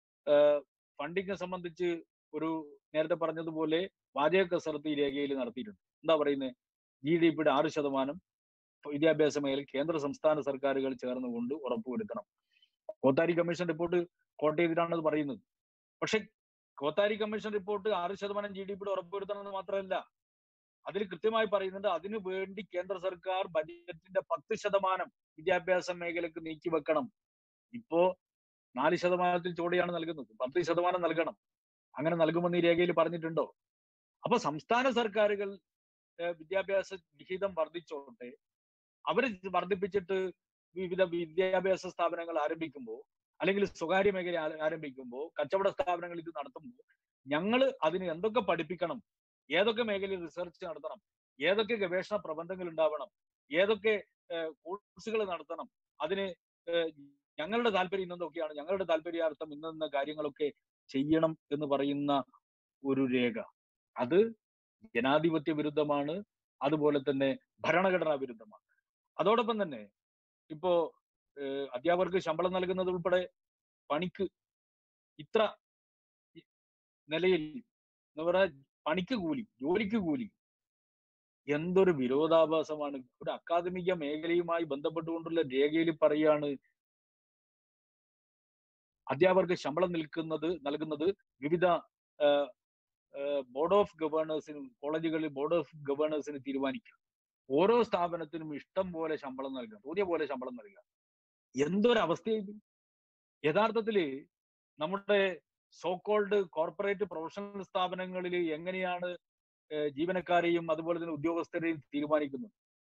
ഫണ്ടിങ്ങിനെ സംബന്ധിച്ച് ഒരു നേരത്തെ പറഞ്ഞതുപോലെ വാചക കസർത്ത് ഈ രേഖയിൽ നടത്തിയിട്ടുണ്ട് എന്താ പറയുന്നത് ജി ഡി പിയുടെ ആറ് ശതമാനം വിദ്യാഭ്യാസ മേഖലയിൽ കേന്ദ്ര സംസ്ഥാന സർക്കാരുകൾ ചേർന്നുകൊണ്ട് ഉറപ്പുവരുത്തണം കോത്താരി കമ്മീഷൻ റിപ്പോർട്ട് കോട്ട് ചെയ്തിട്ടാണ് അത് പറയുന്നത് പക്ഷെ കോത്താരി കമ്മീഷൻ റിപ്പോർട്ട് ആറ് ശതമാനം ജി ഡി പിയുടെ ഉറപ്പുവരുത്തണം എന്ന് മാത്രമല്ല അതിൽ കൃത്യമായി പറയുന്നുണ്ട് അതിനു വേണ്ടി കേന്ദ്ര സർക്കാർ ബജറ്റിന്റെ പത്ത് ശതമാനം വിദ്യാഭ്യാസ മേഖലക്ക് നീക്കി വെക്കണം ഇപ്പോ നാല് ശതമാനത്തിൽ ചോടെയാണ് നൽകുന്നത് പത്ത് ശതമാനം നൽകണം അങ്ങനെ നൽകുമെന്ന് ഈ രേഖയിൽ പറഞ്ഞിട്ടുണ്ടോ അപ്പൊ സംസ്ഥാന സർക്കാരുകൾ ഏഹ് വിദ്യാഭ്യാസ വിഹിതം വർദ്ധിച്ചോട്ടെ അവര് വർദ്ധിപ്പിച്ചിട്ട് വിവിധ വിദ്യാഭ്യാസ സ്ഥാപനങ്ങൾ ആരംഭിക്കുമ്പോൾ അല്ലെങ്കിൽ സ്വകാര്യ മേഖല ആ- ആരംഭിക്കുമ്പോൾ കച്ചവട സ്ഥാപനങ്ങൾ ഇത് നടത്തുമ്പോൾ ഞങ്ങൾ അതിന് എന്തൊക്കെ പഠിപ്പിക്കണം ഏതൊക്കെ മേഖലയിൽ റിസർച്ച് നടത്തണം ഏതൊക്കെ ഗവേഷണ പ്രബന്ധങ്ങൾ ഉണ്ടാവണം ഏതൊക്കെ കോഴ്സുകൾ നടത്തണം അതിന് ഏഹ് ഞങ്ങളുടെ താല്പര്യം ഇന്നതൊക്കെയാണ് ഞങ്ങളുടെ താല്പര്യാർത്ഥം ഇന്ന കാര്യങ്ങളൊക്കെ ചെയ്യണം എന്ന് പറയുന്ന ഒരു രേഖ അത് ജനാധിപത്യ വിരുദ്ധമാണ് അതുപോലെ തന്നെ ഭരണഘടനാ വിരുദ്ധമാണ് അതോടൊപ്പം തന്നെ ഇപ്പോ ഏഹ് അധ്യാപകർക്ക് ശമ്പളം നൽകുന്നത് ഉൾപ്പെടെ പണിക്ക് ഇത്ര ഇ- നിലയിൽ എന്ന് പറയാ പണിക്ക് കൂലി ജോലിക്ക് കൂലി എന്തൊരു വിരോധാഭാസമാണ് ഒരു അക്കാദമിക മേഖലയുമായി ബന്ധപ്പെട്ടുകൊണ്ടുള്ള രേഖയിൽ പറയാണ് അധ്യാപകർക്ക് ശമ്പളം നിൽക്കുന്നത് നൽകുന്നത് വിവിധ ബോർഡ് ഓഫ് ഗവേണേഴ്സിനും കോളേജുകളിൽ ബോർഡ് ഓഫ് ഗവേണേഴ്സിന് തീരുമാനിക്കുക ഓരോ സ്ഥാപനത്തിനും ഇഷ്ടം പോലെ ശമ്പളം നൽകുക തോന്നിയ പോലെ ശമ്പളം നൽകുക എന്തൊരവസ്ഥയായി യഥാർത്ഥത്തില് നമ്മുടെ സോക്കോൾഡ് കോർപ്പറേറ്റ് പ്രൊഫഷണൽ സ്ഥാപനങ്ങളിൽ എങ്ങനെയാണ് ഏഹ് ജീവനക്കാരെയും അതുപോലെ തന്നെ ഉദ്യോഗസ്ഥരെയും തീരുമാനിക്കുന്നത്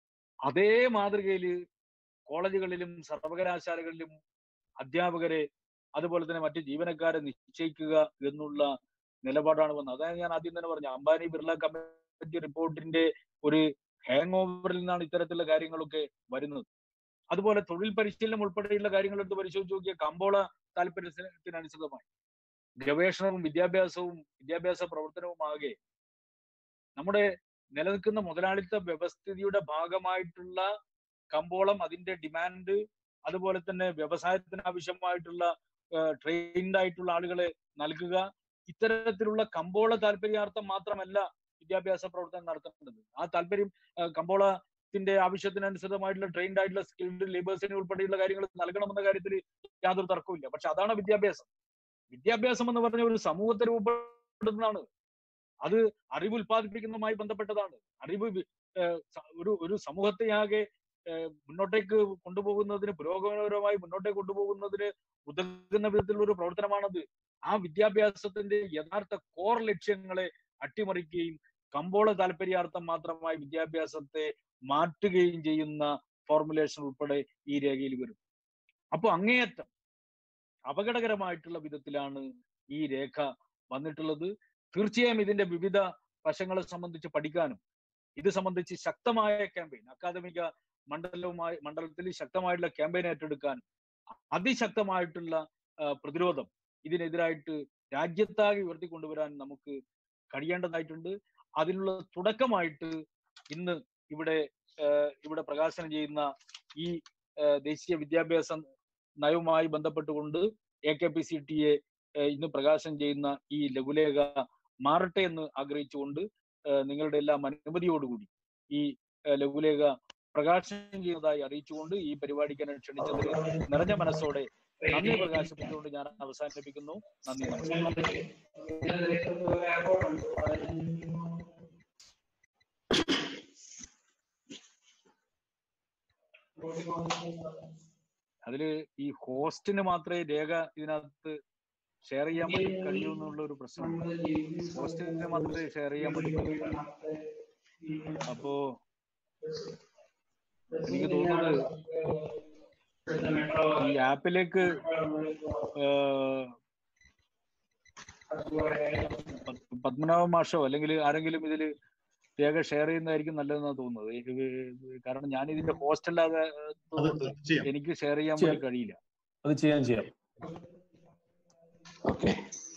അതേ മാതൃകയിൽ കോളേജുകളിലും സർവകലാശാലകളിലും അധ്യാപകരെ അതുപോലെ തന്നെ മറ്റ് ജീവനക്കാരെ നിശ്ചയിക്കുക എന്നുള്ള നിലപാടാണ് വന്നത് അതായത് ഞാൻ ആദ്യം തന്നെ പറഞ്ഞു അംബാനി ബിർള കമ്മിറ്റി റിപ്പോർട്ടിന്റെ ഒരു ഹാങ് ഓവറിൽ നിന്നാണ് ഇത്തരത്തിലുള്ള കാര്യങ്ങളൊക്കെ വരുന്നത് അതുപോലെ തൊഴിൽ പരിശീലനം ഉൾപ്പെടെയുള്ള കാര്യങ്ങൾ എടുത്ത് പരിശോധിച്ച് നോക്കിയ കമ്പോള താല്പര്യത്തിനനുസൃതമായി ഗവേഷണവും വിദ്യാഭ്യാസവും വിദ്യാഭ്യാസ പ്രവർത്തനവും ആകെ നമ്മുടെ നിലനിൽക്കുന്ന മുതലാളിത്ത വ്യവസ്ഥിതിയുടെ ഭാഗമായിട്ടുള്ള കമ്പോളം അതിന്റെ ഡിമാൻഡ് അതുപോലെ തന്നെ വ്യവസായത്തിന് ആവശ്യമായിട്ടുള്ള ട്രെയിൻഡ് ആയിട്ടുള്ള ആളുകളെ നൽകുക ഇത്തരത്തിലുള്ള കമ്പോള താല്പര്യാർത്ഥം മാത്രമല്ല വിദ്യാഭ്യാസ പ്രവർത്തനം നടത്തേണ്ടത് ആ താല്പര്യം ആ, കമ്പോളത്തിന്റെ ആവശ്യത്തിനനുസൃതമായിട്ടുള്ള ട്രെയിൻഡ് ആയിട്ടുള്ള സ്കിൽഡ് ലേബേഴ്സിന് ഉൾപ്പെടെയുള്ള കാര്യങ്ങൾ നൽകണമെന്ന കാര്യത്തിൽ യാതൊരു തർക്കവുമില്ല പക്ഷെ അതാണ് വിദ്യാഭ്യാസം വിദ്യാഭ്യാസം എന്ന് പറഞ്ഞ ഒരു സമൂഹത്തെ രൂപപ്പെടുന്നതാണ് അത് അറിവ് ഉൽപ്പാദിപ്പിക്കുന്നതുമായി ബന്ധപ്പെട്ടതാണ് അറിവ് വി- ഏഹ് സ- ഒരു ഒരു സമൂഹത്തെയാകെ ഏഹ് മുന്നോട്ടേക്ക് കൊണ്ടുപോകുന്നതിന് പുരോഗമനപരമായി മുന്നോട്ടേക്ക് കൊണ്ടുപോകുന്നതിന് ഉതകുന്ന വിധത്തിലുള്ള ഒരു പ്രവർത്തനമാണത് ആ വിദ്യാഭ്യാസത്തിന്റെ യഥാർത്ഥ കോർ ലക്ഷ്യങ്ങളെ അട്ടിമറിക്കുകയും കമ്പോള താല്പര്യാർത്ഥം മാത്രമായി വിദ്യാഭ്യാസത്തെ മാറ്റുകയും ചെയ്യുന്ന ഫോർമുലേഷൻ ഉൾപ്പെടെ ഈ രേഖയിൽ വരും അപ്പൊ അങ്ങേയറ്റം അപകടകരമായിട്ടുള്ള വിധത്തിലാണ് ഈ രേഖ വന്നിട്ടുള്ളത് തീർച്ചയായും ഇതിന്റെ വിവിധ വശങ്ങളെ സംബന്ധിച്ച് പഠിക്കാനും ഇത് സംബന്ധിച്ച് ശക്തമായ ക്യാമ്പയിൻ അക്കാദമിക മണ്ഡലവുമായി മണ്ഡലത്തിൽ ശക്തമായിട്ടുള്ള ക്യാമ്പയിൻ ഏറ്റെടുക്കാനും അതിശക്തമായിട്ടുള്ള ആ, പ്രതിരോധം ഇതിനെതിരായിട്ട് രാജ്യത്താകെ ഉയർത്തിക്കൊണ്ടുവരാൻ നമുക്ക് കഴിയേണ്ടതായിട്ടുണ്ട് അതിനുള്ള തുടക്കമായിട്ട് ഇന്ന് ഇവിടെ ആ, ഇവിടെ പ്രകാശനം ചെയ്യുന്ന ഈ ആ, ദേശീയ വിദ്യാഭ്യാസ നയവുമായി ബന്ധപ്പെട്ടുകൊണ്ട് A K P C T A ഇന്ന് പ്രകാശനം ചെയ്യുന്ന ഈ ലഘുലേഖ മാറട്ടെ എന്ന് ആഗ്രഹിച്ചുകൊണ്ട് ആ, നിങ്ങളുടെ എല്ലാം അനുമതിയോടുകൂടി ഈ ആ, ലഘുലേഖ പ്രകാശനം ചെയ്യുന്നതായി അറിയിച്ചുകൊണ്ട് ഈ പരിപാടിക്ക് എന്നെ ക്ഷണിച്ചതിൽ നിറഞ്ഞ മനസ്സോടെ നന്ദി പ്രകാശിപ്പിച്ചുകൊണ്ട് ഞാൻ അവസാനിപ്പിക്കുന്നു നന്ദി നമസ്കാരം അതില് ഈ ഹോസ്റ്റിന് മാത്രമേ രേഖ ഇതിനകത്ത് ഷെയർ ചെയ്യാൻ പറ്റി കഴിയൂ എന്നുള്ള ഒരു പ്രശ്നമുണ്ട് ഹോസ്റ്റിന് മാത്രമേ ഷെയർ ചെയ്യാൻ പറ്റുള്ളൂ അപ്പോ എനിക്ക് തോന്നുന്നത് ഈ ആപ്പിലേക്ക് ഏഹ്, പത്- പത്മനാഭ മാഷോ അല്ലെങ്കിൽ ആരെങ്കിലും ഇതില് രേഖ ഷെയർ ചെയ്യുന്നതായിരിക്കും നല്ലതെന്നാണ് തോന്നുന്നത് ഇത് കാരണം ഞാൻ ഇതിന്റെ ഹോസ്റ്റ് അല്ലാതെ ഏഹ്, അത് തോന്നുന്നത് ചെയ്യാം എനിക്ക് ഷെയർ ചെയ്യാൻ ചെയ്യാം. വേണ്ടി കഴിയില്ല അത് ചെയ്യാൻ ചെയ്യാം ഓക്കെ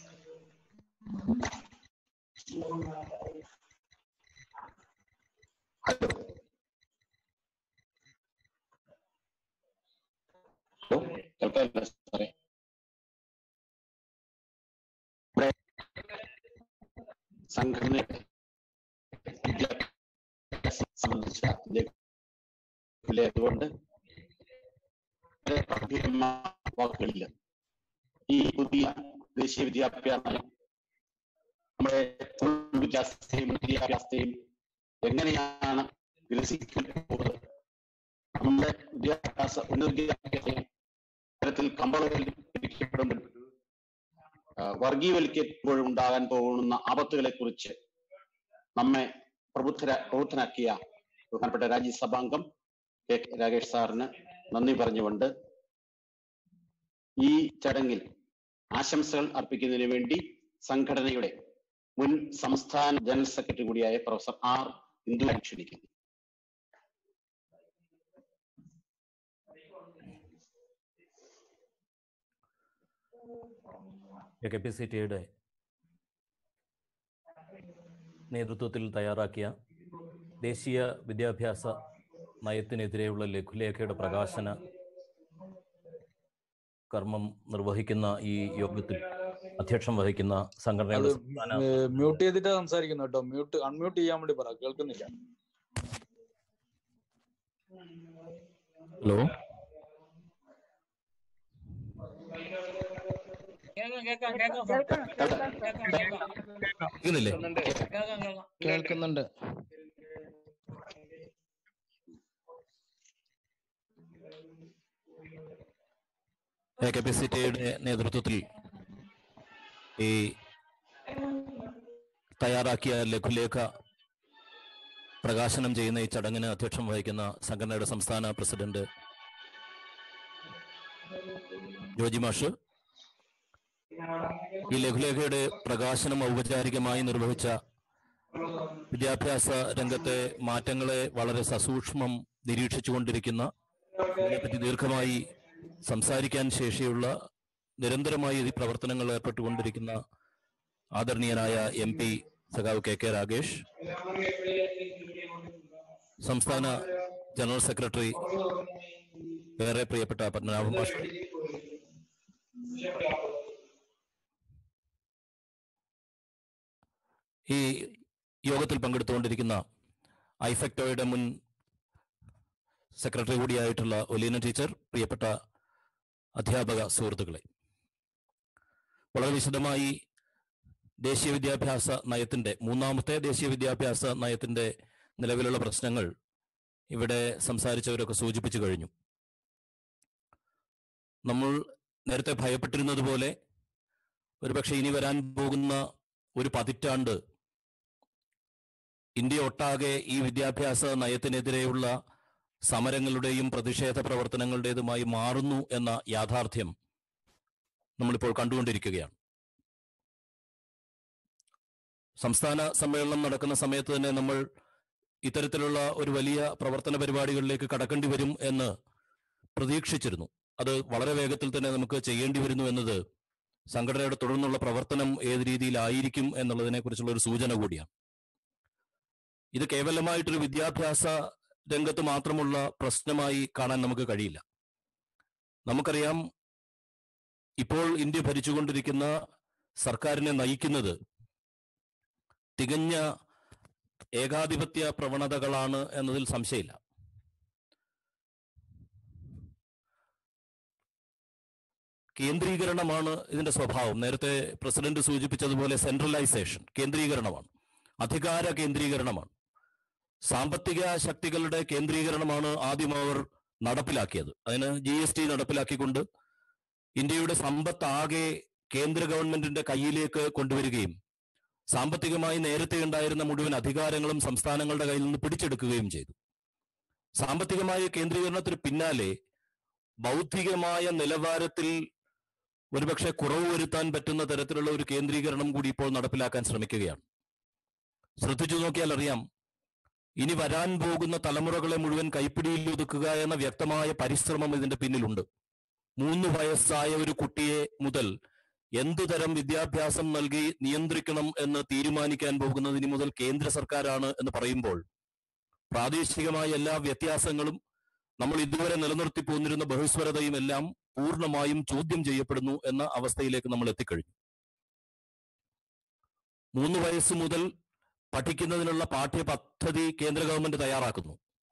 ഹലോ കേൾക്കാനില്ല സാറേ ഇവിടെ സംഘടനയുടെ വിദ്യാഭ്യാസം സംബന്ധിച്ച അതുകൊണ്ട് വാക്കുകളില്ല ഈ പുതിയ ദേശീയ വിദ്യാഭ്യാസ നയം നമ്മുടെ തൊഴിൽ വിദ്യാഭ്യാസത്തെയും വിദ്യാഭ്യാസത്തെയും എങ്ങനെയാണ് വികസിക്കാൻ പോകുന്നത് നമ്മുടെ വിദ്യാഭ്യാസ ഉന്നത വിദ്യാഭ്യാസത്തെ തരത്തിൽ കമ്പളവൽക്കരിക്കപ്പെടുമ്പോൾ ആ, വർഗീയവൽക്കരിക്കുമ്പോൾ ഉണ്ടാകാൻ പോകുന്ന ആപത്തുകളെ കുറിച്ച് നമ്മെ പ്രബുദ്ധര പ്രബുദ്ധനാക്കിയ ബഹുമാനപ്പെട്ട രാജ്യസഭാംഗം കെ കെ രാകേഷ് സാറിന് നന്ദി പറഞ്ഞുകൊണ്ട് ഈ ചടങ്ങിൽ ആശംസകൾ അർപ്പിക്കുന്നതിന് വേണ്ടി സംഘടനയുടെ മുൻ സംസ്ഥാന ജനറൽ സെക്രട്ടറി കൂടിയായ പ്രൊഫസർ ആർ ഇന്ദു ക്ഷണിക്കുന്നു എ കെ പി സി ടിയുടെ നേതൃത്വത്തിൽ തയ്യാറാക്കിയ ദേശീയ വിദ്യാഭ്യാസ നയത്തിനെതിരെയുള്ള ലഘുലേഖയുടെ പ്രകാശന കർമ്മം നിർവഹിക്കുന്ന ഈ യോഗത്തിൽ അധ്യക്ഷം വഹിക്കുന്ന അത് സംഘടനയുടെ സംസ്ഥാന മ്യൂട്ട് ചെയ്തിട്ട് സംസാരിക്കുന്നു കേട്ടോ മ്യൂട്ട് അൺമ്യൂട്ട് ചെയ്യാൻ വേണ്ടി പറ കേൾക്കുന്നില്ല ഹലോ കേൾക്കാം കേൾക്കാം കേൾക്കാം കേൾക്കാം കേൾക്കാം കേൾക്കാം കേൾക്കുന്നില്ലേ കേൾക്കാം കേൾക്കാം കേൾക്കുന്നുണ്ട് എ കെ പി സി ടിയുടെ നേതൃത്വത്തിൽ ഈ തയ്യാറാക്കിയ ലഘുലേഖ പ്രകാശനം ചെയ്യുന്ന ഈ ചടങ്ങിന് അധ്യക്ഷം വഹിക്കുന്ന സംഘടനയുടെ സംസ്ഥാന പ്രസിഡന്റ് ജോജി മാഷ് ഈ ലഘുലേഖയുടെ പ്രകാശനം ഔപചാരികമായി നിർവഹിച്ച വിദ്യാഭ്യാസ രംഗത്തെ മാറ്റങ്ങളെ വളരെ സസൂക്ഷ്മം നിരീക്ഷിച്ചുകൊണ്ടിരിക്കുന്ന ഇതിനെപ്പറ്റി ദീർഘമായി സംസാരിക്കാൻ ശേഷിയുള്ള നിരന്തരമായി ഈ പ്രവർത്തനങ്ങൾ ഏർപ്പെട്ടുകൊണ്ടിരിക്കുന്ന ആദരണീയനായ എം പി സഖാവ് കെ കെ രാഗേഷ് സംസ്ഥാന ജനറൽ സെക്രട്ടറി ഏറെ പ്രിയപ്പെട്ട പത്മനാഭ മാഷ് ഈ യോഗത്തിൽ പങ്കെടുത്തുകൊണ്ടിരിക്കുന്ന ഐഫെക്ടോയുടെ മുൻ സെക്രട്ടറി കൂടിയായിട്ടുള്ള ഒലീന ടീച്ചർ പ്രിയപ്പെട്ട അധ്യാപക സുഹൃത്തുക്കളെ വളരെ വിശദമായി ദേശീയ വിദ്യാഭ്യാസ നയത്തിന്റെ മൂന്നാമത്തെ ദേശീയ വിദ്യാഭ്യാസ നയത്തിന്റെ നിലവിലുള്ള പ്രശ്നങ്ങൾ ഇവിടെ സംസാരിച്ചവരൊക്കെ സൂചിപ്പിച്ചു കഴിഞ്ഞു നമ്മൾ നേരത്തെ ഭയപ്പെട്ടിരുന്നത് പോലെ ഒരുപക്ഷെ ഇനി വരാൻ പോകുന്ന ഒരു പതിറ്റാണ്ട് ഇന്ത്യ ഒട്ടാകെ ഈ വിദ്യാഭ്യാസ നയത്തിനെതിരെയുള്ള സമരങ്ങളുടെയും പ്രതിഷേധ പ്രവർത്തനങ്ങളുടേതുമായി മാറുന്നു എന്ന യാഥാർത്ഥ്യം നമ്മളിപ്പോൾ കണ്ടുകൊണ്ടിരിക്കുകയാണ് സംസ്ഥാന സമ്മേളനം നടക്കുന്ന സമയത്ത് തന്നെ നമ്മൾ ഇത്തരത്തിലുള്ള ഒരു വലിയ പ്രവർത്തന പരിപാടികളിലേക്ക് കടക്കേണ്ടി വരും എന്ന് പ്രതീക്ഷിച്ചിരുന്നു അത് വളരെ വേഗത്തിൽ തന്നെ നമുക്ക് ചെയ്യേണ്ടി വരുന്നു എന്നത് സംഘടനയുടെ തുടർന്നുള്ള പ്രവർത്തനം ഏത് രീതിയിലായിരിക്കും എന്നുള്ളതിനെ കുറിച്ചുള്ള ഒരു സൂചന കൂടിയാണ് ഇത് കേവലമായിട്ടൊരു വിദ്യാഭ്യാസ രംഗത്ത് മാത്രമുള്ള പ്രശ്നമായി കാണാൻ നമുക്ക് കഴിയില്ല നമുക്കറിയാം ഇപ്പോൾ ഇന്ത്യ ഭരിച്ചുകൊണ്ടിരിക്കുന്ന സർക്കാരിനെ നയിക്കുന്നത് തികഞ്ഞ ഏകാധിപത്യ പ്രവണതകളാണ് എന്നതിൽ സംശയമില്ല കേന്ദ്രീകരണമാണ് ഇതിന്റെ സ്വഭാവം നേരത്തെ പ്രസിഡന്റ് സൂചിപ്പിച്ചതുപോലെ സെൻട്രലൈസേഷൻ കേന്ദ്രീകരണമാണ് അധികാര കേന്ദ്രീകരണമാണ് സാമ്പത്തിക ശക്തികളുടെ കേന്ദ്രീകരണമാണ് ആദ്യം അവർ നടപ്പിലാക്കിയത് അതിന് ജി എസ് ടി നടപ്പിലാക്കിക്കൊണ്ട് ഇന്ത്യയുടെ സമ്പത്ത് ആകെ കേന്ദ്ര ഗവൺമെന്റിന്റെ കയ്യിലേക്ക് കൊണ്ടുവരികയും സാമ്പത്തികമായി നേരത്തെ ഉണ്ടായിരുന്ന മുഴുവൻ അധികാരങ്ങളും സംസ്ഥാനങ്ങളുടെ കയ്യിൽ നിന്ന് പിടിച്ചെടുക്കുകയും ചെയ്തു സാമ്പത്തികമായ കേന്ദ്രീകരണത്തിന് പിന്നാലെ ബൗദ്ധികമായ നിലവാരത്തിൽ ഒരുപക്ഷെ കുറവ് വരുത്താൻ പറ്റുന്ന തരത്തിലുള്ള ഒരു കേന്ദ്രീകരണം കൂടി ഇപ്പോൾ നടപ്പിലാക്കാൻ ശ്രമിക്കുകയാണ് ശ്രദ്ധിച്ചു നോക്കിയാൽ അറിയാം ഇനി വരാൻ പോകുന്ന തലമുറകളെ മുഴുവൻ കൈപ്പിടിയിൽ ഒതുക്കുക എന്ന വ്യക്തമായ പരിശ്രമം ഇതിന്റെ പിന്നിലുണ്ട് മൂന്ന് വയസ്സായ ഒരു കുട്ടിയെ മുതൽ എന്തു തരം വിദ്യാഭ്യാസം നൽകി നിയന്ത്രിക്കണം എന്ന് തീരുമാനിക്കാൻ പോകുന്നത് ഇനി മുതൽ കേന്ദ്ര സർക്കാരാണ് എന്ന് പറയുമ്പോൾ പ്രാദേശികമായ എല്ലാ വ്യത്യാസങ്ങളും നമ്മൾ ഇതുവരെ നിലനിർത്തി പോന്നിരുന്ന ബഹുസ്വരതയും എല്ലാം പൂർണ്ണമായും ചോദ്യം ചെയ്യപ്പെടുന്നു എന്ന അവസ്ഥയിലേക്ക് നമ്മൾ എത്തിക്കഴിഞ്ഞു മൂന്ന് വയസ്സ് മുതൽ പഠിക്കുന്നതിനുള്ള പാഠ്യപദ്ധതി കേന്ദ്ര ഗവൺമെന്റ് തയ്യാറാക്കുന്നു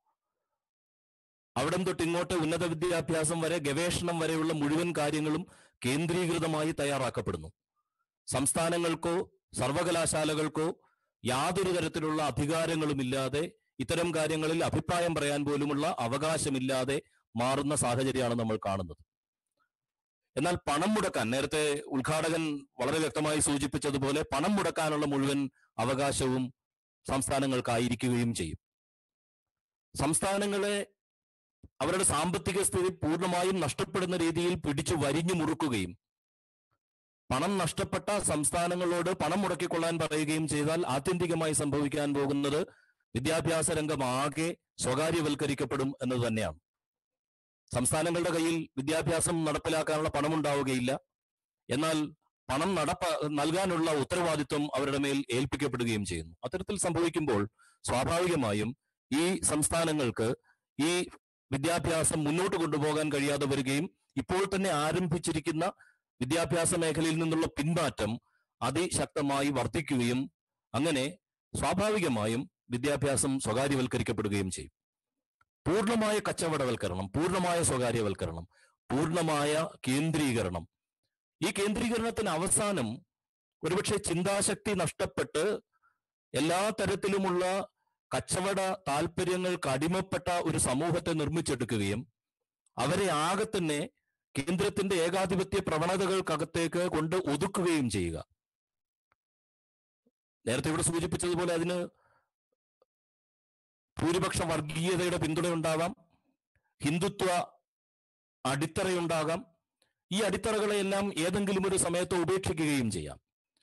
അവിടം തൊട്ട് ഇങ്ങോട്ട് ഉന്നത വിദ്യാഭ്യാസം വരെ ഗവേഷണം വരെയുള്ള മുഴുവൻ കാര്യങ്ങളും കേന്ദ്രീകൃതമായി തയ്യാറാക്കപ്പെടുന്നു സംസ്ഥാനങ്ങൾക്കോ സർവകലാശാലകൾക്കോ യാതൊരു തരത്തിലുള്ള അധികാരങ്ങളുമില്ലാതെ ഇത്തരം കാര്യങ്ങളിൽ അഭിപ്രായം പറയാൻ പോലുമുള്ള അവകാശമില്ലാതെ മാറുന്ന സാഹചര്യമാണ് നമ്മൾ കാണുന്നത് എന്നാൽ പണം മുടക്കാൻ നേരത്തെ ഉദ്ഘാടകൻ വളരെ വ്യക്തമായി സൂചിപ്പിച്ചതുപോലെ പണം മുടക്കാനുള്ള മുഴുവൻ അവകാശവും സംസ്ഥാനങ്ങൾക്കായിരിക്കുകയും ചെയ്യും സംസ്ഥാനങ്ങളെ അവരുടെ സാമ്പത്തിക സ്ഥിതി പൂർണ്ണമായും നഷ്ടപ്പെടുന്ന രീതിയിൽ പിടിച്ചു വരിഞ്ഞു മുറുക്കുകയും പണം നഷ്ടപ്പെട്ട സംസ്ഥാനങ്ങളോട് പണം മുടക്കിക്കൊള്ളാൻ പറയുകയും ചെയ്താൽ ആത്യന്തികമായി സംഭവിക്കാൻ പോകുന്നത് വിദ്യാഭ്യാസ രംഗം ആകെ സ്വകാര്യവൽക്കരിക്കപ്പെടും എന്നത് തന്നെയാണ് സംസ്ഥാനങ്ങളുടെ കയ്യിൽ വിദ്യാഭ്യാസം നടപ്പിലാക്കാനുള്ള പണം ഉണ്ടാവുകയില്ല എന്നാൽ പണം നടപ്പ നൽകാനുള്ള ഉത്തരവാദിത്വം അവരുടെ മേൽ ഏൽപ്പിക്കപ്പെടുകയും ചെയ്യുന്നു അത്തരത്തിൽ സംഭവിക്കുമ്പോൾ സ്വാഭാവികമായും ഈ സംസ്ഥാനങ്ങൾക്ക് ഈ വിദ്യാഭ്യാസം മുന്നോട്ട് കൊണ്ടുപോകാൻ കഴിയാതെ വരികയും ഇപ്പോൾ തന്നെ ആരംഭിച്ചിരിക്കുന്ന വിദ്യാഭ്യാസ മേഖലയിൽ നിന്നുള്ള പിന്മാറ്റം അതിശക്തമായി വർദ്ധിക്കുകയും അങ്ങനെ സ്വാഭാവികമായും വിദ്യാഭ്യാസം സ്വകാര്യവൽക്കരിക്കപ്പെടുകയും ചെയ്യും പൂർണ്ണമായ കച്ചവടവൽക്കരണം പൂർണ്ണമായ സ്വകാര്യവൽക്കരണം പൂർണ്ണമായ കേന്ദ്രീകരണം ഈ കേന്ദ്രീകരണത്തിന് അവസാനം ഒരുപക്ഷെ ചിന്താശക്തി നഷ്ടപ്പെട്ട് എല്ലാ തരത്തിലുമുള്ള കച്ചവട താല്പര്യങ്ങൾക്ക് അടിമപ്പെട്ട ഒരു സമൂഹത്തെ നിർമ്മിച്ചെടുക്കുകയും അവരെ ആകെ തന്നെ കേന്ദ്രത്തിന്റെ ഏകാധിപത്യ പ്രവണതകൾക്കകത്തേക്ക് കൊണ്ട് ഒതുക്കുകയും ചെയ്യുക നേരത്തെ ഇവിടെ സൂചിപ്പിച്ചതുപോലെ അതിന് ഭൂരിപക്ഷ വർഗീയതയുടെ പിന്തുണയുണ്ടാകാം ഹിന്ദുത്വ അടിത്തറയുണ്ടാകാം ഈ അടിത്തറകളെയെല്ലാം ഏതെങ്കിലും ഒരു സമയത്ത് ഉപേക്ഷിക്കുകയും ചെയ്യാം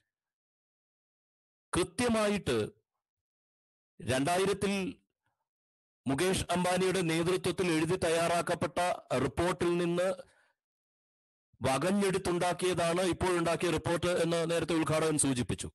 കൃത്യമായിട്ട് രണ്ടായിരത്തിൽ മുകേഷ് അംബാനിയുടെ നേതൃത്വത്തിൽ എഴുതി തയ്യാറാക്കപ്പെട്ട റിപ്പോർട്ടിൽ നിന്ന് വകഞ്ഞെടുത്തുണ്ടാക്കിയതാണ് ഇപ്പോൾ ഉണ്ടാക്കിയ റിപ്പോർട്ട് എന്ന് നേരത്തെ ഉദ്ഘാടകൻ സൂചിപ്പിച്ചു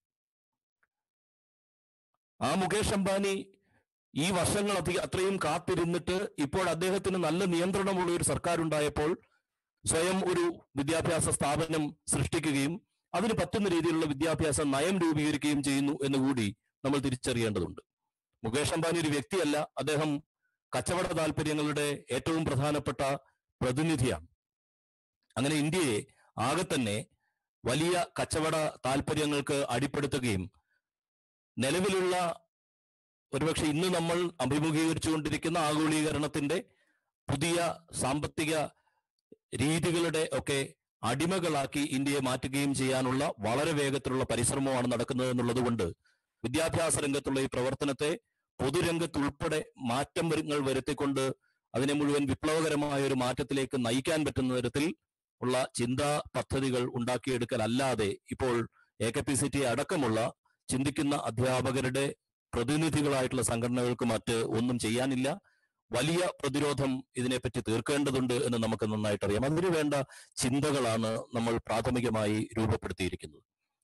ആ മുകേഷ് അംബാനി ഈ വർഷങ്ങൾ അധികം അത്രയും കാത്തിരുന്നിട്ട് ഇപ്പോൾ അദ്ദേഹത്തിന് നല്ല നിയന്ത്രണമുള്ള ഒരു സർക്കാർ ഉണ്ടായപ്പോൾ സ്വയം ഒരു വിദ്യാഭ്യാസ സ്ഥാപനം സൃഷ്ടിക്കുകയും അതിന് പറ്റുന്ന രീതിയിലുള്ള വിദ്യാഭ്യാസ നയം രൂപീകരിക്കുകയും ചെയ്യുന്നു എന്നുകൂടി നമ്മൾ തിരിച്ചറിയേണ്ടതുണ്ട് മുകേഷ് അംബാനി ഒരു വ്യക്തിയല്ല അദ്ദേഹം കച്ചവട താല്പര്യങ്ങളുടെ ഏറ്റവും പ്രധാനപ്പെട്ട പ്രതിനിധിയാണ് അങ്ങനെ ഇന്ത്യയെ ആകെ തന്നെ വലിയ കച്ചവട താല്പര്യങ്ങൾക്ക് അടിപ്പെടുത്തുകയും നിലവിലുള്ള ഒരുപക്ഷെ ഇന്ന് നമ്മൾ അഭിമുഖീകരിച്ചുകൊണ്ടിരിക്കുന്ന ആഗോളീകരണത്തിന്റെ പുതിയ സാമ്പത്തിക രീതികളുടെ ഒക്കെ അടിമകളാക്കി ഇന്ത്യയെ മാറ്റുകയും ചെയ്യാനുള്ള വളരെ വേഗത്തിലുള്ള പരിശ്രമമാണ് നടക്കുന്നത് എന്നുള്ളത് കൊണ്ട് വിദ്യാഭ്യാസ രംഗത്തുള്ള ഈ പ്രവർത്തനത്തെ പൊതുരംഗത്തുൾപ്പെടെ മാറ്റങ്ങൾ വരുത്തിക്കൊണ്ട് അതിനെ മുഴുവൻ വിപ്ലവകരമായ ഒരു മാറ്റത്തിലേക്ക് നയിക്കാൻ പറ്റുന്ന തരത്തിൽ ഉള്ള ചിന്താ പദ്ധതികൾ ഉണ്ടാക്കിയെടുക്കലല്ലാതെ ഇപ്പോൾ A K P C T അടക്കമുള്ള ചിന്തിക്കുന്ന അധ്യാപകരുടെ പ്രതിനിധികളായിട്ടുള്ള സംഘടനകൾക്ക് മറ്റ് ഒന്നും ചെയ്യാനില്ല വലിയ പ്രതിരോധം ഇതിനെപ്പറ്റി തീർക്കേണ്ടതുണ്ട് എന്ന് നമുക്ക് നന്നായിട്ട് അറിയാം അതിനു വേണ്ട ചിന്തകളാണ് നമ്മൾ പ്രാഥമികമായി രൂപപ്പെടുത്തിയിരിക്കുന്നത്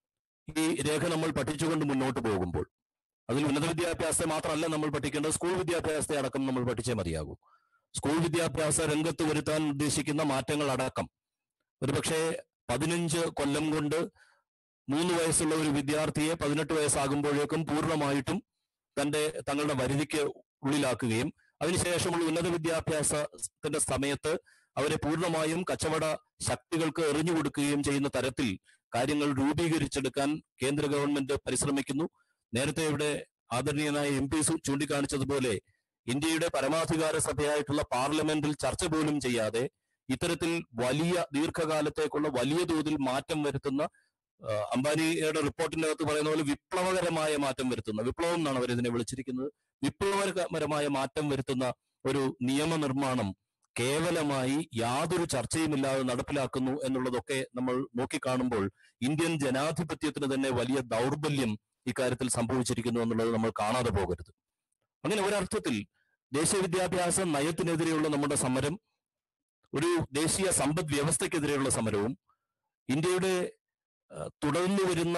ഈ രേഖ നമ്മൾ പഠിച്ചുകൊണ്ട് മുന്നോട്ട് പോകുമ്പോൾ അതിൽ ഉന്നത വിദ്യാഭ്യാസത്തെ മാത്രമല്ല നമ്മൾ പഠിക്കേണ്ടത് സ്കൂൾ വിദ്യാഭ്യാസത്തെ അടക്കം നമ്മൾ പഠിച്ചേ മതിയാകൂ സ്കൂൾ വിദ്യാഭ്യാസ രംഗത്ത് വരുത്താൻ ഉദ്ദേശിക്കുന്ന മാറ്റങ്ങൾ അടക്കം ഒരുപക്ഷെ പതിനഞ്ച് കൊല്ലം കൊണ്ട് മൂന്ന് വയസ്സുള്ള ഒരു വിദ്യാർത്ഥിയെ പതിനെട്ട് വയസ്സാകുമ്പോഴേക്കും പൂർണ്ണമായിട്ടും തന്റെ തങ്ങളുടെ പരിധിക്ക് ഉള്ളിലാക്കുകയും അതിനുശേഷമുള്ള ഉന്നത വിദ്യാഭ്യാസത്തിന്റെ സമയത്ത് അവരെ പൂർണ്ണമായും കച്ചവട ശക്തികൾക്ക് എറിഞ്ഞു കൊടുക്കുകയും ചെയ്യുന്ന തരത്തിൽ കാര്യങ്ങൾ രൂപീകരിച്ചെടുക്കാൻ കേന്ദ്ര ഗവൺമെന്റ് പരിശ്രമിക്കുന്നു നേരത്തെ ഇവിടെ ആദരണീയനായ എം പി ചൂണ്ടിക്കാണിച്ചതുപോലെ ഇന്ത്യയുടെ പരമാധികാര സഭയായിട്ടുള്ള പാർലമെന്റിൽ ചർച്ച പോലും ചെയ്യാതെ ഇത്തരത്തിൽ വലിയ ദീർഘകാലത്തേക്കുള്ള വലിയ തോതിൽ മാറ്റം വരുത്തുന്ന ആ, അംബാനിയുടെ റിപ്പോർട്ടിന്റെ അകത്ത് പറയുന്ന പോലെ വിപ്ലവകരമായ മാറ്റം വരുത്തുന്ന വിപ്ലവം എന്നാണ് അവർ ഇതിനെ വിളിച്ചിരിക്കുന്നത് വിപ്ലവകരമായ മാറ്റം വരുത്തുന്ന ഒരു നിയമനിർമ്മാണം കേവലമായി യാതൊരു ചർച്ചയുമില്ലാതെ നടപ്പിലാക്കുന്നു എന്നുള്ളതൊക്കെ നമ്മൾ നോക്കിക്കാണുമ്പോൾ ഇന്ത്യൻ ജനാധിപത്യത്തിന് തന്നെ വലിയ ദൗർബല്യം ഇക്കാര്യത്തിൽ സംഭവിച്ചിരിക്കുന്നു എന്നുള്ളത് നമ്മൾ കാണാതെ പോകരുത് അങ്ങനെ ഒരർത്ഥത്തിൽ ദേശീയ വിദ്യാഭ്യാസ നയത്തിനെതിരെയുള്ള നമ്മുടെ സമരം ഒരു ദേശീയ സമ്പദ് വ്യവസ്ഥയ്ക്കെതിരെയുള്ള സമരവും ഇന്ത്യയുടെ ആ, തുടർന്നു വരുന്ന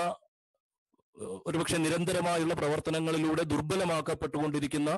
ആ, ഒരുപക്ഷെ നിരന്തരമായുള്ള പ്രവർത്തനങ്ങളിലൂടെ ദുർബലമാക്കപ്പെട്ടുകൊണ്ടിരിക്കുന്ന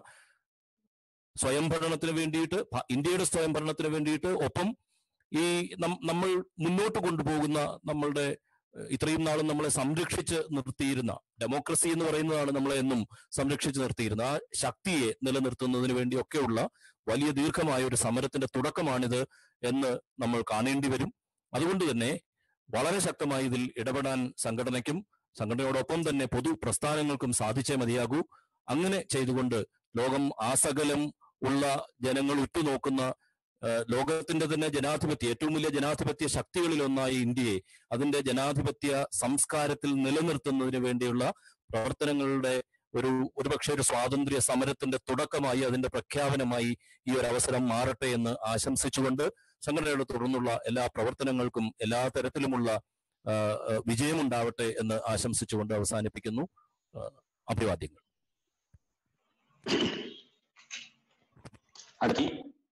സ്വയംഭരണത്തിന് വേണ്ടിയിട്ട് ഭ- ഇന്ത്യയുടെ സ്വയംഭരണത്തിന് വേണ്ടിയിട്ട് ഒപ്പം ഈ നം- നമ്മൾ മുന്നോട്ട് കൊണ്ടുപോകുന്ന നമ്മളുടെ ഏഹ്, ഇത്രയും നാളും നമ്മളെ സംരക്ഷിച്ച് നിർത്തിയിരുന്ന ഡെമോക്രസി എന്ന് പറയുന്നതാണ് നമ്മളെ എന്നും സംരക്ഷിച്ച് നിർത്തിയിരുന്ന ആ ശക്തിയെ നിലനിർത്തുന്നതിന് വേണ്ടിയൊക്കെയുള്ള വലിയ ദീർഘമായ ഒരു സമരത്തിന്റെ തുടക്കമാണിത് എന്ന് നമ്മൾ കാണേണ്ടി വരും അതുകൊണ്ട് തന്നെ വളരെ ശക്തമായി ഇതിൽ ഇടപെടാൻ സംഘടനയ്ക്കും സംഘടനയോടൊപ്പം തന്നെ പൊതു പ്രസ്ഥാനങ്ങൾക്കും സാധിച്ചേ മതിയാകൂ അങ്ങനെ ചെയ്തുകൊണ്ട് ലോകം ആസകലം ഉള്ള ജനങ്ങൾ ഉറ്റുനോക്കുന്ന ആ, ലോകത്തിന്റെ തന്നെ ജനാധിപത്യ ഏറ്റവും വലിയ ജനാധിപത്യ ശക്തികളിൽ ഒന്നായി ഇന്ത്യയെ അതിന്റെ ജനാധിപത്യ സംസ്കാരത്തിൽ നിലനിർത്തുന്നതിന് വേണ്ടിയുള്ള പ്രവർത്തനങ്ങളുടെ ഒരു ഒരുപക്ഷെ ഒരു സ്വാതന്ത്ര്യ സമരത്തിന്റെ തുടക്കമായി അതിന്റെ പ്രഖ്യാപനമായി ഈ ഒരു അവസരം മാറട്ടെ എന്ന് ആശംസിച്ചുകൊണ്ട് സംഘടനയുടെ തുടർന്നുള്ള എല്ലാ പ്രവർത്തനങ്ങൾക്കും എല്ലാ തരത്തിലുമുള്ള ആ, ആ, വിജയമുണ്ടാവട്ടെ എന്ന് ആശംസിച്ചുകൊണ്ട് അവസാനിപ്പിക്കുന്നു ആ, അഭിവാദ്യങ്ങൾ അടുത്ത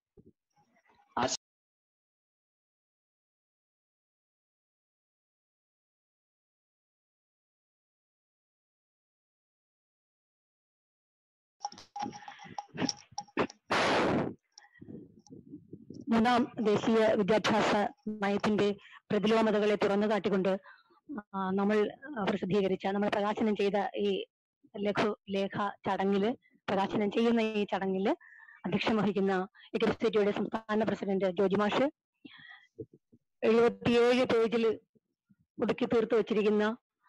മൂന്നാം ദേശീയ വിദ്യാഭ്യാസ നയത്തിന്റെ പ്രതിലോമതകളെ തുറന്നു കാട്ടിക്കൊണ്ട് ആ, നമ്മൾ പ്രസിദ്ധീകരിച്ച നമ്മൾ പ്രകാശനം ചെയ്ത ഈ ലഘു ലേഖ ചടങ്ങില് പ്രകാശനം ചെയ്യുന്ന ഈ ചടങ്ങില് അധ്യക്ഷം വഹിക്കുന്ന എക്രിസിറ്റിയുടെ സംസ്ഥാന പ്രസിഡന്റ് ജോജി മാഷ് എഴുപത്തിയേഴ് പേജിൽ ഒതുക്കി തീർത്തു വച്ചിരിക്കുന്ന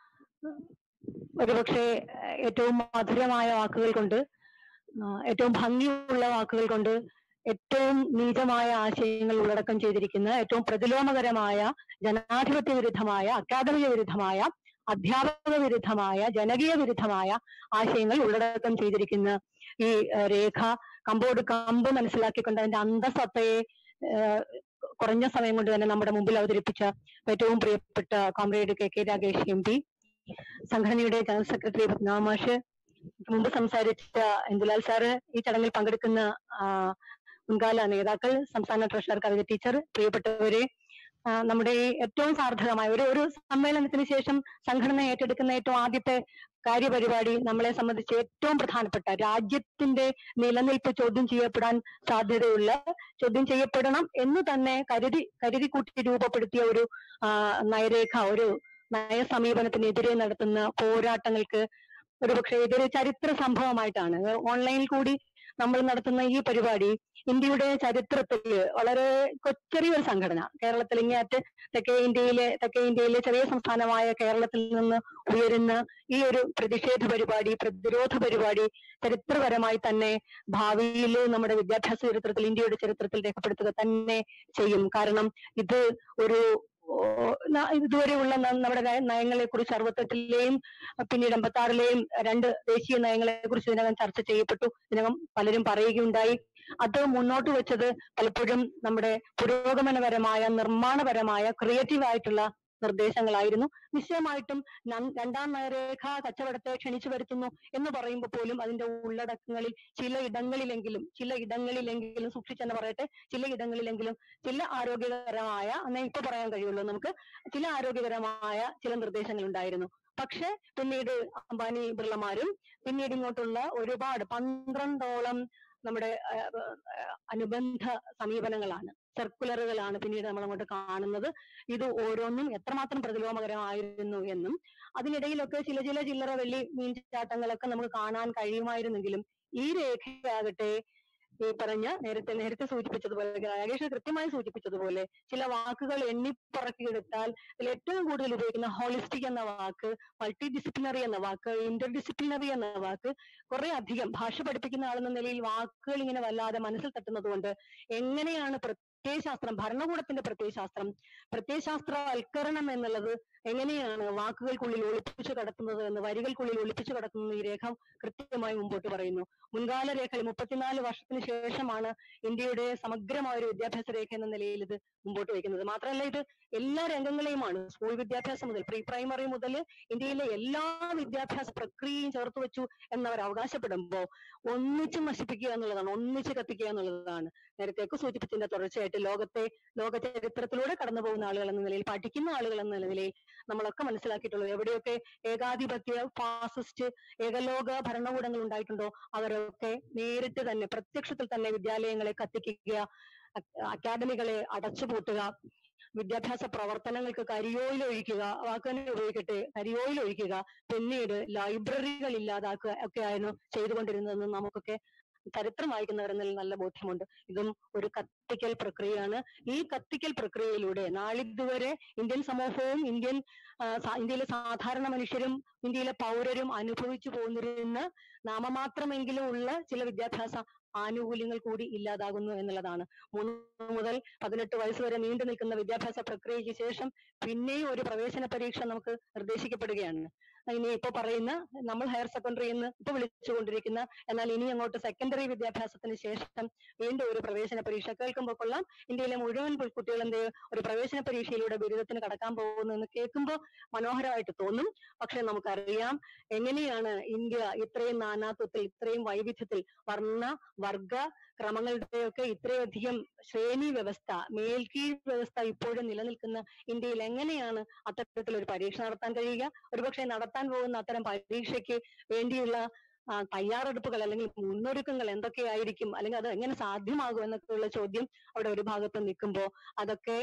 ഒരുപക്ഷെ ഏഹ്, ഏറ്റവും മധുരമായ വാക്കുകൾ കൊണ്ട് ആ, ഏറ്റവും ഭംഗിയുള്ള വാക്കുകൾ കൊണ്ട് ഏറ്റവും നീചമായ ആശയങ്ങൾ ഉള്ളടക്കം ചെയ്തിരിക്കുന്ന ഏറ്റവും പ്രതിലോമകരമായ ജനാധിപത്യ വിരുദ്ധമായ അക്കാദമിക വിരുദ്ധമായ അധ്യാപക വിരുദ്ധമായ ജനകീയ വിരുദ്ധമായ ആശയങ്ങൾ ഉള്ളടക്കം ചെയ്തിരിക്കുന്ന ഈ ഏഹ്, രേഖ കമ്പോട് കമ്പ് മനസ്സിലാക്കിക്കൊണ്ട് അതിന്റെ അന്തസത്തയെ ഏഹ്, കുറഞ്ഞ സമയം കൊണ്ട് തന്നെ നമ്മുടെ മുമ്പിൽ അവതരിപ്പിച്ച ഏറ്റവും പ്രിയപ്പെട്ട comrade K K Ragesh M P സംഘടനയുടെ ജനറൽ സെക്രട്ടറി പത്മനാമാഷ് മുമ്പ് സംസാരിച്ച ഇന്ദുലാൽ സാറ് ഈ ചടങ്ങിൽ പങ്കെടുക്കുന്ന ആ, മുൻകാല നേതാക്കൾ സംസ്ഥാന ട്രഷറർ കവിത ടീച്ചർ പ്രിയപ്പെട്ടവരെ ആ, നമ്മുടെ ഈ ഏറ്റവും സാർത്ഥകമായ ഒരു ഒരു സമ്മേളനത്തിന് ശേഷം സംഘടന ഏറ്റെടുക്കുന്ന ഏറ്റവും ആദ്യത്തെ കാര്യപരിപാടി നമ്മളെ സംബന്ധിച്ച് ഏറ്റവും പ്രധാനപ്പെട്ട രാജ്യത്തിന്റെ നിലനിൽപ്പ് ചോദ്യം ചെയ്യപ്പെടാൻ സാധ്യതയുള്ള ചോദ്യം ചെയ്യപ്പെടണം എന്ന് തന്നെ കരുതി കരുതി കൂട്ടി രൂപപ്പെടുത്തിയ ഒരു ആ, നയരേഖ ഒരു നയ സമീപനത്തിനെതിരെ നടത്തുന്ന പോരാട്ടങ്ങൾക്ക് ഒരുപക്ഷെ ഇതൊരു ചരിത്ര സംഭവമായിട്ടാണ് ഓൺലൈനിൽ കൂടി നമ്മൾ നടത്തുന്ന ഈ പരിപാടി ഇന്ത്യയുടെ ചരിത്രത്തിൽ വളരെ കൊച്ചെറിയൊരു സംഘടന കേരളത്തിൽ ഇങ്ങേയറ്റ് തെക്കേ ഇന്ത്യയിലെ തെക്കേ ഇന്ത്യയിലെ ചെറിയ സംസ്ഥാനമായ കേരളത്തിൽ നിന്ന് ഉയരുന്ന ഈ ഒരു പ്രതിഷേധ പരിപാടി പ്രതിരോധ പരിപാടി ചരിത്രപരമായി തന്നെ ഭാവിയിൽ നമ്മുടെ വിദ്യാഭ്യാസ ചരിത്രത്തിൽ ഇന്ത്യയുടെ ചരിത്രത്തിൽ രേഖപ്പെടുത്തുക തന്നെ ചെയ്യും കാരണം ഇത് ഒരു ഓ, ന- ഇതുവരെയുള്ള ന- നമ്മുടെ നയങ്ങളെ കുറിച്ച് അറുപത്തെട്ടിലെയും പിന്നീട് എൺപത്തി ആറിലെയും രണ്ട് ദേശീയ നയങ്ങളെ കുറിച്ച് ഇതിനകം ചർച്ച ചെയ്യപ്പെട്ടു ഇതിനകം പലരും പറയുകയുണ്ടായി അത് മുന്നോട്ട് വെച്ചത് പലപ്പോഴും നമ്മുടെ പുരോഗമനപരമായ നിർമ്മാണപരമായ ക്രിയേറ്റീവ് ആയിട്ടുള്ള നിർദ്ദേശങ്ങളായിരുന്നു നിശ്ചയമായിട്ടും നം- രണ്ടാം നയരേഖ കച്ചവടത്തെ ക്ഷണിച്ചു വരുത്തുന്നു എന്ന് പറയുമ്പോൾ പോലും അതിന്റെ ഉള്ളടക്കങ്ങളിൽ ചില ഇടങ്ങളിലെങ്കിലും ചില ഇടങ്ങളിലെങ്കിലും സൂക്ഷിച്ചെന്ന് പറയട്ടെ ചില ഇടങ്ങളിലെങ്കിലും ചില ആരോഗ്യകരമായ എന്നേ ഇപ്പൊ പറയാൻ കഴിയുള്ളൂ നമുക്ക് ചില ആരോഗ്യകരമായ ചില നിർദ്ദേശങ്ങൾ ഉണ്ടായിരുന്നു പക്ഷെ പിന്നീട് അംബാനി ബിർളമാരും പിന്നീട് ഇങ്ങോട്ടുള്ള ഒരുപാട് പന്ത്രണ്ടോളം നമ്മുടെ ആ, ആ, അനുബന്ധ സമീപനങ്ങളാണ് സർക്കുലറുകളാണ് പിന്നീട് നമ്മൾ അങ്ങോട്ട് കാണുന്നത് ഇത് ഓരോന്നും എത്രമാത്രം പ്രതിലോമകരമായിരുന്നു എന്നും അതിനിടയിലൊക്കെ ചില ചില ചില്ലറ വെള്ളി മീൻചാട്ടങ്ങളൊക്കെ നമുക്ക് കാണാൻ കഴിയുമായിരുന്നെങ്കിലും ഈ രേഖയാകട്ടെ ഈ പറഞ്ഞ നേരത്തെ നേരത്തെ സൂചിപ്പിച്ചതുപോലെ രാകേഷ് കൃത്യമായി സൂചിപ്പിച്ചതുപോലെ ചില വാക്കുകൾ എണ്ണിപ്പറക്കിയെടുത്താൽ ഇതിൽ ഏറ്റവും കൂടുതൽ ഉപയോഗിക്കുന്ന ഹോളിസ്റ്റിക് എന്ന വാക്ക് മൾട്ടി ഡിസിപ്ലിനറി എന്ന വാക്ക് ഇന്റർ ഡിസിപ്ലിനറി എന്ന വാക്ക് കുറെ അധികം ഭാഷ പഠിപ്പിക്കുന്ന ആളെന്ന നിലയിൽ വാക്കുകൾ ഇങ്ങനെ വല്ലാതെ മനസ്സിൽ തട്ടുന്നത് കൊണ്ട് എങ്ങനെയാണ് പ്രത്യയശാസ്ത്രം ഭരണകൂടത്തിന്റെ പ്രത്യയശാസ്ത്രം പ്രത്യയശാസ്ത്രവൽക്കരണം എന്നുള്ളത് എങ്ങനെയാണ് വാക്കുകൾക്കുള്ളിൽ ഒളിപ്പിച്ചു കടത്തുന്നത് എന്ന് വരികൾക്കുള്ളിൽ ഒളിപ്പിച്ചു കടത്തുന്നത് ഈ രേഖ കൃത്യമായി മുമ്പോട്ട് പറയുന്നു മുൻകാല രേഖയിൽ മുപ്പത്തിനാല് വർഷത്തിന് ശേഷമാണ് ഇന്ത്യയുടെ സമഗ്രമായ ഒരു വിദ്യാഭ്യാസ രേഖ എന്ന നിലയിൽ ഇത് മുമ്പോട്ട് വയ്ക്കുന്നത് മാത്രമല്ല ഇത് എല്ലാ രംഗങ്ങളെയുമാണ് സ്കൂൾ വിദ്യാഭ്യാസം മുതൽ പ്രീ പ്രൈമറി മുതൽ ഇന്ത്യയിലെ എല്ലാ വിദ്യാഭ്യാസ പ്രക്രിയയും ചേർത്ത് വെച്ചു എന്നവർ അവകാശപ്പെടുമ്പോൾ ഒന്നിച്ച് നശിപ്പിക്കുക എന്നുള്ളതാണ് ഒന്നിച്ച് കത്തിക്കുക എന്നുള്ളതാണ് നേരത്തേക്ക് സൂചിപ്പിച്ചതിന്റെ തുടർച്ചയായിട്ട് ലോകത്തെ ലോക ചരിത്രത്തിലൂടെ കടന്നു പോകുന്ന ആളുകൾ എന്ന നിലയിൽ പഠിക്കുന്ന ആളുകൾ എന്ന നിലയിൽ നമ്മളൊക്കെ മനസ്സിലാക്കിയിട്ടുള്ളത് എവിടെയൊക്കെ ഏകാധിപത്യ ഫാസിസ്റ്റ് ഏകലോക ഭരണകൂടങ്ങൾ ഉണ്ടായിട്ടുണ്ടോ അവരൊക്കെ നേരിട്ട് തന്നെ പ്രത്യക്ഷത്തിൽ തന്നെ വിദ്യാലയങ്ങളെ കത്തിക്കുക അ- അക്കാദമികളെ അടച്ചുപൂട്ടുക വിദ്യാഭ്യാസ പ്രവർത്തനങ്ങൾക്ക് കരിയോയിൽ ഒഴിക്കുക വാക്ക് തന്നെ ഉപയോഗിക്കട്ടെ കരിയോയിൽ ഒഴിക്കുക പിന്നീട് ലൈബ്രറികൾ ഇല്ലാതാക്കുക ഒക്കെ ആയിരുന്നു ചെയ്തുകൊണ്ടിരുന്നതെന്ന് നമുക്കൊക്കെ ചരിത്രം വായിക്കുന്നവരെന്നതിൽ നല്ല ബോധ്യമുണ്ട് ഇതും ഒരു കത്തിക്കൽ പ്രക്രിയയാണ് ഈ കത്തിക്കൽ പ്രക്രിയയിലൂടെ നാളിതുവരെ ഇന്ത്യൻ സമൂഹവും ഇന്ത്യൻ ആ, സാ- ഇന്ത്യയിലെ സാധാരണ മനുഷ്യരും ഇന്ത്യയിലെ പൗരരും അനുഭവിച്ചു പോന്നിരുന്ന നാമമാത്രമെങ്കിലും ഉള്ള ചില വിദ്യാഭ്യാസ ആനുകൂല്യങ്ങൾ കൂടി ഇല്ലാതാകുന്നു എന്നുള്ളതാണ് മൂന്ന് മുതൽ പതിനെട്ട് വയസ്സ് വരെ നീണ്ടു നിൽക്കുന്ന വിദ്യാഭ്യാസ പ്രക്രിയയ്ക്ക് ശേഷം പിന്നെയും ഒരു പ്രവേശന പരീക്ഷ നമുക്ക് നിർദ്ദേശിക്കപ്പെടുകയാണ് ഇനി ഇപ്പൊ പറയുന്ന നമ്മൾ ഹയർ സെക്കൻഡറി എന്ന് ഇപ്പൊ വിളിച്ചുകൊണ്ടിരിക്കുന്ന എന്നാൽ ഇനി അങ്ങോട്ട് സെക്കൻഡറി വിദ്യാഭ്യാസത്തിന് ശേഷം വീണ്ടും ഒരു പ്രവേശന പരീക്ഷ കേൾക്കുമ്പോൾ കൊള്ളാം ഇന്ത്യയിലെ മുഴുവൻ കുട്ടികൾ എന്ത് ഒരു പ്രവേശന പരീക്ഷയിലൂടെ ബിരുദത്തിന് കടക്കാൻ പോകുന്നു എന്ന് കേൾക്കുമ്പോൾ മനോഹരമായിട്ട് തോന്നും പക്ഷെ നമുക്കറിയാം എങ്ങനെയാണ് ഇന്ത്യ ഇത്രയും നാനാത്വത്തിൽ ഇത്രയും വൈവിധ്യത്തിൽ വർണ്ണ വർഗ ക്രമങ്ങളുടെയൊക്കെ ഇത്രയധികം ശ്രേണി വ്യവസ്ഥ മേൽക്കീഴ് വ്യവസ്ഥ ഇപ്പോഴും നിലനിൽക്കുന്ന ഇന്ത്യയിൽ എങ്ങനെയാണ് അത്തരത്തിൽ ഒരു പരീക്ഷ നടത്താൻ കഴിയുക ഒരുപക്ഷെ നടത്താൻ പോകുന്ന അത്തരം പരീക്ഷയ്ക്ക് വേണ്ടിയുള്ള ആ, തയ്യാറെടുപ്പുകൾ അല്ലെങ്കിൽ മുന്നൊരുക്കങ്ങൾ എന്തൊക്കെയായിരിക്കും അല്ലെങ്കിൽ അത് എങ്ങനെ സാധ്യമാകും എന്നൊക്കെയുള്ള ചോദ്യം അവിടെ ഒരു ഭാഗത്ത് നിൽക്കുമ്പോൾ അതൊക്കെ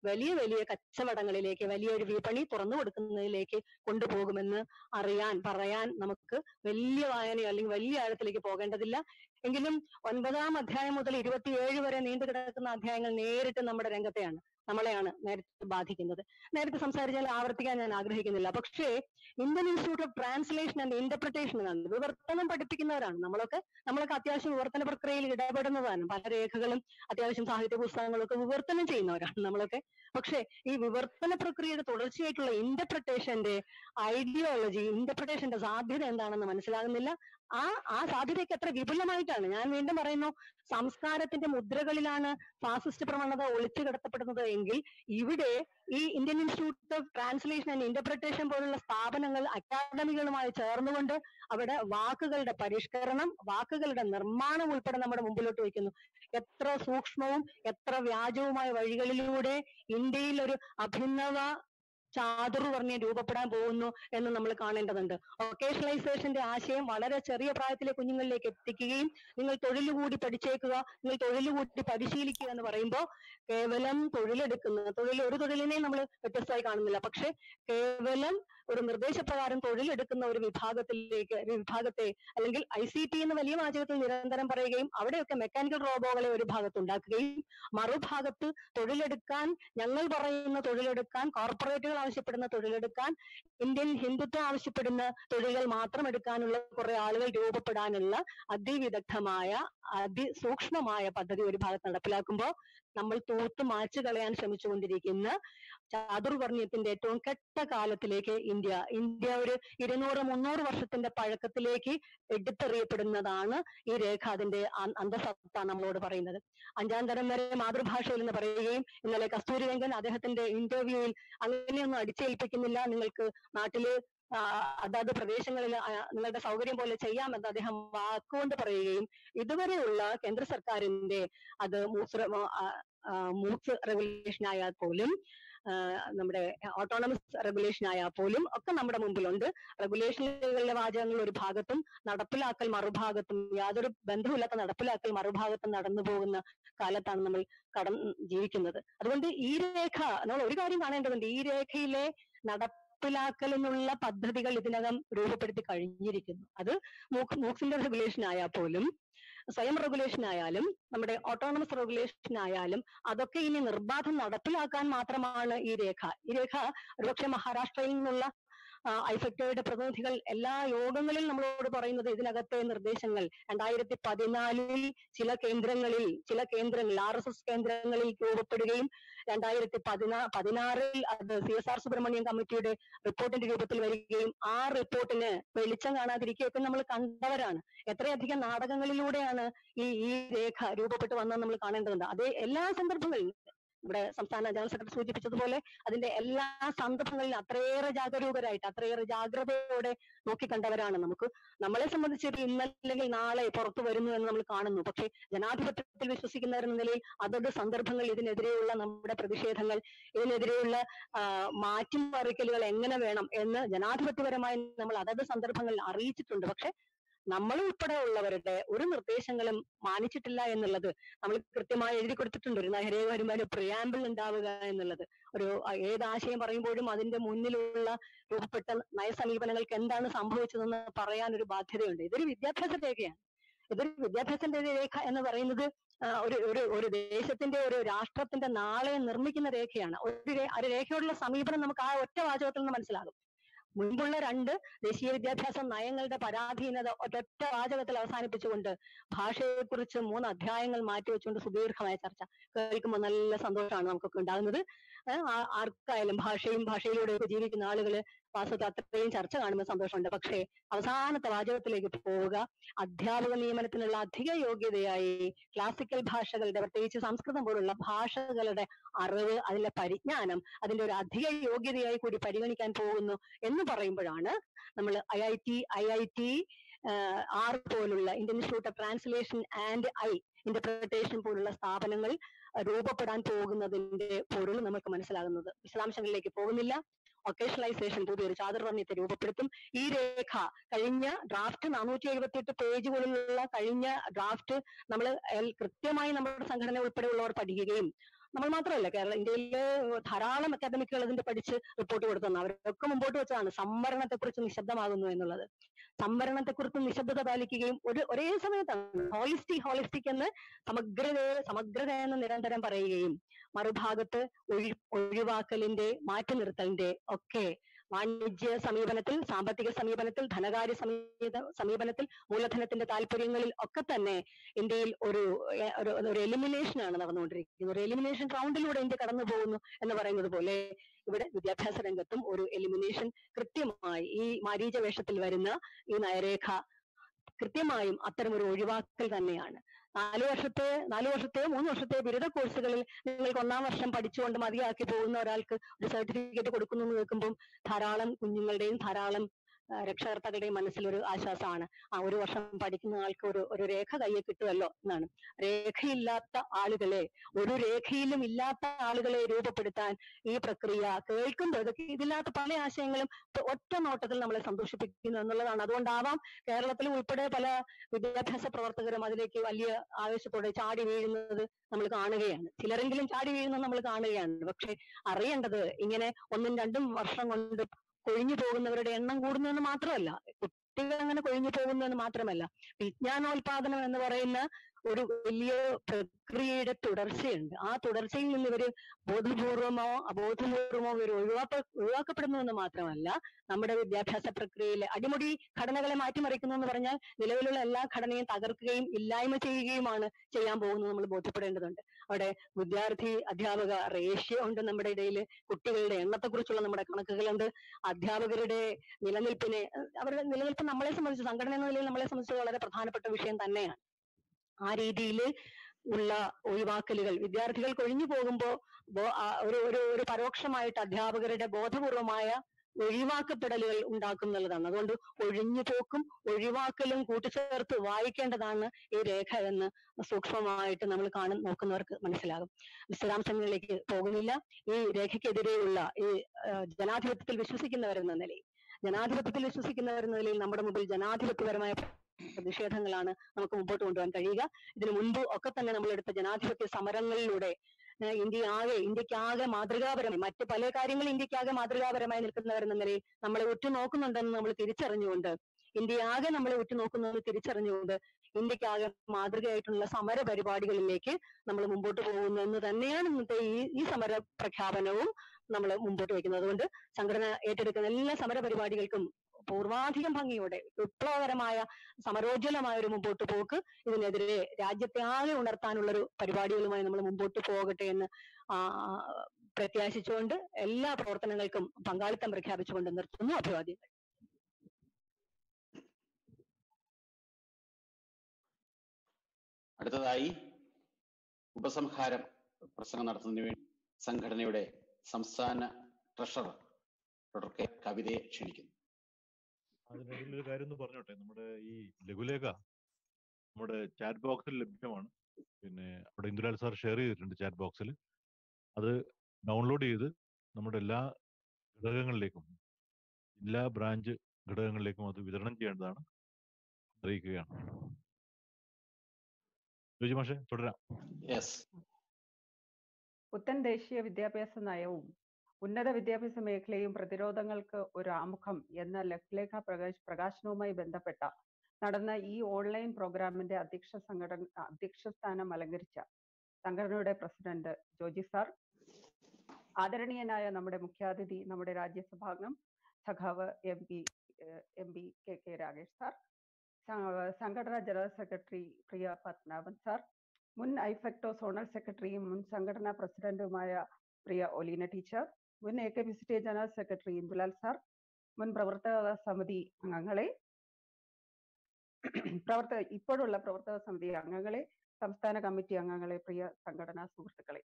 വലിയ വലിയ കച്ചവടങ്ങളിലേക്ക് വലിയൊരു വിപണി തുറന്നു കൊടുക്കുന്നതിലേക്ക് കൊണ്ടുപോകുമെന്ന് അറിയാൻ പറയാൻ നമുക്ക് വലിയ വായനയോ അല്ലെങ്കിൽ വലിയ ആഴത്തിലേക്ക് പോകേണ്ടതില്ല എങ്കിലും ഒൻപതാം അധ്യായം മുതൽ ഇരുപത്തിയേഴ് വരെ നീണ്ടു കിടക്കുന്ന അധ്യായങ്ങൾ നേരിട്ട് നമ്മുടെ രംഗത്തെയാണ് നമ്മളെയാണ് നേരിട്ട് ബാധിക്കുന്നത് നേരത്തെ സംസാരിച്ചാൽ ആവർത്തിക്കാൻ ഞാൻ ആഗ്രഹിക്കുന്നില്ല പക്ഷേ Indian institute of translation and interpretation എന്നാണ് വിവർത്തനം പഠിപ്പിക്കുന്നവരാണ് നമ്മളൊക്കെ നമ്മളൊക്കെ അത്യാവശ്യം വിവർത്തന പ്രക്രിയയിൽ ഇടപെടുന്നതാണ് പല രേഖകളും അത്യാവശ്യം സാഹിത്യ പുസ്തകങ്ങളൊക്കെ വിവർത്തനം ചെയ്യുന്നവരാണ് നമ്മളൊക്കെ പക്ഷേ ഈ വിവർത്തന പ്രക്രിയയുടെ തുടർച്ചയായിട്ടുള്ള ഇന്റർപ്രിട്ടേഷന്റെ ഐഡിയോളജി ഇന്റർപ്രിട്ടേഷന്റെ സാധ്യത എന്താണെന്ന് മനസ്സിലാകുന്നില്ല ആ ആ സാധ്യതയ്ക്ക് എത്ര വിപുലമായിട്ടാണ് ഞാൻ വീണ്ടും പറയുന്നു സംസ്കാരത്തിന്റെ മുദ്രകളിലാണ് ഫാസിസ്റ്റ് പ്രവണത ഒളിച്ചു കിടത്തപ്പെടുന്നത് എങ്കിൽ ഇവിടെ ഈ Indian institute of translation and interpretation പോലുള്ള സ്ഥാപനങ്ങൾ അക്കാദമികളുമായി ചേർന്നുകൊണ്ട് അവിടെ വാക്കുകളുടെ പരിഷ്കരണം വാക്കുകളുടെ നിർമ്മാണം ഉൾപ്പെടെ നമ്മുടെ മുമ്പിലോട്ട് വയ്ക്കുന്നു എത്ര സൂക്ഷ്മവും എത്ര വ്യാജവുമായ വഴികളിലൂടെ ഇന്ത്യയിൽ ഒരു അഭിനവ ചാതുർവർണ്ണയം രൂപപ്പെടാൻ പോകുന്നു എന്ന് നമ്മൾ കാണേണ്ടതുണ്ട് വൊക്കേഷണലൈസേഷന്റെ ആശയം വളരെ ചെറിയ പ്രായത്തിലെ കുഞ്ഞുങ്ങളിലേക്ക് എത്തിക്കുകയും നിങ്ങൾ തൊഴിൽ കൂടി പഠിച്ചേക്കുക നിങ്ങൾ തൊഴിൽ കൂടി പരിശീലിക്കുക എന്ന് പറയുമ്പോൾ കേവലം തൊഴിലെടുക്കുന്ന തൊഴിൽ ഒരു തൊഴിലിനെ നമ്മൾ വ്യത്യസ്തമായി കാണുന്നില്ല പക്ഷെ കേവലം ഒരു നിർദ്ദേശപ്രകാരം തൊഴിലെടുക്കുന്ന ഒരു വിഭാഗത്തിലേക്ക് ഒരു വിഭാഗത്തെ അല്ലെങ്കിൽ ഐ സി ടി എന്ന വലിയ വാചകത്തിൽ നിരന്തരം പറയുകയും അവിടെയൊക്കെ മെക്കാനിക്കൽ റോബോകളെ ഒരു ഭാഗത്ത് ഉണ്ടാക്കുകയും മറുഭാഗത്ത് തൊഴിലെടുക്കാൻ ഞങ്ങൾ പറയുന്ന തൊഴിലെടുക്കാൻ കോർപ്പറേറ്റുകൾ ആവശ്യപ്പെടുന്ന തൊഴിലെടുക്കാൻ ഇന്ത്യൻ ഹിന്ദുത്വം ആവശ്യപ്പെടുന്ന തൊഴിലുകൾ മാത്രം എടുക്കാനുള്ള കുറെ ആളുകൾ രൂപപ്പെടാനുള്ള അതിവിദഗ്ധമായ അതിസൂക്ഷ്മമായ പദ്ധതി ഒരു ഭാഗത്ത് നടപ്പിലാക്കുമ്പോൾ നമ്മൾ തൂത്ത് മാച്ചു കളയാൻ ശ്രമിച്ചുകൊണ്ടിരിക്കുന്ന ചാതുർവർണ്ണയത്തിന്റെ ഏറ്റവും കെട്ട കാലത്തിലേക്ക് ഇന്ത്യ ഇന്ത്യ ഒരു ഇരുന്നൂറ് മുന്നൂറ് വർഷത്തിന്റെ പഴക്കത്തിലേക്ക് എടുത്തെറിയപ്പെടുന്നതാണ് ഈ രേഖ അതിന്റെ അ- അന്തസത്ത നമ്മളോട് പറയുന്നത് അഞ്ചാം തരം വരെ മാതൃഭാഷയിൽ എന്ന് പറയുകയും ഇന്നലെ കസ്തൂരി രംഗൻ അദ്ദേഹത്തിന്റെ ഇന്റർവ്യൂവിൽ അങ്ങനെയൊന്നും അടിച്ചേൽപ്പിക്കുന്നില്ല നിങ്ങൾക്ക് നാട്ടില് ആ, അതാത് പ്രദേശങ്ങളിൽ ആ, നിങ്ങളുടെ സൗകര്യം പോലെ ചെയ്യാമെന്ന് അദ്ദേഹം വാക്കുകൊണ്ട് പറയുകയും ഇതുവരെയുള്ള കേന്ദ്ര സർക്കാരിന്റെ അത് മൂസ് റെ- ആ, ആ, മൂസ് റെഗുലേഷൻ ആയാൽ പോലും ആ, നമ്മുടെ ഓട്ടോണമസ് റെഗുലേഷൻ ആയാൽ പോലും ഒക്കെ നമ്മുടെ മുമ്പിലുണ്ട് റെഗുലേഷനുകളിലെ വാചകങ്ങൾ ഒരു ഭാഗത്തും നടപ്പിലാക്കൽ മറുഭാഗത്തും യാതൊരു ബന്ധവുമില്ലാത്ത നടപ്പിലാക്കൽ മറുഭാഗത്തും നടന്നു പോകുന്ന കാലത്താണ് നമ്മൾ കടം ജീവിക്കുന്നത് അതുകൊണ്ട് ഈ രേഖ നമ്മൾ ഒരു കാര്യം കാണേണ്ടതുണ്ട് ഈ രേഖയിലെ നടപ്പിലാക്കലിനുള്ള പദ്ധതികൾ ഇതിനകം രൂപപ്പെടുത്തി കഴിഞ്ഞിരിക്കുന്നു അത് മൂക്ക് മൂക്സിന്റെ റെഗുലേഷൻ ആയാൽ പോലും സ്വയം റെഗുലേഷൻ ആയാലും നമ്മുടെ ഓട്ടോണമസ് റെഗുലേഷൻ ആയാലും അതൊക്കെ ഇനി നിർബാധം നടപ്പിലാക്കാൻ മാത്രമാണ് ഈ രേഖ ഈ രേഖ ഒരുപക്ഷെ മഹാരാഷ്ട്രയിൽ നിന്നുള്ള ഐഫക്ടോയുടെ പ്രതിനിധികൾ എല്ലാ യോഗങ്ങളിൽ നമ്മളോട് പറയുന്നത് ഇതിനകത്തെ നിർദ്ദേശങ്ങൾ രണ്ടായിരത്തി പതിനാലിൽ ചില കേന്ദ്രങ്ങളിൽ ചില കേന്ദ്രങ്ങളിൽ ആർ എസ് എസ് കേന്ദ്രങ്ങളിൽ രൂപപ്പെടുകയും രണ്ടായിരത്തി പതിനാ പതിനാറിൽ അത് സി എസ് ആർ സുബ്രഹ്മണ്യം കമ്മിറ്റിയുടെ റിപ്പോർട്ടിന്റെ രൂപത്തിൽ വരികയും ആ റിപ്പോർട്ടിന് വെളിച്ചം കാണാതിരിക്കുകയൊക്കെ നമ്മൾ കണ്ടവരാണ് എത്രയധികം നാടകങ്ങളിലൂടെയാണ് ഈ ഈ രേഖ രൂപപ്പെട്ട് വന്നത് നമ്മൾ കാണേണ്ടതുണ്ട് അതേ എല്ലാ സന്ദർഭങ്ങളിലും ഇവിടെ സംസ്ഥാന ജനറൽ സെക്രട്ടറി സൂചിപ്പിച്ചതുപോലെ അതിന്റെ എല്ലാ സന്ദർഭങ്ങളിലും അത്രയേറെ ജാഗരൂകരായിട്ട് അത്രയേറെ ജാഗ്രതയോടെ നോക്കിക്കണ്ടവരാണ് നമുക്ക് നമ്മളെ സംബന്ധിച്ച് ഇത് ഇന്നല്ലെങ്കിൽ നാളെ പുറത്തു വരുന്നു എന്ന് നമ്മൾ കാണുന്നു പക്ഷേ ജനാധിപത്യത്തിൽ വിശ്വസിക്കുന്നവരെന്ന നിലയിൽ അതത് സന്ദർഭങ്ങൾ ഇതിനെതിരെയുള്ള നമ്മുടെ പ്രതിഷേധങ്ങൾ ഇതിനെതിരെയുള്ള ആ, മാറ്റിമറിക്കലുകൾ എങ്ങനെ വേണം എന്ന് ജനാധിപത്യപരമായി നമ്മൾ അതത് സന്ദർഭങ്ങളിൽ അറിയിച്ചിട്ടുണ്ട് പക്ഷെ നമ്മൾ ഉൾപ്പെടെ ഉള്ളവരുടെ ഒരു നിർദ്ദേശങ്ങളും മാനിച്ചിട്ടില്ല എന്നുള്ളത് നമ്മൾ കൃത്യമായി എഴുതി കൊടുത്തിട്ടുണ്ട് ഒരു നഗരേ വരുമ്പോൾ ഒരു പ്രിയാമ്പിൾ ഉണ്ടാവുക എന്നുള്ളത് ഒരു ആ, ഏത് ആശയം പറയുമ്പോഴും അതിന്റെ മുന്നിലുള്ള രൂപപ്പെട്ട നയസമീപനങ്ങൾക്ക് എന്താണ് സംഭവിച്ചതെന്ന് പറയാൻ ഒരു ബാധ്യതയുണ്ട് ഇതൊരു വിദ്യാഭ്യാസ രേഖയാണ് ഇതൊരു വിദ്യാഭ്യാസത്തിന്റെ രേഖ എന്ന് പറയുന്നത് ആ, ഒരു ഒരു ഒരു ദേശത്തിന്റെ ഒരു രാഷ്ട്രത്തിന്റെ നാളെ നിർമ്മിക്കുന്ന രേഖയാണ് ഒരു രേ- ഒരു രേഖയോടുള്ള സമീപനം നമുക്ക് ആ ഒറ്റ വാചകത്തിൽ നിന്ന് മനസ്സിലാകും മുൻപുള്ള രണ്ട് ദേശീയ വിദ്യാഭ്യാസ നയങ്ങളുടെ പരാധീനത ഒരൊറ്റ വാചകത്തിൽ അവസാനിപ്പിച്ചുകൊണ്ട് ഭാഷയെക്കുറിച്ച് മൂന്ന് അധ്യായങ്ങൾ മാറ്റിവെച്ചുകൊണ്ട് സുദീർഘമായ ചർച്ച കേൾക്കുമ്പോൾ നല്ല സന്തോഷമാണ് നമുക്കൊക്കെ ഉണ്ടാകുന്നത് ഏഹ് ആ- ആർക്കായാലും ഭാഷയും ഭാഷയിലൂടെയൊക്കെ ജീവിക്കുന്ന ആളുകള് വാസ്തവത്തിൽ അത്രയും ചർച്ച കാണുമ്പോൾ സന്തോഷമുണ്ട് പക്ഷേ അവസാനത്തെ വാചകത്തിലേക്ക് പോവുക അധ്യാപക നിയമനത്തിനുള്ള അധിക യോഗ്യതയായി ക്ലാസിക്കൽ ഭാഷകളുടെ പ്രത്യേകിച്ച് സംസ്കൃതം പോലുള്ള ഭാഷകളുടെ അറിവ് അതിന്റെ പരിജ്ഞാനം അതിന്റെ ഒരു അധിക യോഗ്യതയായി കൂടി പരിഗണിക്കാൻ പോകുന്നു എന്ന് പറയുമ്പോഴാണ് നമ്മൾ I I T I I T R പോലുള്ള Indian institute of translation and I interpretation പോലുള്ള സ്ഥാപനങ്ങൾ അഹ് രൂപപ്പെടാൻ പോകുന്നതിന്റെ പൊരുൾ നമുക്ക് മനസ്സിലാകുന്നത് വിശദാംശങ്ങളിലേക്ക് പോകുന്നില്ല ഒക്കേഷണലൈസേഷൻ പുതിയൊരു ചാതുർവർണ്ണയത്തെ രൂപപ്പെടുത്തും ഈ രേഖ കഴിഞ്ഞ ഡ്രാഫ്റ്റ് നാനൂറ്റി എഴുപത്തി എട്ട് പേജുകളിലുള്ള കഴിഞ്ഞ ഡ്രാഫ്റ്റ് നമ്മൾ കൃത്യമായി നമ്മുടെ സംഘടന ഉൾപ്പെടെയുള്ളവർ പഠിക്കുകയും നമ്മൾ മാത്രമല്ല കേരള ഇന്ത്യയിലെ ധാരാളം അക്കാദമിക്കുകൾ ഇതിന്റെ പഠിച്ച് റിപ്പോർട്ട് കൊടുത്തു അവരൊക്കെ മുമ്പോട്ട് വെച്ചതാണ് സംവരണത്തെക്കുറിച്ച് നിശബ്ദമാകുന്നു എന്നുള്ളത് സംവരണത്തെക്കുറിച്ച് നിശബ്ദത പാലിക്കുകയും ഒരു ഒരേ സമയത്താണ് ഹോളിസ്റ്റിക് ഹോളിസ്റ്റിക് എന്ന് സമഗ്രത സമഗ്രത എന്ന് നിരന്തരം പറയുകയും മറുഭാഗത്ത് ഒഴി ഒഴിവാക്കലിന്റെ മാറ്റി നിർത്തലിന്റെ ഒക്കെ വാണിജ്യ സമീപനത്തിൽ സാമ്പത്തിക സമീപനത്തിൽ ധനകാര്യ സമീപ സമീപനത്തിൽ മൂലധനത്തിന്റെ താല്പര്യങ്ങളിൽ ഒക്കെ തന്നെ ഇന്ത്യയിൽ ഒരു എ- ഒരു ഒരു എലിമിനേഷൻ ആണ് നടന്നുകൊണ്ടിരിക്കുന്നത് ഒരു എലിമിനേഷൻ റൗണ്ടിലൂടെ ഇന്ത്യ കടന്നു പോകുന്നു എന്ന് പറയുന്നത് പോലെ ഇവിടെ വിദ്യാഭ്യാസ രംഗത്തും ഒരു എലിമിനേഷൻ കൃത്യമായി ഈ മാരീച വേഷത്തിൽ വരുന്ന ഈ നയരേഖ കൃത്യമായും അത്തരം ഒരു ഒഴിവാക്കൽ തന്നെയാണ് നാല് വർഷത്തെ നാല് വർഷത്തെ മൂന്ന് വർഷത്തെ ബിരുദ കോഴ്സുകളിൽ നിങ്ങൾക്ക് ഒന്നാം വർഷം പഠിച്ചുകൊണ്ട് മതിയാക്കി പോകുന്ന ഒരാൾക്ക് ഒരു സർട്ടിഫിക്കറ്റ് കൊടുക്കുന്നു എന്ന് കേൾക്കുമ്പോൾ ധാരാളം കുഞ്ഞുങ്ങളുടെയും ധാരാളം ആ, രക്ഷകർത്താക്കളുടെയും മനസ്സിലൊരു ആശ്വാസമാണ് ആ ഒരു വർഷം പഠിക്കുന്ന ആൾക്ക് ഒരു ഒരു രേഖ കയ്യിൽ കിട്ടുമല്ലോ എന്നാണ് രേഖയില്ലാത്ത ആളുകളെ ഒരു രേഖയിലും ഇല്ലാത്ത ആളുകളെ രൂപപ്പെടുത്താൻ ഈ പ്രക്രിയ കേൾക്കുമ്പോൾ ഇതൊക്കെ ഇതില്ലാത്ത പല ആശയങ്ങളും ഇപ്പൊ ഒറ്റ നോട്ടത്തിൽ നമ്മളെ സന്തോഷിപ്പിക്കുന്നു എന്നുള്ളതാണ് അതുകൊണ്ടാവാം കേരളത്തിൽ ഉൾപ്പെടെ പല വിദ്യാഭ്യാസ പ്രവർത്തകരും അതിലേക്ക് വലിയ ആവേശത്തോടെ ചാടി വീഴുന്നത് നമ്മൾ കാണുകയാണ് ചിലരെങ്കിലും ചാടി വീഴുന്നത് നമ്മൾ കാണുകയാണ് പക്ഷെ അറിയേണ്ടത് ഇങ്ങനെ ഒന്നും രണ്ടും വർഷം കൊണ്ട് കൊഴിഞ്ഞു പോകുന്നവരുടെ എണ്ണം കൂടുന്നു എന്ന് മാത്രമല്ല കുട്ടികൾ അങ്ങനെ കൊഴിഞ്ഞു പോകുന്നു എന്ന് മാത്രമല്ല വിജ്ഞാനോൽപാദനം എന്ന് പറയുന്ന ഒരു വലിയ പ്രക്രിയയുടെ തുടർച്ചയുണ്ട് ആ തുടർച്ചയിൽ നിന്ന് ഇവര് ബോധപൂർവമോ അബോധപൂർവമോ ഇവർ ഒഴിവാക്ക ഒഴിവാക്കപ്പെടുന്നു എന്ന് മാത്രമല്ല നമ്മുടെ വിദ്യാഭ്യാസ പ്രക്രിയയിലെ അടിമുടി ഘടനകളെ മാറ്റിമറിക്കുന്നു എന്ന് പറഞ്ഞാൽ നിലവിലുള്ള എല്ലാ ഘടനയും തകർക്കുകയും ഇല്ലായ്മ ചെയ്യുകയുമാണ് ചെയ്യാൻ പോകുന്നത് നമ്മൾ ബോധ്യപ്പെടേണ്ടതുണ്ട് അവിടെ വിദ്യാർത്ഥി അധ്യാപക റേഷ്യോ ഉണ്ട് നമ്മുടെ ഇടയിൽ കുട്ടികളുടെ എണ്ണത്തെക്കുറിച്ചുള്ള നമ്മുടെ കണക്കുകളുണ്ട് അധ്യാപകരുടെ നിലനിൽപ്പിനെ അഹ് അവരുടെ നിലനിൽപ്പ് നമ്മളെ സംബന്ധിച്ച് സംഘടന എന്ന നിലയിൽ നമ്മളെ സംബന്ധിച്ച് വളരെ പ്രധാനപ്പെട്ട വിഷയം തന്നെയാണ് ആ രീതിയിൽ ഉള്ള ഒഴിവാക്കലുകൾ വിദ്യാർത്ഥികൾ കൊഴിഞ്ഞു പോകുമ്പോ ബോ- ആ ഒരു ഒരു ഒരു പരോക്ഷമായിട്ട് അധ്യാപകരുടെ ബോധപൂർവമായ ഒഴിവാക്കപ്പെടലുകൾ ഉണ്ടാക്കും എന്നുള്ളതാണ് അതുകൊണ്ട് ഒഴിഞ്ഞു പോക്കും ഒഴിവാക്കലും കൂട്ടിച്ചേർത്ത് വായിക്കേണ്ടതാണ് ഈ രേഖ എന്ന് സൂക്ഷ്മമായിട്ട് നമ്മൾ കാണും നോക്കുന്നവർക്ക് മനസ്സിലാകും വിശദാംശങ്ങളിലേക്ക് പോകുന്നില്ല ഈ രേഖയ്ക്കെതിരെയുള്ള ഈ ആ, ജനാധിപത്യത്തിൽ വിശ്വസിക്കുന്നവരെന്ന നിലയിൽ ജനാധിപത്യത്തിൽ വിശ്വസിക്കുന്നവരെന്ന നിലയിൽ നമ്മുടെ മുമ്പിൽ ജനാധിപത്യപരമായ പ്രതിഷേധങ്ങളാണ് നമുക്ക് മുമ്പോട്ട് കൊണ്ടുപോകാൻ കഴിയുക ഇതിനു മുൻപ് ഒക്കെ തന്നെ നമ്മൾ എടുത്ത ജനാധിപത്യ സമരങ്ങളിലൂടെ ഏഹ് ഇന്ത്യ ആകെ ഇന്ത്യക്ക് ആകെ മാതൃകാപരമായി മറ്റ് പല കാര്യങ്ങളും ഇന്ത്യക്ക് ആകെ മാതൃകാപരമായി നിൽക്കുന്നവരെന്ന നിലയിൽ നമ്മളെ ഉറ്റുനോക്കുന്നുണ്ടെന്ന് നമ്മൾ തിരിച്ചറിഞ്ഞുകൊണ്ട് ഇന്ത്യ ആകെ നമ്മളെ ഉറ്റുനോക്കുന്നത് തിരിച്ചറിഞ്ഞുകൊണ്ട് ഇന്ത്യക്കാകെ മാതൃകയായിട്ടുള്ള സമര പരിപാടികളിലേക്ക് നമ്മൾ മുമ്പോട്ട് പോകുന്നു എന്ന് തന്നെയാണ് ഇന്നത്തെ ഈ ഈ സമര പ്രഖ്യാപനവും നമ്മൾ മുമ്പോട്ട് വയ്ക്കുന്നത് അതുകൊണ്ട് സംഘടന ഏറ്റെടുക്കുന്ന എല്ലാ സമര പരിപാടികൾക്കും പൂർവാധികം ഭംഗിയോടെ വിപ്ലവകരമായ സമരോജ്വലമായ ഒരു മുമ്പോട്ട് പോക്ക് ഇതിനെതിരെ രാജ്യത്തെ ആകെ ഉണർത്താനുള്ള ഒരു പരിപാടികളുമായി നമ്മൾ മുമ്പോട്ട് പോകട്ടെ എന്ന് ആ പ്രത്യാശിച്ചുകൊണ്ട് എല്ലാ പ്രവർത്തനങ്ങൾക്കും പങ്കാളിത്തം പ്രഖ്യാപിച്ചുകൊണ്ട് നിർത്തുന്നു അഭിവാദ്യങ്ങൾ അടുത്തതായി ഉപസംഹാരം പ്രസംഗം നടത്തുന്നതിന് വേണ്ടി സംഘടനയുടെ സംസ്ഥാന ട്രഷറർ ഡോക്ടർ കെ കവിതയെ ക്ഷണിക്കുന്നു അതിനിടയിൽ ഒരു കാര്യം ഒന്ന് പറഞ്ഞോട്ടെ നമ്മുടെ ഈ ലഘുലേഖ നമ്മുടെ ചാറ്റ് ബോക്സിൽ ലഭ്യമാണ് പിന്നെ അവിടെ ഇന്ദുലാൽ സാർ ഷെയർ ചെയ്തിട്ടുണ്ട് ചാറ്റ് ബോക്സിൽ അത് ഡൗൺലോഡ് ചെയ്ത് നമ്മുടെ എല്ലാ ഘടകങ്ങളിലേക്കും എല്ലാ ബ്രാഞ്ച് ഘടകങ്ങളിലേക്കും അത് വിതരണം ചെയ്യേണ്ടതാണ് അറിയിക്കുകയാണ് ജോജി മാഷെ തുടരാം യെസ് പുത്തൻ ദേശീയ വിദ്യാഭ്യാസ നയവും ഉന്നത വിദ്യാഭ്യാസ മേഖലയും പ്രതിരോധങ്ങൾക്ക് ഒരു ആമുഖം എന്ന ലഘുലേഖ പ്രകാശ് പ്രകാശനവുമായി ബന്ധപ്പെട്ട നടന്ന ഈ ഓൺലൈൻ പ്രോഗ്രാമിന്റെ അധ്യക്ഷ സംഘടന അധ്യക്ഷ സ്ഥാനം അലങ്കരിച്ച സംഘടനയുടെ പ്രസിഡന്റ് ജോജി സാർ ആദരണീയനായ നമ്മുടെ മുഖ്യാതിഥി നമ്മുടെ രാജ്യസഭാംഗം സഖാവ് M P M P K K Ragesh sir സ- സംഘടനാ ജനറൽ സെക്രട്ടറി പ്രിയ പത്മനാഭൻ സാർ മുൻ ഐഫെക്ടോ സോണൽ സെക്രട്ടറിയും മുൻ സംഘടനാ പ്രസിഡന്റുമായ പ്രിയ ഒലീന ടീച്ചർ മുൻ A K P C T general secretary Indulal sir മുൻ പ്രവർത്തക സമിതി അംഗങ്ങളെ പ്രവർത്തക ഇപ്പോഴുള്ള പ്രവർത്തക സമിതി അംഗങ്ങളെ സംസ്ഥാന കമ്മിറ്റി അംഗങ്ങളെ പ്രിയ സംഘടനാ സുഹൃത്തുക്കളെ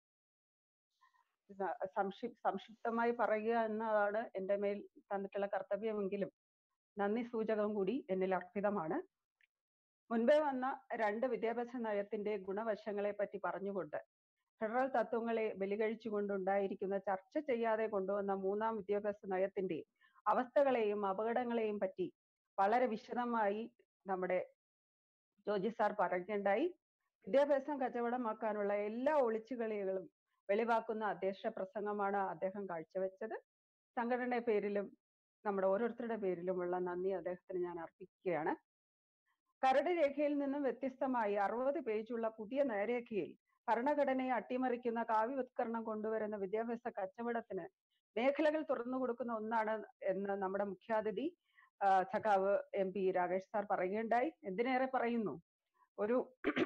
സ- സംക്ഷി സംക്ഷിപ്തമായി പറയുക എന്നതാണ് എൻ്റെ മേൽ തന്നിട്ടുള്ള കർത്തവ്യമെങ്കിലും നന്ദി സൂചകം കൂടി എന്നിൽ അർപ്പിതമാണ് മുൻപേ വന്ന രണ്ട് വിദ്യാഭ്യാസ നയത്തിന്റെ ഗുണവശങ്ങളെ പറ്റി പറഞ്ഞുകൊണ്ട് ഫെഡറൽ തത്വങ്ങളെ ബലികഴിച്ചുകൊണ്ടുണ്ടായിരിക്കുന്ന ചർച്ച ചെയ്യാതെ കൊണ്ടുവന്ന മൂന്നാം വിദ്യാഭ്യാസ നയത്തിന്റെ അവസ്ഥകളെയും അപകടങ്ങളെയും പറ്റി വളരെ വിശദമായി നമ്മുടെ ജോജി സാർ പറയുകയുണ്ടായി വിദ്യാഭ്യാസം കച്ചവടമാക്കാനുള്ള എല്ലാ ഒളിച്ചുകളികളും വെളിവാക്കുന്ന അധ്യക്ഷ പ്രസംഗമാണ് അദ്ദേഹം കാഴ്ചവെച്ചത് സംഘടനയുടെ പേരിലും നമ്മുടെ ഓരോരുത്തരുടെ പേരിലുമുള്ള നന്ദി അദ്ദേഹത്തിന് ഞാൻ അർപ്പിക്കുകയാണ് കരട് രേഖയിൽ നിന്നും വ്യത്യസ്തമായി അറുപത് പേജുള്ള പുതിയ നേരേഖയിൽ ഭരണഘടനയെ അട്ടിമറിക്കുന്ന കാവ്യവത്കരണം കൊണ്ടുവരുന്ന വിദ്യാഭ്യാസ കച്ചവടത്തിന് മേഖലകൾ തുറന്നു കൊടുക്കുന്ന ഒന്നാണ് എന്ന് നമ്മുടെ മുഖ്യാതിഥി ആ, സഖാവ് എം പി രാകേഷ് സാർ പറയുകയുണ്ടായി എന്തിനേറെ പറയുന്നു ഒരു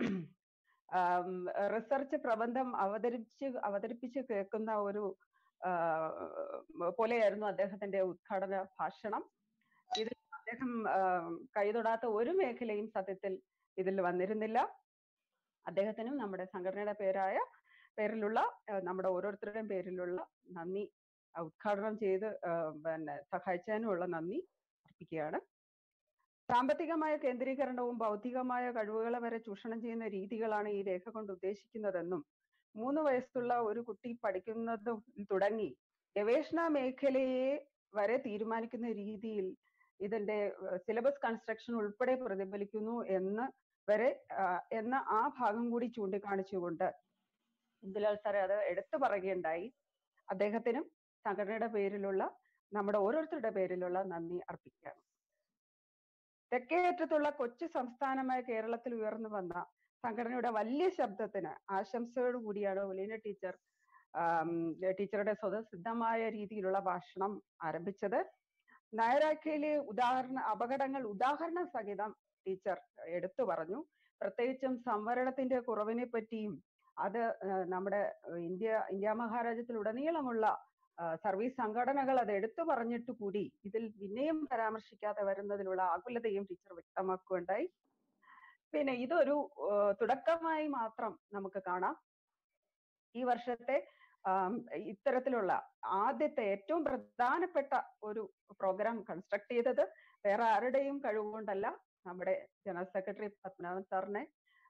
റിസർച്ച് പ്രബന്ധം അവതരിപ്പിച്ച് അവതരിപ്പിച്ച് കേൾക്കുന്ന ഒരു ആ, പോലെയായിരുന്നു അദ്ദേഹത്തിന്റെ ഉദ്ഘാടന ഭാഷണം ഇത് അദ്ദേഹം ആ, കൈതൊടാത്ത ഒരു മേഖലയും സത്യത്തിൽ ഇതിൽ വന്നിരുന്നില്ല അദ്ദേഹത്തിനും നമ്മുടെ സംഘടനയുടെ പേരായ പേരിലുള്ള ആ, നമ്മുടെ ഓരോരുത്തരുടെയും പേരിലുള്ള നന്ദി ആ, ഉദ്ഘാടനം ചെയ്ത് ആ, പിന്നെ സഹായിച്ചതിനുമുള്ള നന്ദി അർപ്പിക്കുകയാണ് സാമ്പത്തികമായ കേന്ദ്രീകരണവും ബൗദ്ധികമായ കഴിവുകളെ വരെ ചൂഷണം ചെയ്യുന്ന രീതികളാണ് ഈ രേഖ കൊണ്ട് ഉദ്ദേശിക്കുന്നതെന്നും മൂന്ന് വയസ്സുള്ള ഒരു കുട്ടി പഠിക്കുന്നത് തുടങ്ങി ഗവേഷണ മേഖലയെ വരെ തീരുമാനിക്കുന്ന രീതിയിൽ ഇതിന്റെ സിലബസ് കൺസ്ട്രക്ഷൻ ഉൾപ്പെടെ പ്രതിഫലിക്കുന്നു എന്ന് വരെ ആ, എന്ന ആ ഭാഗം കൂടി ചൂണ്ടിക്കാണിച്ചുകൊണ്ട് ഇന്ദുലാൽ സാറെ അത് എടുത്തു പറയുകയുണ്ടായി അദ്ദേഹത്തിനും സംഘടനയുടെ പേരിലുള്ള നമ്മുടെ ഓരോരുത്തരുടെ പേരിലുള്ള നന്ദി അർപ്പിക്കുകയാണ് തെക്കേയറ്റത്തുള്ള കൊച്ചു സംസ്ഥാനമായ കേരളത്തിൽ ഉയർന്നു വന്ന സംഘടനയുടെ വലിയ ശബ്ദത്തിന് ആശംസയോടു കൂടിയാണ് ഒലീന ടീച്ചർ ആം, ടീച്ചറുടെ സ്വതസിദ്ധമായ രീതിയിലുള്ള ഭാഷണം ആരംഭിച്ചത് നയരാഖയിലെ ഉദാഹരണ അപകടങ്ങൾ ഉദാഹരണ സഹിതം ടീച്ചർ എടുത്തു പറഞ്ഞു പ്രത്യേകിച്ചും സംവരണത്തിന്റെ കുറവിനെ പറ്റിയും അത് ആ, നമ്മുടെ ഇന്ത്യ ഇന്ത്യ മഹാരാജ്യത്തിൽ ഉടനീളമുള്ള ആ, സർവീസ് സംഘടനകൾ അത് എടുത്തു പറഞ്ഞിട്ട് കൂടി ഇതിൽ പിന്നെയും പരാമർശിക്കാതെ വരുന്നതിലുള്ള ആകുലതയും ടീച്ചർ വ്യക്തമാക്കുകയുണ്ടായി പിന്നെ ഇതൊരു ആ, തുടക്കമായി മാത്രം നമുക്ക് കാണാം ഈ വർഷത്തെ ആം, ഇത്തരത്തിലുള്ള ആദ്യത്തെ ഏറ്റവും പ്രധാനപ്പെട്ട ഒരു പ്രോഗ്രാം കൺസ്ട്രക്ട് ചെയ്തത് വേറെ ആരുടെയും കഴിവുകൊണ്ടല്ല നമ്മുടെ ജനറൽ സെക്രട്ടറി പത്മനാഭൻ സാറിനെ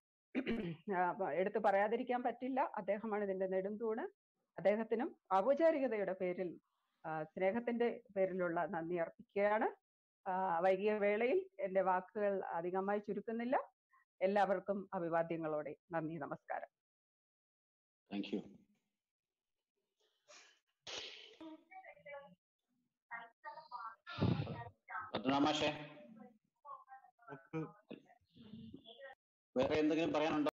ആ, എടുത്തു പറയാതിരിക്കാൻ പറ്റില്ല അദ്ദേഹമാണ് ഇതിന്റെ നെടുന്തൂണ് അദ്ദേഹത്തിനും ഔപചാരികതയുടെ പേരിൽ ആ, സ്നേഹത്തിന്റെ പേരിലുള്ള നന്ദി അർപ്പിക്കുകയാണ് ആ, വൈകിയ വേളയിൽ എന്റെ വാക്കുകൾ അധികമായി ചുരുക്കുന്നില്ല എല്ലാവർക്കും അഭിവാദ്യങ്ങളോടെ നന്ദി നമസ്കാരം താങ്ക് യു പത്മനാമാഷേ നമുക്ക് വേറെ എന്തെങ്കിലും പറയാനുണ്ടോ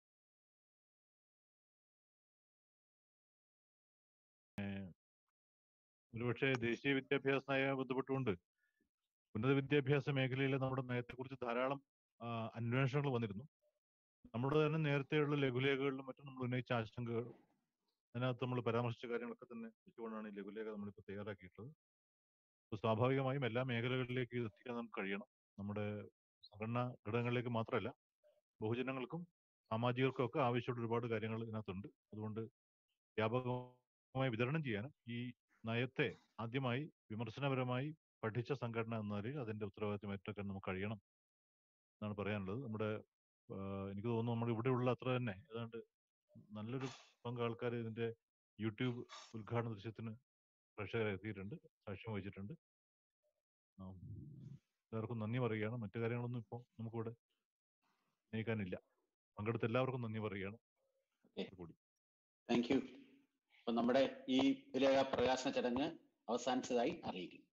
ഒരുപക്ഷെ ദേശീയ വിദ്യാഭ്യാസ നയവുമായി ബന്ധപ്പെട്ടുകൊണ്ട് ഉന്നത വിദ്യാഭ്യാസ മേഖലയിൽ നമ്മുടെ നയത്തെക്കുറിച്ച് ധാരാളം ആ, അന്വേഷണങ്ങൾ വന്നിരുന്നു നമ്മുടെ തന്നെ നേരത്തെയുള്ള ലഘുലേഖകളിലും മറ്റും നമ്മൾ ഉന്നയിച്ച ആശങ്കകൾ അതിനകത്ത് നമ്മൾ പരാമർശിച്ച കാര്യങ്ങളൊക്കെ തന്നെ വെച്ചുകൊണ്ടാണ് ഈ ലഘുലേഖ നമ്മളിപ്പോൾ തയ്യാറാക്കിയിട്ടുള്ളത് അപ്പോൾ സ്വാഭാവികമായും എല്ലാ മേഖലകളിലേക്ക് ഇത് എത്തിക്കാൻ നമുക്ക് കഴിയണം നമ്മുടെ സംഘടനാ ഘടകങ്ങളിലേക്ക് മാത്രമല്ല ബഹുജനങ്ങൾക്കും സാമാജികർക്കും ഒക്കെ ആവശ്യമുള്ള ഒരുപാട് കാര്യങ്ങൾ ഇതിനകത്തുണ്ട് അതുകൊണ്ട് വ്യാപകമായി വിതരണം ചെയ്യാനും ഈ നയത്തെ ആദ്യമായി വിമർശനപരമായി പഠിച്ച സംഘടന എന്ന നിലയിൽ അതിന്റെ ഉത്തരവാദിത്വം ഏറ്റെടുക്കാൻ നമുക്ക് കഴിയണം എന്നാണ് പറയാനുള്ളത് നമ്മുടെ ആ, എനിക്ക് തോന്നുന്നു നമ്മുടെ ഇവിടെയുള്ള അത്ര തന്നെ ഏതാണ്ട് നല്ലൊരു പങ്ക് ആൾക്കാർ ഇതിന്റെ യൂട്യൂബ് ഉദ്ഘാടന ദൃശ്യത്തിന് പ്രേക്ഷകരെ എത്തിയിട്ടുണ്ട് സാക്ഷ്യം വഹിച്ചിട്ടുണ്ട് ആ, എല്ലാവർക്കും നന്ദി പറയുകയാണ് മറ്റു കാര്യങ്ങളൊന്നും ഇപ്പോൾ നമുക്കിവിടെ ഉന്നയിക്കാനില്ല പങ്കെടുത്ത എല്ലാവർക്കും നന്ദി പറയുകയാണ് കൂടി താങ്ക് യു അപ്പൊ നമ്മുടെ ഈ വിലേഖ പ്രകാശന ചടങ്ങ് അവസാനിച്ചതായി അറിയിക്കുന്നു